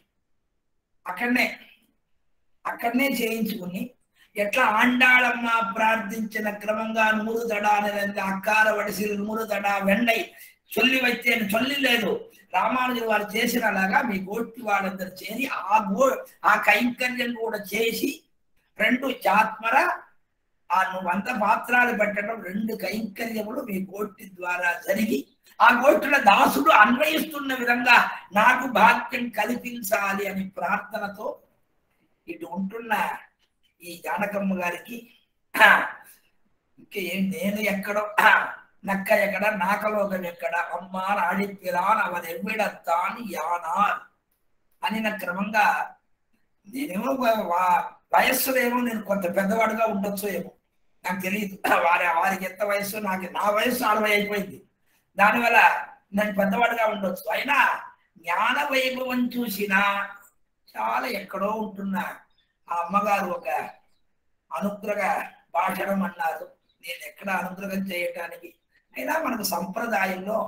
అక్కడనే అక్కడనే చేయించుకుని ఎట్లా ఆండాళమ్మ ప్రార్థించిన క్రమంగా నూరు దడ అనేది అక్కార వడిసి నూరు దడ వెండై చొల్లి వచ్చే చొల్లి లేదు రామానుజులు వారు చేసినలాగా మీ గోష్ఠి వాళ్ళందరూ చేరి ఆ గో ఆ కైంకర్యం కూడా చేసి రెండు చాత్మర ఆ వంద పాత్రాలు పెట్టడం రెండు కైంకర్యములు మీ గోష్ఠి ద్వారా జరిగి ఆ గోష్ఠుల దాసుడు అన్వయిస్తున్న విధంగా నాకు భాగ్యం కల్పించాలి అని ప్రార్థనతో ఇటు ఉంటున్న ఈ జానకమ్మ గారికి ఇంకా ఏం నేను ఎక్కడో నక్క ఎక్కడ నాకలోకం ఎక్కడ అమ్మ నాడిపిరాన్ అవన్ ఎవ్విడత్తాని యానార్ అని నా క్రమంగా నేనేమో వయస్సులో ఏమో నేను కొంత పెద్దవాడుగా ఉండొచ్చు ఏమో నాకు తెలియదు వారి వారికి ఎంత వయస్సు నాకు నా వయస్సు అరవై అయిపోయింది దానివల్ల నేను పెద్దవాడుగా ఉండొచ్చు అయినా జ్ఞాన వైభవం చూసినా చాలా ఎక్కడో ఉంటున్న ఆ అమ్మగారు ఒక అనుగ్రహ భాషణం అన్నారు నేను ఎక్కడ అనుగ్రహం చేయటానికి అయినా మనకు సంప్రదాయంలో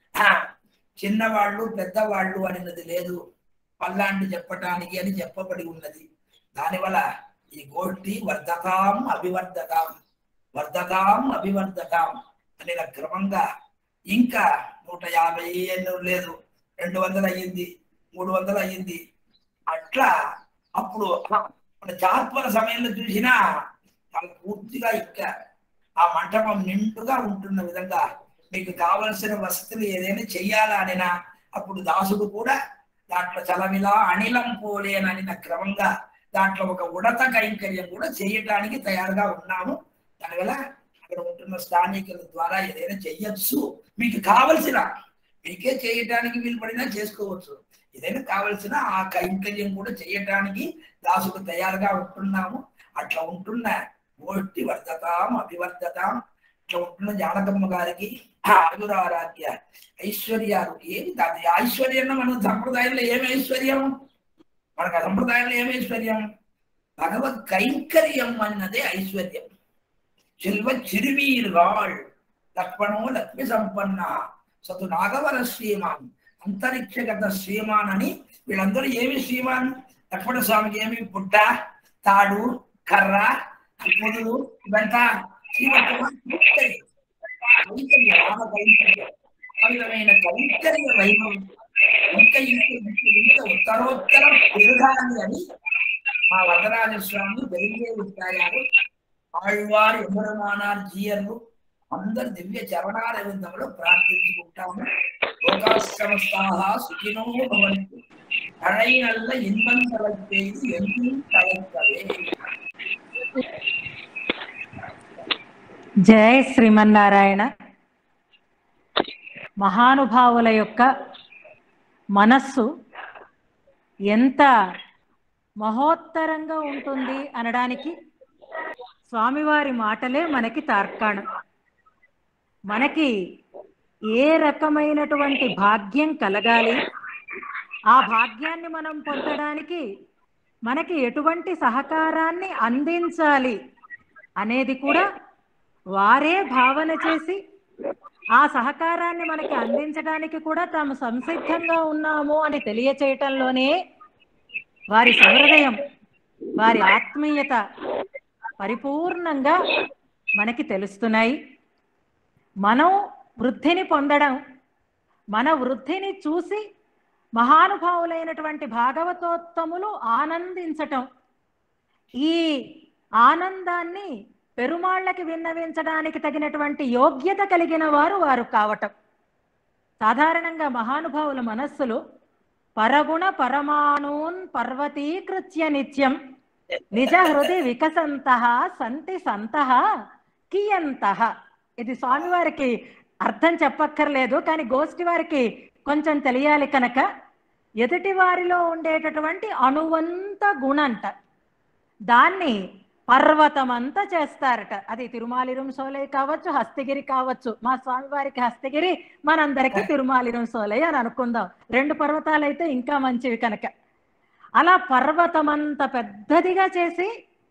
చిన్నవాళ్ళు పెద్దవాళ్ళు అనేది లేదు పల్లాంటి చెప్పటానికి అని చెప్పబడి ఉన్నది దానివల్ల ఈ గోష్ఠి వర్ధతాం అభివర్ధతాం వర్ధతాం అభివర్ధతాం అనే క్రమంగా ఇంకా నూట యాభై ఏళ్ళు లేదు రెండు వందలు అయ్యింది మూడు వందలు అయ్యింది అట్లా అప్పుడు మన చాత్మల సమయంలో చూసినా చాలా పూర్తిగా ఇంకా ఆ మంటపం నిండుగా ఉంటున్న విధంగా మీకు కావలసిన వసతులు ఏదైనా చెయ్యాలా అనినా అప్పుడు దాసుడు కూడా దాంట్లో చలవిలా అనిలం పోలేనని క్రమంగా దాంట్లో ఒక ఉడత కైంకర్యం కూడా చేయటానికి తయారుగా ఉన్నాము దానివల్ల అక్కడ ఉంటున్న స్థానికుల ద్వారా ఏదైనా చెయ్యొచ్చు మీకు కావలసిన మీకే చేయటానికి వీలు పడినా చేసుకోవచ్చు ఏదైనా కావలసిన ఆ కైంకర్యం కూడా చేయటానికి దాసుడు తయారుగా ఉంటున్నాము అట్లా ఉంటున్న గోష్ఠి వర్ధతాం అభివర్ధతాం ఇట్లా ఉంటున్న జానకమ్మ గారికి ఆయురారాధ్య ఐశ్వర్యాలు ఏమి దాని ఐశ్వర్యం మన సంప్రదాయంలో ఏమి ఐశ్వర్యం మనకు ఆ సంప్రదాయంలో ఏమి ఐశ్వర్యం భగవత్ కైంకర్యం అన్నదే ఐశ్వర్యం చెల్వ చిరువీర్వాళ్ లక్ష్మణో లక్ష్మి సంపన్న సతు నాగవర శ్రీమాన్ అంతరిక్షగత శ్రీమాన్ అని వీళ్ళందరూ ఏమి శ్రీమాన్ లక్ష్మణ స్వామికి ఏమి పుట్ట తాడు కర్ర పొదులు ఇవంతా శ్రీమతమైన కైంకర్య వైభవం ఇంకా ఇంక ఇంక ఉత్తరోత్తరం పెరగాలి అని మా వరదరాజ స్వామి వెలిగే ఉంటాయారు ఆళ్వారు ఎమ్మరమానార్ జీయర్లు అందరు దివ్య చరణారవిందంలో ప్రార్థించుకుంటాము లోకాశ్రమస్థాహ సుఖినో భవంతు అழைనల్ల ఇన్మం తలచేది ఎందుకు తలచవే జయ శ్రీమన్నారాయణ మహానుభావుల యొక్క మనస్సు ఎంత మహోత్తరంగా ఉంటుంది అనడానికి స్వామివారి మాటలే మనకి తార్కాణం మనకి ఏ రకమైనటువంటి భాగ్యం కలగాలి ఆ భాగ్యాన్ని మనం పొందడానికి మనకి ఎటువంటి సహకారాన్ని అందించాలి అనేది కూడా వారే భావన చేసి ఆ సహకారాన్ని మనకి అందించడానికి కూడా తాము సంసిద్ధంగా ఉన్నాము అని తెలియచేయటంలోనే వారి సహృదయం వారి ఆత్మీయత పరిపూర్ణంగా మనకి తెలుస్తున్నాయి మనం వృద్ధిని పొందడం మన వృద్ధిని చూసి మహానుభావులైనటువంటి భాగవతోత్తములు ఆనందించటం ఈ ఆనందాన్ని పెరుమాళ్ళకి విన్నవించడానికి తగినటువంటి యోగ్యత కలిగిన వారు వారు కావటం సాధారణంగా మహానుభావుల మనస్సులు పరగుణ పరమాణూన్ పర్వతీకృత్య నిత్యం నిజ హృది వికసంత సంతి సంత కియంత ఇది స్వామివారికి అర్థం చెప్పక్కర్లేదు కానీ గోష్ఠి వారికి కొంచెం తెలియాలి కనుక ఎదుటి వారిలో ఉండేటటువంటి అణువంత గుణంట దాన్ని పర్వతమంతా చేస్తారట అది తిరుమాలిరం సోలై కావచ్చు హస్తగిరి కావచ్చు మా స్వామివారికి హస్తగిరి మనందరికీ తిరుమాలిరం సోలై అని అనుకుందాం రెండు పర్వతాలు అయితే ఇంకా మంచివి కనుక అలా పర్వతమంత పెద్దదిగా చేసి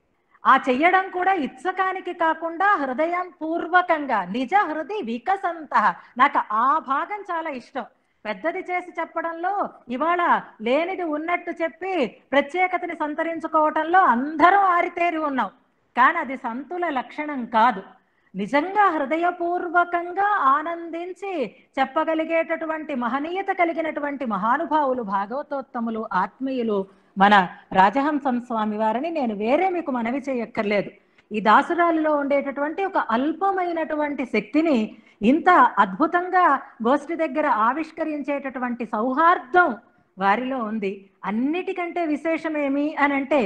ఆ చెయ్యడం కూడా ఇచ్చకానికి కాకుండా హృదయం పూర్వకంగా నిజ హృది వికసంత నాకు ఆ భాగం చాలా ఇష్టం పెద్దది చేసి చెప్పడంలో ఇవాళ లేనిది ఉన్నట్టు చెప్పి ప్రత్యేకతని సంతరించుకోవటంలో అందరం ఆరితేరి ఉన్నాం కానీ అది సంతుల లక్షణం కాదు నిజంగా హృదయపూర్వకంగా ఆనందించి చెప్పగలిగేటటువంటి మహనీయత కలిగినటువంటి మహానుభావులు భాగవతోత్తములు ఆత్మీయులు మన రాజహంసం స్వామి వారిని నేను వేరే మీకు మనవి చేయక్కర్లేదు ఈ దాసురాలిలో ఉండేటటువంటి ఒక అల్పమైనటువంటి శక్తిని ఇంత అద్భుతంగా గోష్ఠి దగ్గర ఆవిష్కరించేటటువంటి సౌహార్దం వారిలో ఉంది అన్నిటికంటే విశేషమేమి అని అంటే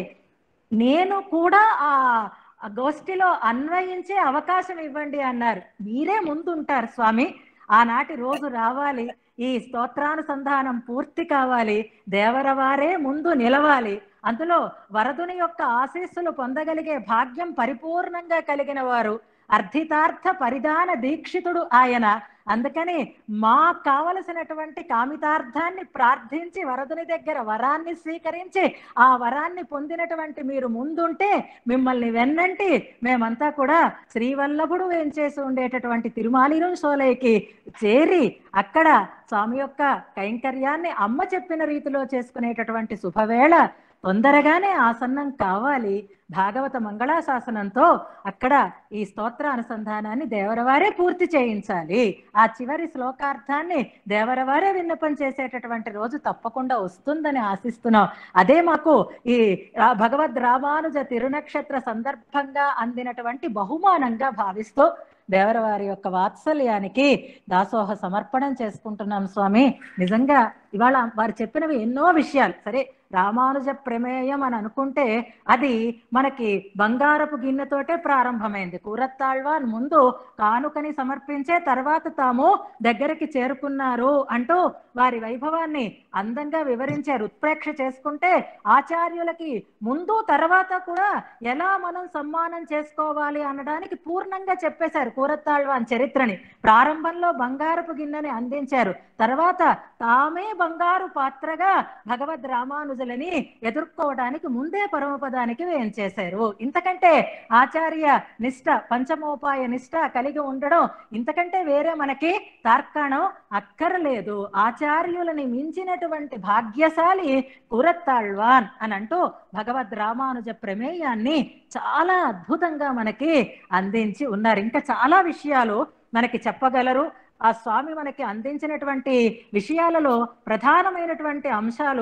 నేను కూడా ఆ ఆ గోష్ఠిలో అన్వయించే అవకాశం ఇవ్వండి అన్నారు మీరే ముందుంటారు స్వామి ఆనాటి రోజు రావాలి ఈ స్తోత్రానుసంధానం పూర్తి కావాలి దేవరవారే ముందు నిలవాలి అందులో వరదుని యొక్క ఆశీస్సులు పొందగలిగే భాగ్యం పరిపూర్ణంగా కలిగిన వారు అర్థితార్థ పరిధాన దీక్షితుడు ఆయన అందుకని మా కావలసినటువంటి కామితార్థాన్ని ప్రార్థించి వరదుని దగ్గర వరాన్ని స్వీకరించి ఆ వరాన్ని పొందినటువంటి మీరు ముందుంటే మిమ్మల్ని వెన్నంటి మేమంతా కూడా శ్రీవల్లభుడు వేంచేసి ఉండేటటువంటి తిరుమాలిరం సోలైకి చేరి అక్కడ స్వామి యొక్క కైంకర్యాన్ని అమ్మ చెప్పిన రీతిలో చేసుకునేటటువంటి శుభవేళ తొందరగానే ఆసన్నం కావాలి భాగవత మంగళాశాసనంతో అక్కడ ఈ స్తోత్ర అనుసంధానాన్ని దేవరవారే పూర్తి చేయించాలి ఆ చివరి శ్లోకార్థాన్ని దేవరవారే విన్నపం చేసేటటువంటి రోజు తప్పకుండా వస్తుందని ఆశిస్తున్నాం అదే మాకు ఈ రా- భగవద్ రామానుజ తిరునక్షత్ర సందర్భంగా అందినటువంటి బహుమానంగా భావిస్తూ దేవరవారి యొక్క వాత్సల్యానికి దాసోహ సమర్పణం చేసుకుంటున్నాం స్వామి నిజంగా ఇవాళ వారు చెప్పినవి ఎన్నో విషయాలు సరే రామానుజ ప్రమేయం అని అనుకుంటే అది మనకి బంగారపు గిన్నెతోటే ప్రారంభమైంది కూరత్తాళ్వాన్ ముందు కానుకని సమర్పించే తర్వాత తాము దగ్గరికి చేరుకున్నారు అంటూ వారి వైభవాన్ని అందంగా వివరించారు ఉత్ప్రేక్ష చేసుకుంటే ఆచార్యులకి ముందు తర్వాత కూడా ఎలా మనం సమ్మానం చేసుకోవాలి అనడానికి పూర్ణంగా చెప్పేశారు కూరత్తాళ్వాన్ చరిత్రని ప్రారంభంలో బంగారపు గిన్నెని అందించారు తర్వాత తామే బంగారు పాత్రగా భగవద్ రామానుజులని ఎదుర్కోవడానికి ముందే పరమపదానికి వేయించేశారు ఇంతకంటే ఆచార్య నిష్ట పంచమోపాయ నిష్ట కలిగి ఉండడం ఇంతకంటే వేరే మనకి తార్కాణం అక్కర్లేదు ఆచార్యులని మించినటువంటి భాగ్యశాలి కురత్తాళ్వాన్ అని అంటూ భగవద్ రామానుజ ప్రమేయాన్ని చాలా అద్భుతంగా మనకి అందించి ఉన్నారు ఇంకా చాలా విషయాలు మనకి చెప్పగలరు ఆ స్వామి మనకి అందించినటువంటి విషయాలలో ప్రధానమైనటువంటి అంశాలు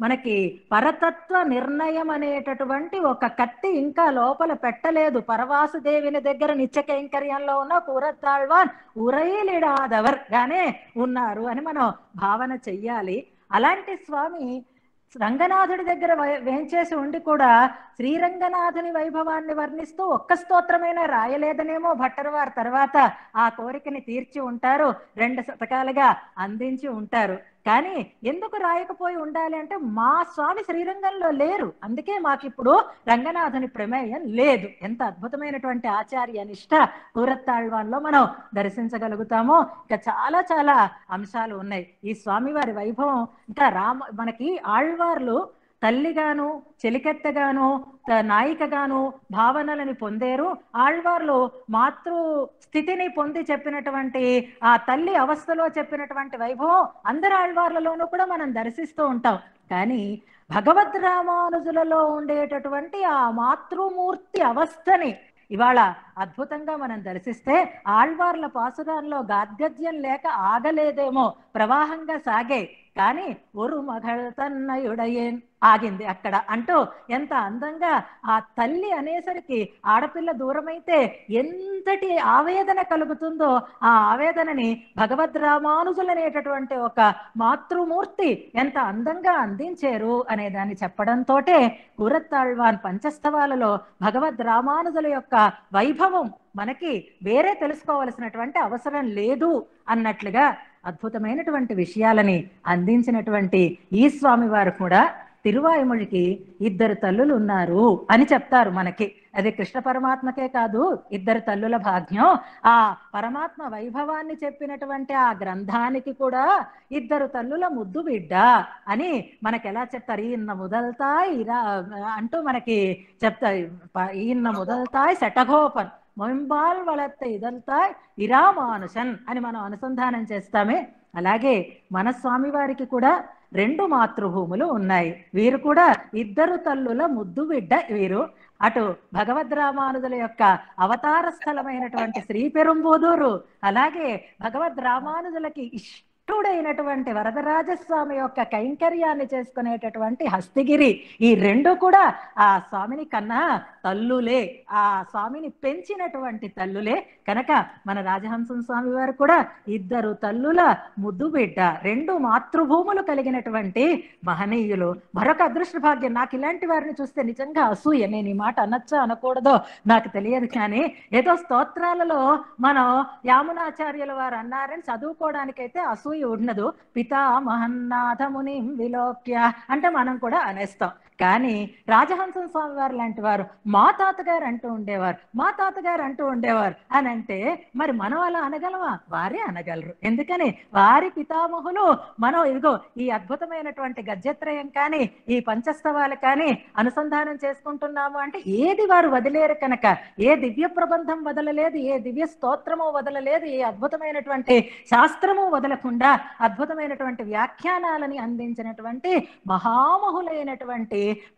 మనకి పరతత్వ నిర్ణయం అనేటటువంటి ఒక కత్తి ఇంకా లోపల పెట్టలేదు పరవాసుదేవిని దగ్గర నిత్య కైంకర్యంలో ఉన్న కూరత్తాళ్వాన్ ఉరైలిడాదవర్ గానే ఉన్నారు అని మనం భావన చెయ్యాలి అలాంటి స్వామి రంగనాథుడి దగ్గర వై- వేంచేసి ఉండి కూడా శ్రీరంగనాథుని వైభవాన్ని వర్ణిస్తూ ఒక్క స్తోత్రమైనా రాయలేదనేమో భట్టరవారు తర్వాత ఆ కోరికని తీర్చి ఉంటారు రెండు శతకాలుగా అందించి ఉంటారు కానీ ఎందుకు రాయకపోయి ఉండాలి అంటే మా స్వామి శ్రీరంగంలో లేరు అందుకే మాకు ఇప్పుడు రంగనాథుని ప్రమేయం లేదు ఎంత అద్భుతమైనటువంటి ఆచార్య నిష్ట కూరత్తాళ్వాన్లో మనం దర్శించగలుగుతామో ఇంకా చాలా చాలా అంశాలు ఉన్నాయి ఈ స్వామివారి వైభవం ఇంకా రామ మనకి ఆళ్వార్లు తల్లిగాను చెలికెత్తగాను త- నాయికగాను భావనలని పొందేరు ఆళ్వార్లు మాతృ స్థితిని పొంది చెప్పినటువంటి ఆ తల్లి అవస్థలో చెప్పినటువంటి వైభవం అందరు ఆళ్వార్లలోనూ కూడా మనం దర్శిస్తూ ఉంటాం కానీ భగవద్ రామానుజులలో ఉండేటటువంటి ఆ మాతృమూర్తి అవస్థని ఇవాళ అద్భుతంగా మనం దర్శిస్తే ఆళ్వార్ల పాసురాల్లో గాద్గద్యం లేక ఆగలేదేమో ప్రవాహంగా సాగే కానీ ఒరు మగళ తన్నయుడయేన్ ఆగింది అక్కడ అంటూ ఎంత అందంగా ఆ తల్లి అనేసరికి ఆడపిల్ల దూరమైతే ఎంతటి ఆవేదన కలుగుతుందో ఆ ఆవేదనని భగవద్ రామానుజులనేటటువంటి ఒక మాతృమూర్తి ఎంత అందంగా అందించారు అనే దాన్ని చెప్పడంతోటే కూరత్తాళ్వాన్ పంచస్తవాలలో భగవద్ రామానుజుల యొక్క వైభవం మనకి వేరే తెలుసుకోవలసినటువంటి అవసరం లేదు అన్నట్లుగా అద్భుతమైనటువంటి విషయాలని అందించినటువంటి ఈ స్వామి వారు కూడా తిరువాయుముడికి ఇద్దరు తల్లులు ఉన్నారు అని చెప్తారు మనకి అది కృష్ణ పరమాత్మకే కాదు ఇద్దరు తల్లుల భాగ్యం ఆ పరమాత్మ వైభవాన్ని చెప్పినటువంటి ఆ గ్రంథానికి కూడా ఇద్దరు తల్లుల ముద్దు బిడ్డ అని మనకి ఎలా చెప్తారు ఈయన ముదల్తాయ్ ఇరా అంటూ మనకి చెప్తారు ప- ఈయన ముదల్తాయ్ శటగోపన్ మొంబాల్ వళత్త ఇదల్తాయ్ ఇరామానుషన్ అని మనం అనుసంధానం చేస్తామే అలాగే మన స్వామి వారికి కూడా రెండు మాతృభూములు ఉన్నాయి వీరు కూడా ఇద్దరు తల్లుల ముద్దు బిడ్డ వీరు అటు భగవద్ రామానుజుల యొక్క అవతార స్థలమైనటువంటి శ్రీ పెరుంబుదూరు అలాగే భగవద్ రామానుజులకి ఇష్టుడైనటువంటి వరదరాజస్వామి యొక్క కైంకర్యాన్ని చేసుకునేటటువంటి హస్తిగిరి ఈ రెండు కూడా ఆ స్వామిని కన్నా తల్లులే ఆ స్వామిని పెంచినటువంటి తల్లులే కనుక మన రాజహంసం స్వామి వారు కూడా ఇద్దరు తల్లుల ముద్దు బిడ్డ రెండు మాతృభూములు కలిగినటువంటి మహనీయులు మరొక అదృష్ట భాగ్యం నాకు ఇలాంటి వారిని చూస్తే నిజంగా అసూయ నేను ఈ మాట అనొచ్చో అనకూడదో నాకు తెలియదు కానీ ఏదో స్తోత్రాలలో మనం యామునాచార్యుల వారు అన్నారని చదువుకోవడానికైతే అసూయ ఉండదు పితా మహన్నాథముని విలోక్య అంటే మనం కూడా అనేస్తాం కానీ రాజహంసం స్వామి వారు లాంటి వారు మా తాతగారు అంటూ ఉండేవారు మా తాతగారు అంటూ ఉండేవారు అని అంటే మరి మనం అలా అనగలమా వారే అనగలరు ఎందుకని వారి పితామహులు మనం ఇదిగో ఈ అద్భుతమైనటువంటి గద్యత్రయం కానీ ఈ పంచస్తవాలు కానీ అనుసంధానం చేసుకుంటున్నాము అంటే ఏది వారు వదిలేరు కనుక ఏ దివ్య ప్రబంధం వదలలేదు ఏ దివ్య స్తోత్రము వదలలేదు ఏ అద్భుతమైనటువంటి శాస్త్రము వదలకుండా అద్భుతమైనటువంటి వ్యాఖ్యానాలని అందించినటువంటి మహామహులైనటువంటి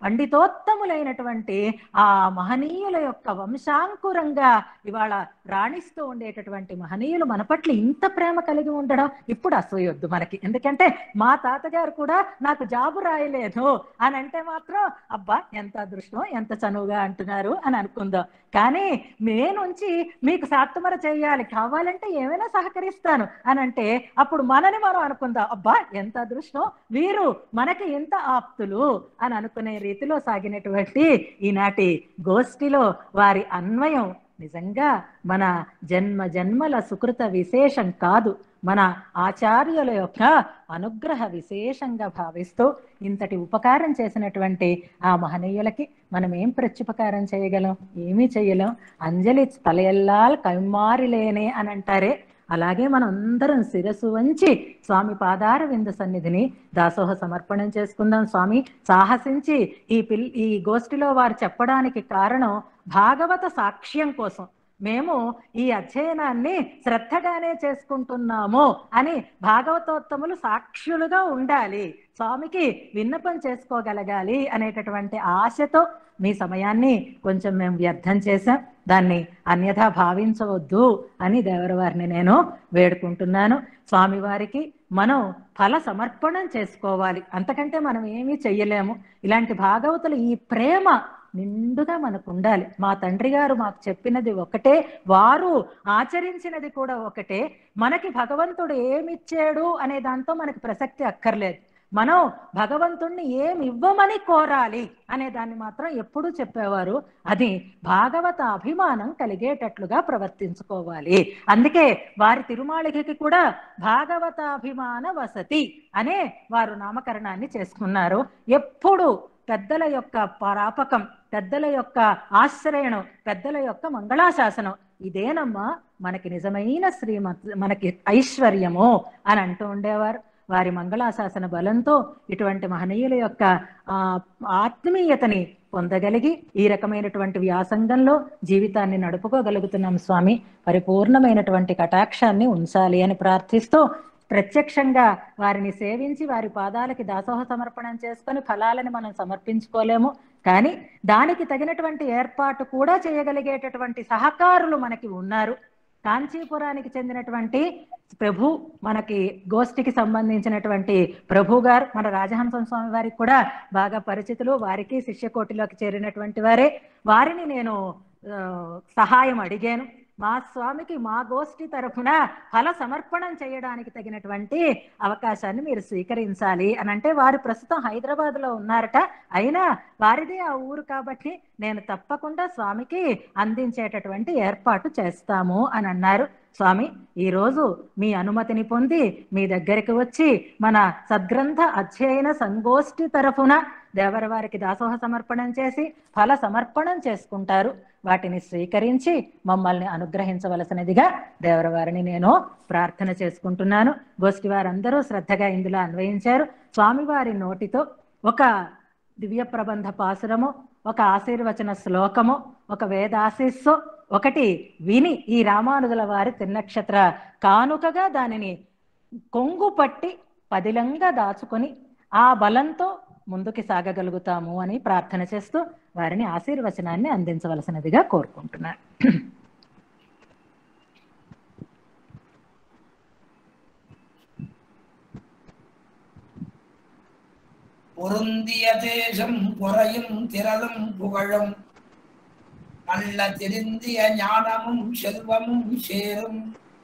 పండితోత్తములైనటువంటి ఆ మహనీయుల యొక్క వంశాంకురంగా ఇవాళ రాణిస్తూ ఉండేటటువంటి మహనీయులు మన పట్ల ఇంత ప్రేమ కలిగి ఉండడం ఇప్పుడు అసూయొద్దు మనకి ఎందుకంటే మా తాతగారు కూడా నాకు జాబు రాయలేదు అని అంటే మాత్రం అబ్బా ఎంత అదృష్టం ఎంత చనువుగా అంటున్నారు అని అనుకుందాం కానీ మే నుంచి మీకు సాత్మర చేయాలి కావాలంటే ఏమైనా సహకరిస్తాను అని అంటే అప్పుడు మనని మనం అనుకుందాం అబ్బా ఎంత అదృష్టం వీరు మనకి ఎంత ఆప్తులు అని అనుకునే రీతిలో సాగినటువంటి ఈనాటి గోష్ఠిలో వారి అన్వయం నిజంగా మన జన్మ జన్మల సుకృత విశేషం కాదు మన ఆచార్యుల యొక్క అనుగ్రహ విశేషంగా భావిస్తూ ఇంతటి ఉపకారం చేసినటువంటి ఆ మహనీయులకి మనం ఏం ప్రత్యుపకారం చేయగలం ఏమీ చేయలేం అంజలి తలయల్లాల్ కైమారిలేనే అని అంటారే అలాగే మనం అందరం శిరసు వంచి స్వామి పాదార వింద సన్నిధిని దాసోహ సమర్పణం చేసుకుందాం స్వామి సాహసించి ఈ పిల్ ఈ గోష్ఠిలో వారు చెప్పడానికి కారణం భాగవత సాక్ష్యం కోసం మేము ఈ అధ్యయనాన్ని శ్రద్ధగానే చేసుకుంటున్నాము అని భాగవతోత్తములు సాక్షులుగా ఉండాలి స్వామికి విన్నపం చేసుకోగలగాలి అనేటటువంటి ఆశతో మీ సమయాన్ని కొంచెం మేము వ్యర్థం చేశాం దాన్ని అన్యథా భావించవద్దు అని దేవరవారిని నేను వేడుకుంటున్నాను స్వామివారికి మనం ఫల సమర్పణం చేసుకోవాలి అంతకంటే మనం ఏమీ చెయ్యలేము ఇలాంటి భాగవతులు ఈ ప్రేమ నిండుగా మనకు ఉండాలి మా తండ్రి గారు మాకు చెప్పినది ఒకటే వారు ఆచరించినది కూడా ఒకటే మనకి భగవంతుడు ఏమిచ్చాడు అనే దాంతో మనకి ప్రసక్తి అక్కర్లేదు మనం భగవంతుణ్ణి ఏమి ఇవ్వమని కోరాలి అనే దాన్ని మాత్రం ఎప్పుడూ చెప్పేవారు అది భాగవత అభిమానం కలిగేటట్లుగా ప్రవర్తించుకోవాలి అందుకే వారి తిరుమాళికకి కూడా భాగవత అభిమాన వసతి అనే వారు నామకరణాన్ని చేసుకున్నారు ఎప్పుడు పెద్దల యొక్క పరాపకం పెద్దల యొక్క ఆశ్రయణం పెద్దల యొక్క మంగళాశాసనం ఇదేనమ్మా మనకి నిజమైన శ్రీమత్ మనకి ఐశ్వర్యము అని అంటూ ఉండేవారు వారి మంగళాశాసన బలంతో ఇటువంటి మహనీయుల యొక్క ఆ ఆత్మీయతని పొందగలిగి ఈ రకమైనటువంటి వ్యాసంగంలో జీవితాన్ని నడుపుకోగలుగుతున్నాం స్వామి పరిపూర్ణమైనటువంటి కటాక్షాన్ని ఉంచాలి అని ప్రార్థిస్తూ ప్రత్యక్షంగా వారిని సేవించి వారి పాదాలకి దాసోహ సమర్పణం చేసుకొని ఫలాలని మనం సమర్పించుకోలేము కానీ దానికి తగినటువంటి ఏర్పాటు కూడా చేయగలిగేటటువంటి సహకారులు మనకి ఉన్నారు కాంచీపురానికి చెందినటువంటి ప్రభు మనకి గోష్ఠికి సంబంధించినటువంటి ప్రభు గారు మన రాజహంసం స్వామి వారికి కూడా బాగా పరిచితులు వారికి శిష్యకోటిలోకి చేరినటువంటి వారే వారిని నేను ఆ, సహాయం అడిగాను మా స్వామికి మా గోష్ఠి తరఫున ఫల సమర్పణం చేయడానికి తగినటువంటి అవకాశాన్ని మీరు స్వీకరించాలి అని అంటే వారు ప్రస్తుతం హైదరాబాద్ లో ఉన్నారట అయినా వారిదే ఆ ఊరు కాబట్టి నేను తప్పకుండా స్వామికి అందించేటటువంటి ఏర్పాటు చేస్తాము అని అన్నారు స్వామి ఈ రోజు మీ అనుమతిని పొంది మీ దగ్గరికి వచ్చి మన సద్గ్రంథ అధ్యయన సంగోష్ఠి తరఫున దేవరవారికి దాసోహ సమర్పణం చేసి ఫల సమర్పణం చేసుకుంటారు వాటిని స్వీకరించి మమ్మల్ని అనుగ్రహించవలసినదిగా దేవరవారిని నేను ప్రార్థన చేసుకుంటున్నాను గోష్ఠి వారందరూ శ్రద్ధగా ఇందులో అన్వయించారు స్వామివారి నోటితో ఒక దివ్య ప్రబంధ పాసురము ఒక ఆశీర్వచన శ్లోకము ఒక వేదాశీస్సు ఒకటి విని ఈ రామానుజుల వారి తిన్నక్షత్ర కానుకగా దానిని కొంగు పట్టి పదిలంగా దాచుకొని ఆ బలంతో ముందుకి సాగగలుగుతాము అని ప్రార్థన చేస్తూ వారిని ఆశీర్వచనాన్ని అందించవలసినదిగా కోరుకుంటున్నాను பொருந்திய தேசம் பொறையும் திரளும் புகழும் நல்ல திருந்திய ஞானமும் செல்வமும் சேரும்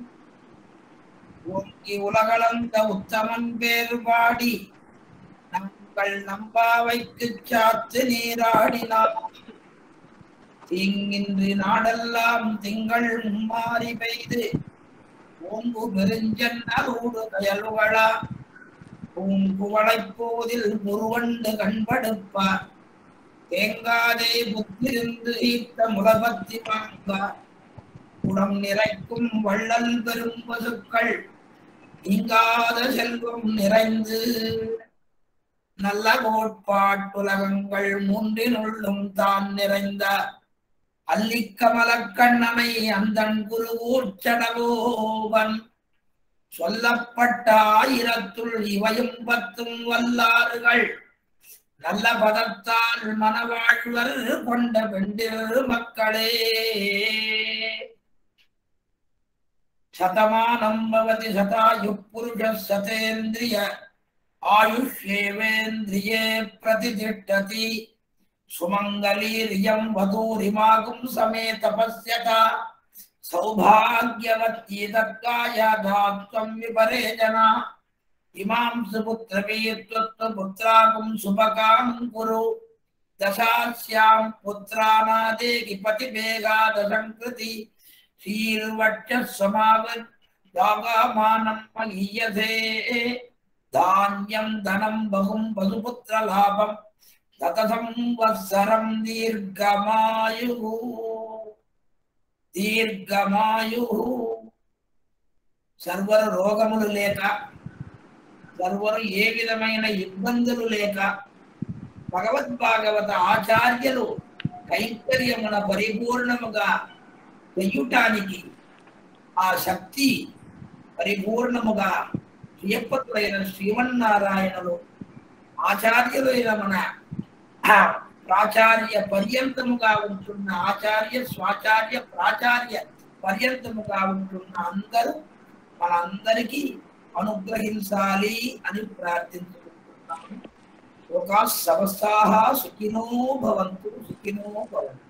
ஓங்கி உலகளந்த உத்தமன் பேர் பாடி நாங்கள் நம்பாவைக்கு சாத்து நீராடினார் தீங்கின்றி நாடெல்லாம் திங்கள் மாறி பெய்து ஓங்கு பெருஞ்சன்னரோடு கயல்களா பூங்குவளைப் போதில் முருவண்டு கண்படுப்பார் தேங்காதே புத்திருந்து ஈத்த முளபத்தி வாங்கார் குடம் நிறைக்கும் வள்ளல் பெரும் பசுக்கள் நீங்காத செல்வம் நிறைந்து நல்ல கோட்பாட்டுலகங்கள் மூன்றினுள்ளும் தான் நிறைந்த அல்லிக்கமலக்கண்ணனை அந்தன் குருவூர்ச்சடவோவன் சொல்லப்பட்ட ஆயிரத்துள் இவையும் பத்தும் வல்லாறுகள் நல்ல பதத்தால் மனவாழ்வர் கொண்ட பெண்டிரு மக்களே சதமானம் பவதி சதாயு புருஷ சதேந்திரிய ஆயுஷ்யேவேந்திரியே பிரதிதிஷ்டதி சுமங்கலீரியம் வதூரிமாகும் சமே தபஸ்யதா सौभाग्यवती दत्तायाधात्वं विपरे जना इमां सुपुत्रवीर्त्वत्वपुत्राकुं सुभगां कुरु दशास्यां पुत्रानादेकि पतिभेगादसङ्कृति शीर्वक्षस्वमावदागामानं महीयसे धान्यं धनं बहुं वसुपुत्रलाभं ततसंवत्सरं दीर्घमायुः దీర్ఘమాయు సర్వరు రోగములు లేక సర్వరు ఏ విధమైన ఇబ్బందులు లేక భగవద్భాగవత ఆచార్యులు కైంకర్యమున పరిపూర్ణముగా చెయ్యటానికి ఆ శక్తి పరిపూర్ణముగా ప్రియపతులైన శ్రీమన్నారాయణులు ఆచార్యులైన మన ఆ, ప్రాచార్య పర్యంతముగా ఉంటున్న ఆచార్య స్వాచార్య ప్రాచార్య పర్యంతముగా ఉంటున్న అందరూ మనందరికీ అనుగ్రహించాలి అని ప్రార్థించుకుంటున్నాము ఒక సమస్తాహ సుఖినో భవంతు సుఖినో భవంతు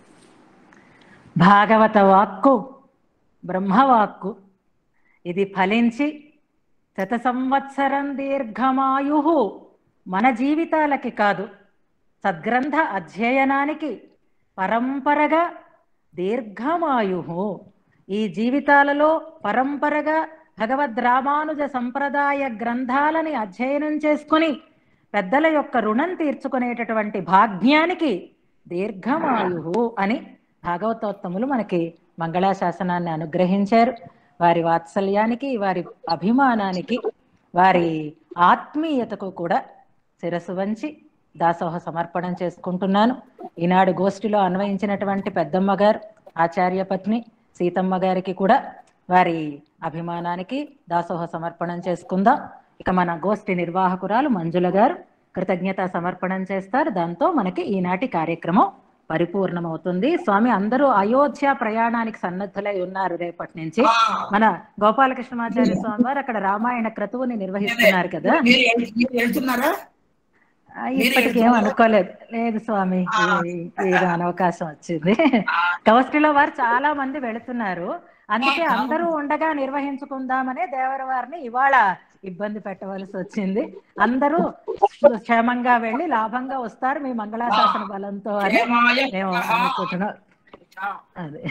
భాగవత వాక్కు బ్రహ్మవాక్కు ఇది ఫలించి శత సంవత్సరం దీర్ఘమాయు మన జీవితాలకి కాదు సద్గ్రంథ అధ్యయనానికి పరంపరగా దీర్ఘమాయు ఈ జీవితాలలో పరంపరగా భగవద్ రామానుజ సంప్రదాయ గ్రంథాలని అధ్యయనం చేసుకుని పెద్దల యొక్క రుణం తీర్చుకునేటటువంటి భాగ్యానికి దీర్ఘమాయు అని భాగవతోత్తములు మనకి మంగళాశాసనాన్ని అనుగ్రహించారు వారి వాత్సల్యానికి వారి అభిమానానికి వారి ఆత్మీయతకు కూడా శిరసు వంచి దాసోహ సమర్పణం చేసుకుంటున్నాను ఈనాడు గోష్ఠిలో అన్వయించినటువంటి పెద్దమ్మ గారు ఆచార్య పత్ని సీతమ్మ గారికి కూడా వారి అభిమానానికి దాసోహ సమర్పణం చేసుకుందాం ఇక మన గోష్ఠి నిర్వాహకురాలు మంజుల గారు కృతజ్ఞత సమర్పణం చేస్తారు దాంతో మనకి ఈనాటి కార్యక్రమం పరిపూర్ణమవుతుంది స్వామి అందరూ అయోధ్య ప్రయాణానికి సన్నద్ధులై ఉన్నారు రేపటి నుంచి ఆ, మన గోపాలకృష్ణమాచార్య స్వామి వారు అక్కడ రామాయణ క్రతువుని నిర్వహిస్తున్నారు కదా మీరు వెళ్- మీరు వెళ్తున్నారా ఆ, ఇప్పటికి ఏం అనుకోలేదు లేదు స్వామి ఈ- ఏదో అనవకాశం వచ్చింది గౌష్ఠిలో వారు చాలా మంది వెళుతున్నారు అందుకే అందరూ ఉండగా నిర్వహించుకుందామనే దేవర వారిని ఇవాళ ఇబ్బంది పెట్టవలసి వచ్చింది అందరూ క్షేమంగా వెళ్ళి లాభంగా వస్తారు మీ మంగళాశాసన బలంతో అని క్షేమాయ మేము పునః. అనుకుంటున్నాం అదే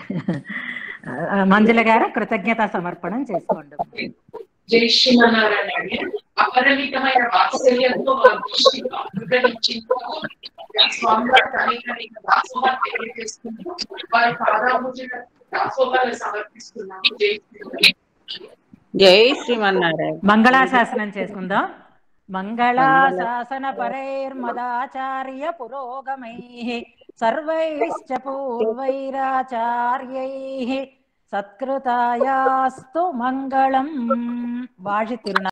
ఆ, మంజుల గారు కృతజ్ఞత సమర్పణం చేసుకోండి జై శ్రీమన్నారాయణ అండి అపరిమితమైన వాత్సల్యంతో మా దృష్టిలో అనుగ్రహించిందుకు స్వామివారికి అనేక అనేక దాసోహాలు తెలియజేసుకుంటూ వారి పాదాభూజన దాసోహాలు సమర్పిస్తున్నాము జై శ్రీమన్నారాయణ జై శ్రీమన్నారాయణ మంగళాశాసనం చేసుకుందాం మంగళాశాసన పరైర్మదాచార్య పురోగమై సర్వైశ్చ పూర్వైరాచార్యై సత్కృతాయాస్తు మంగళం వాజి తిరునా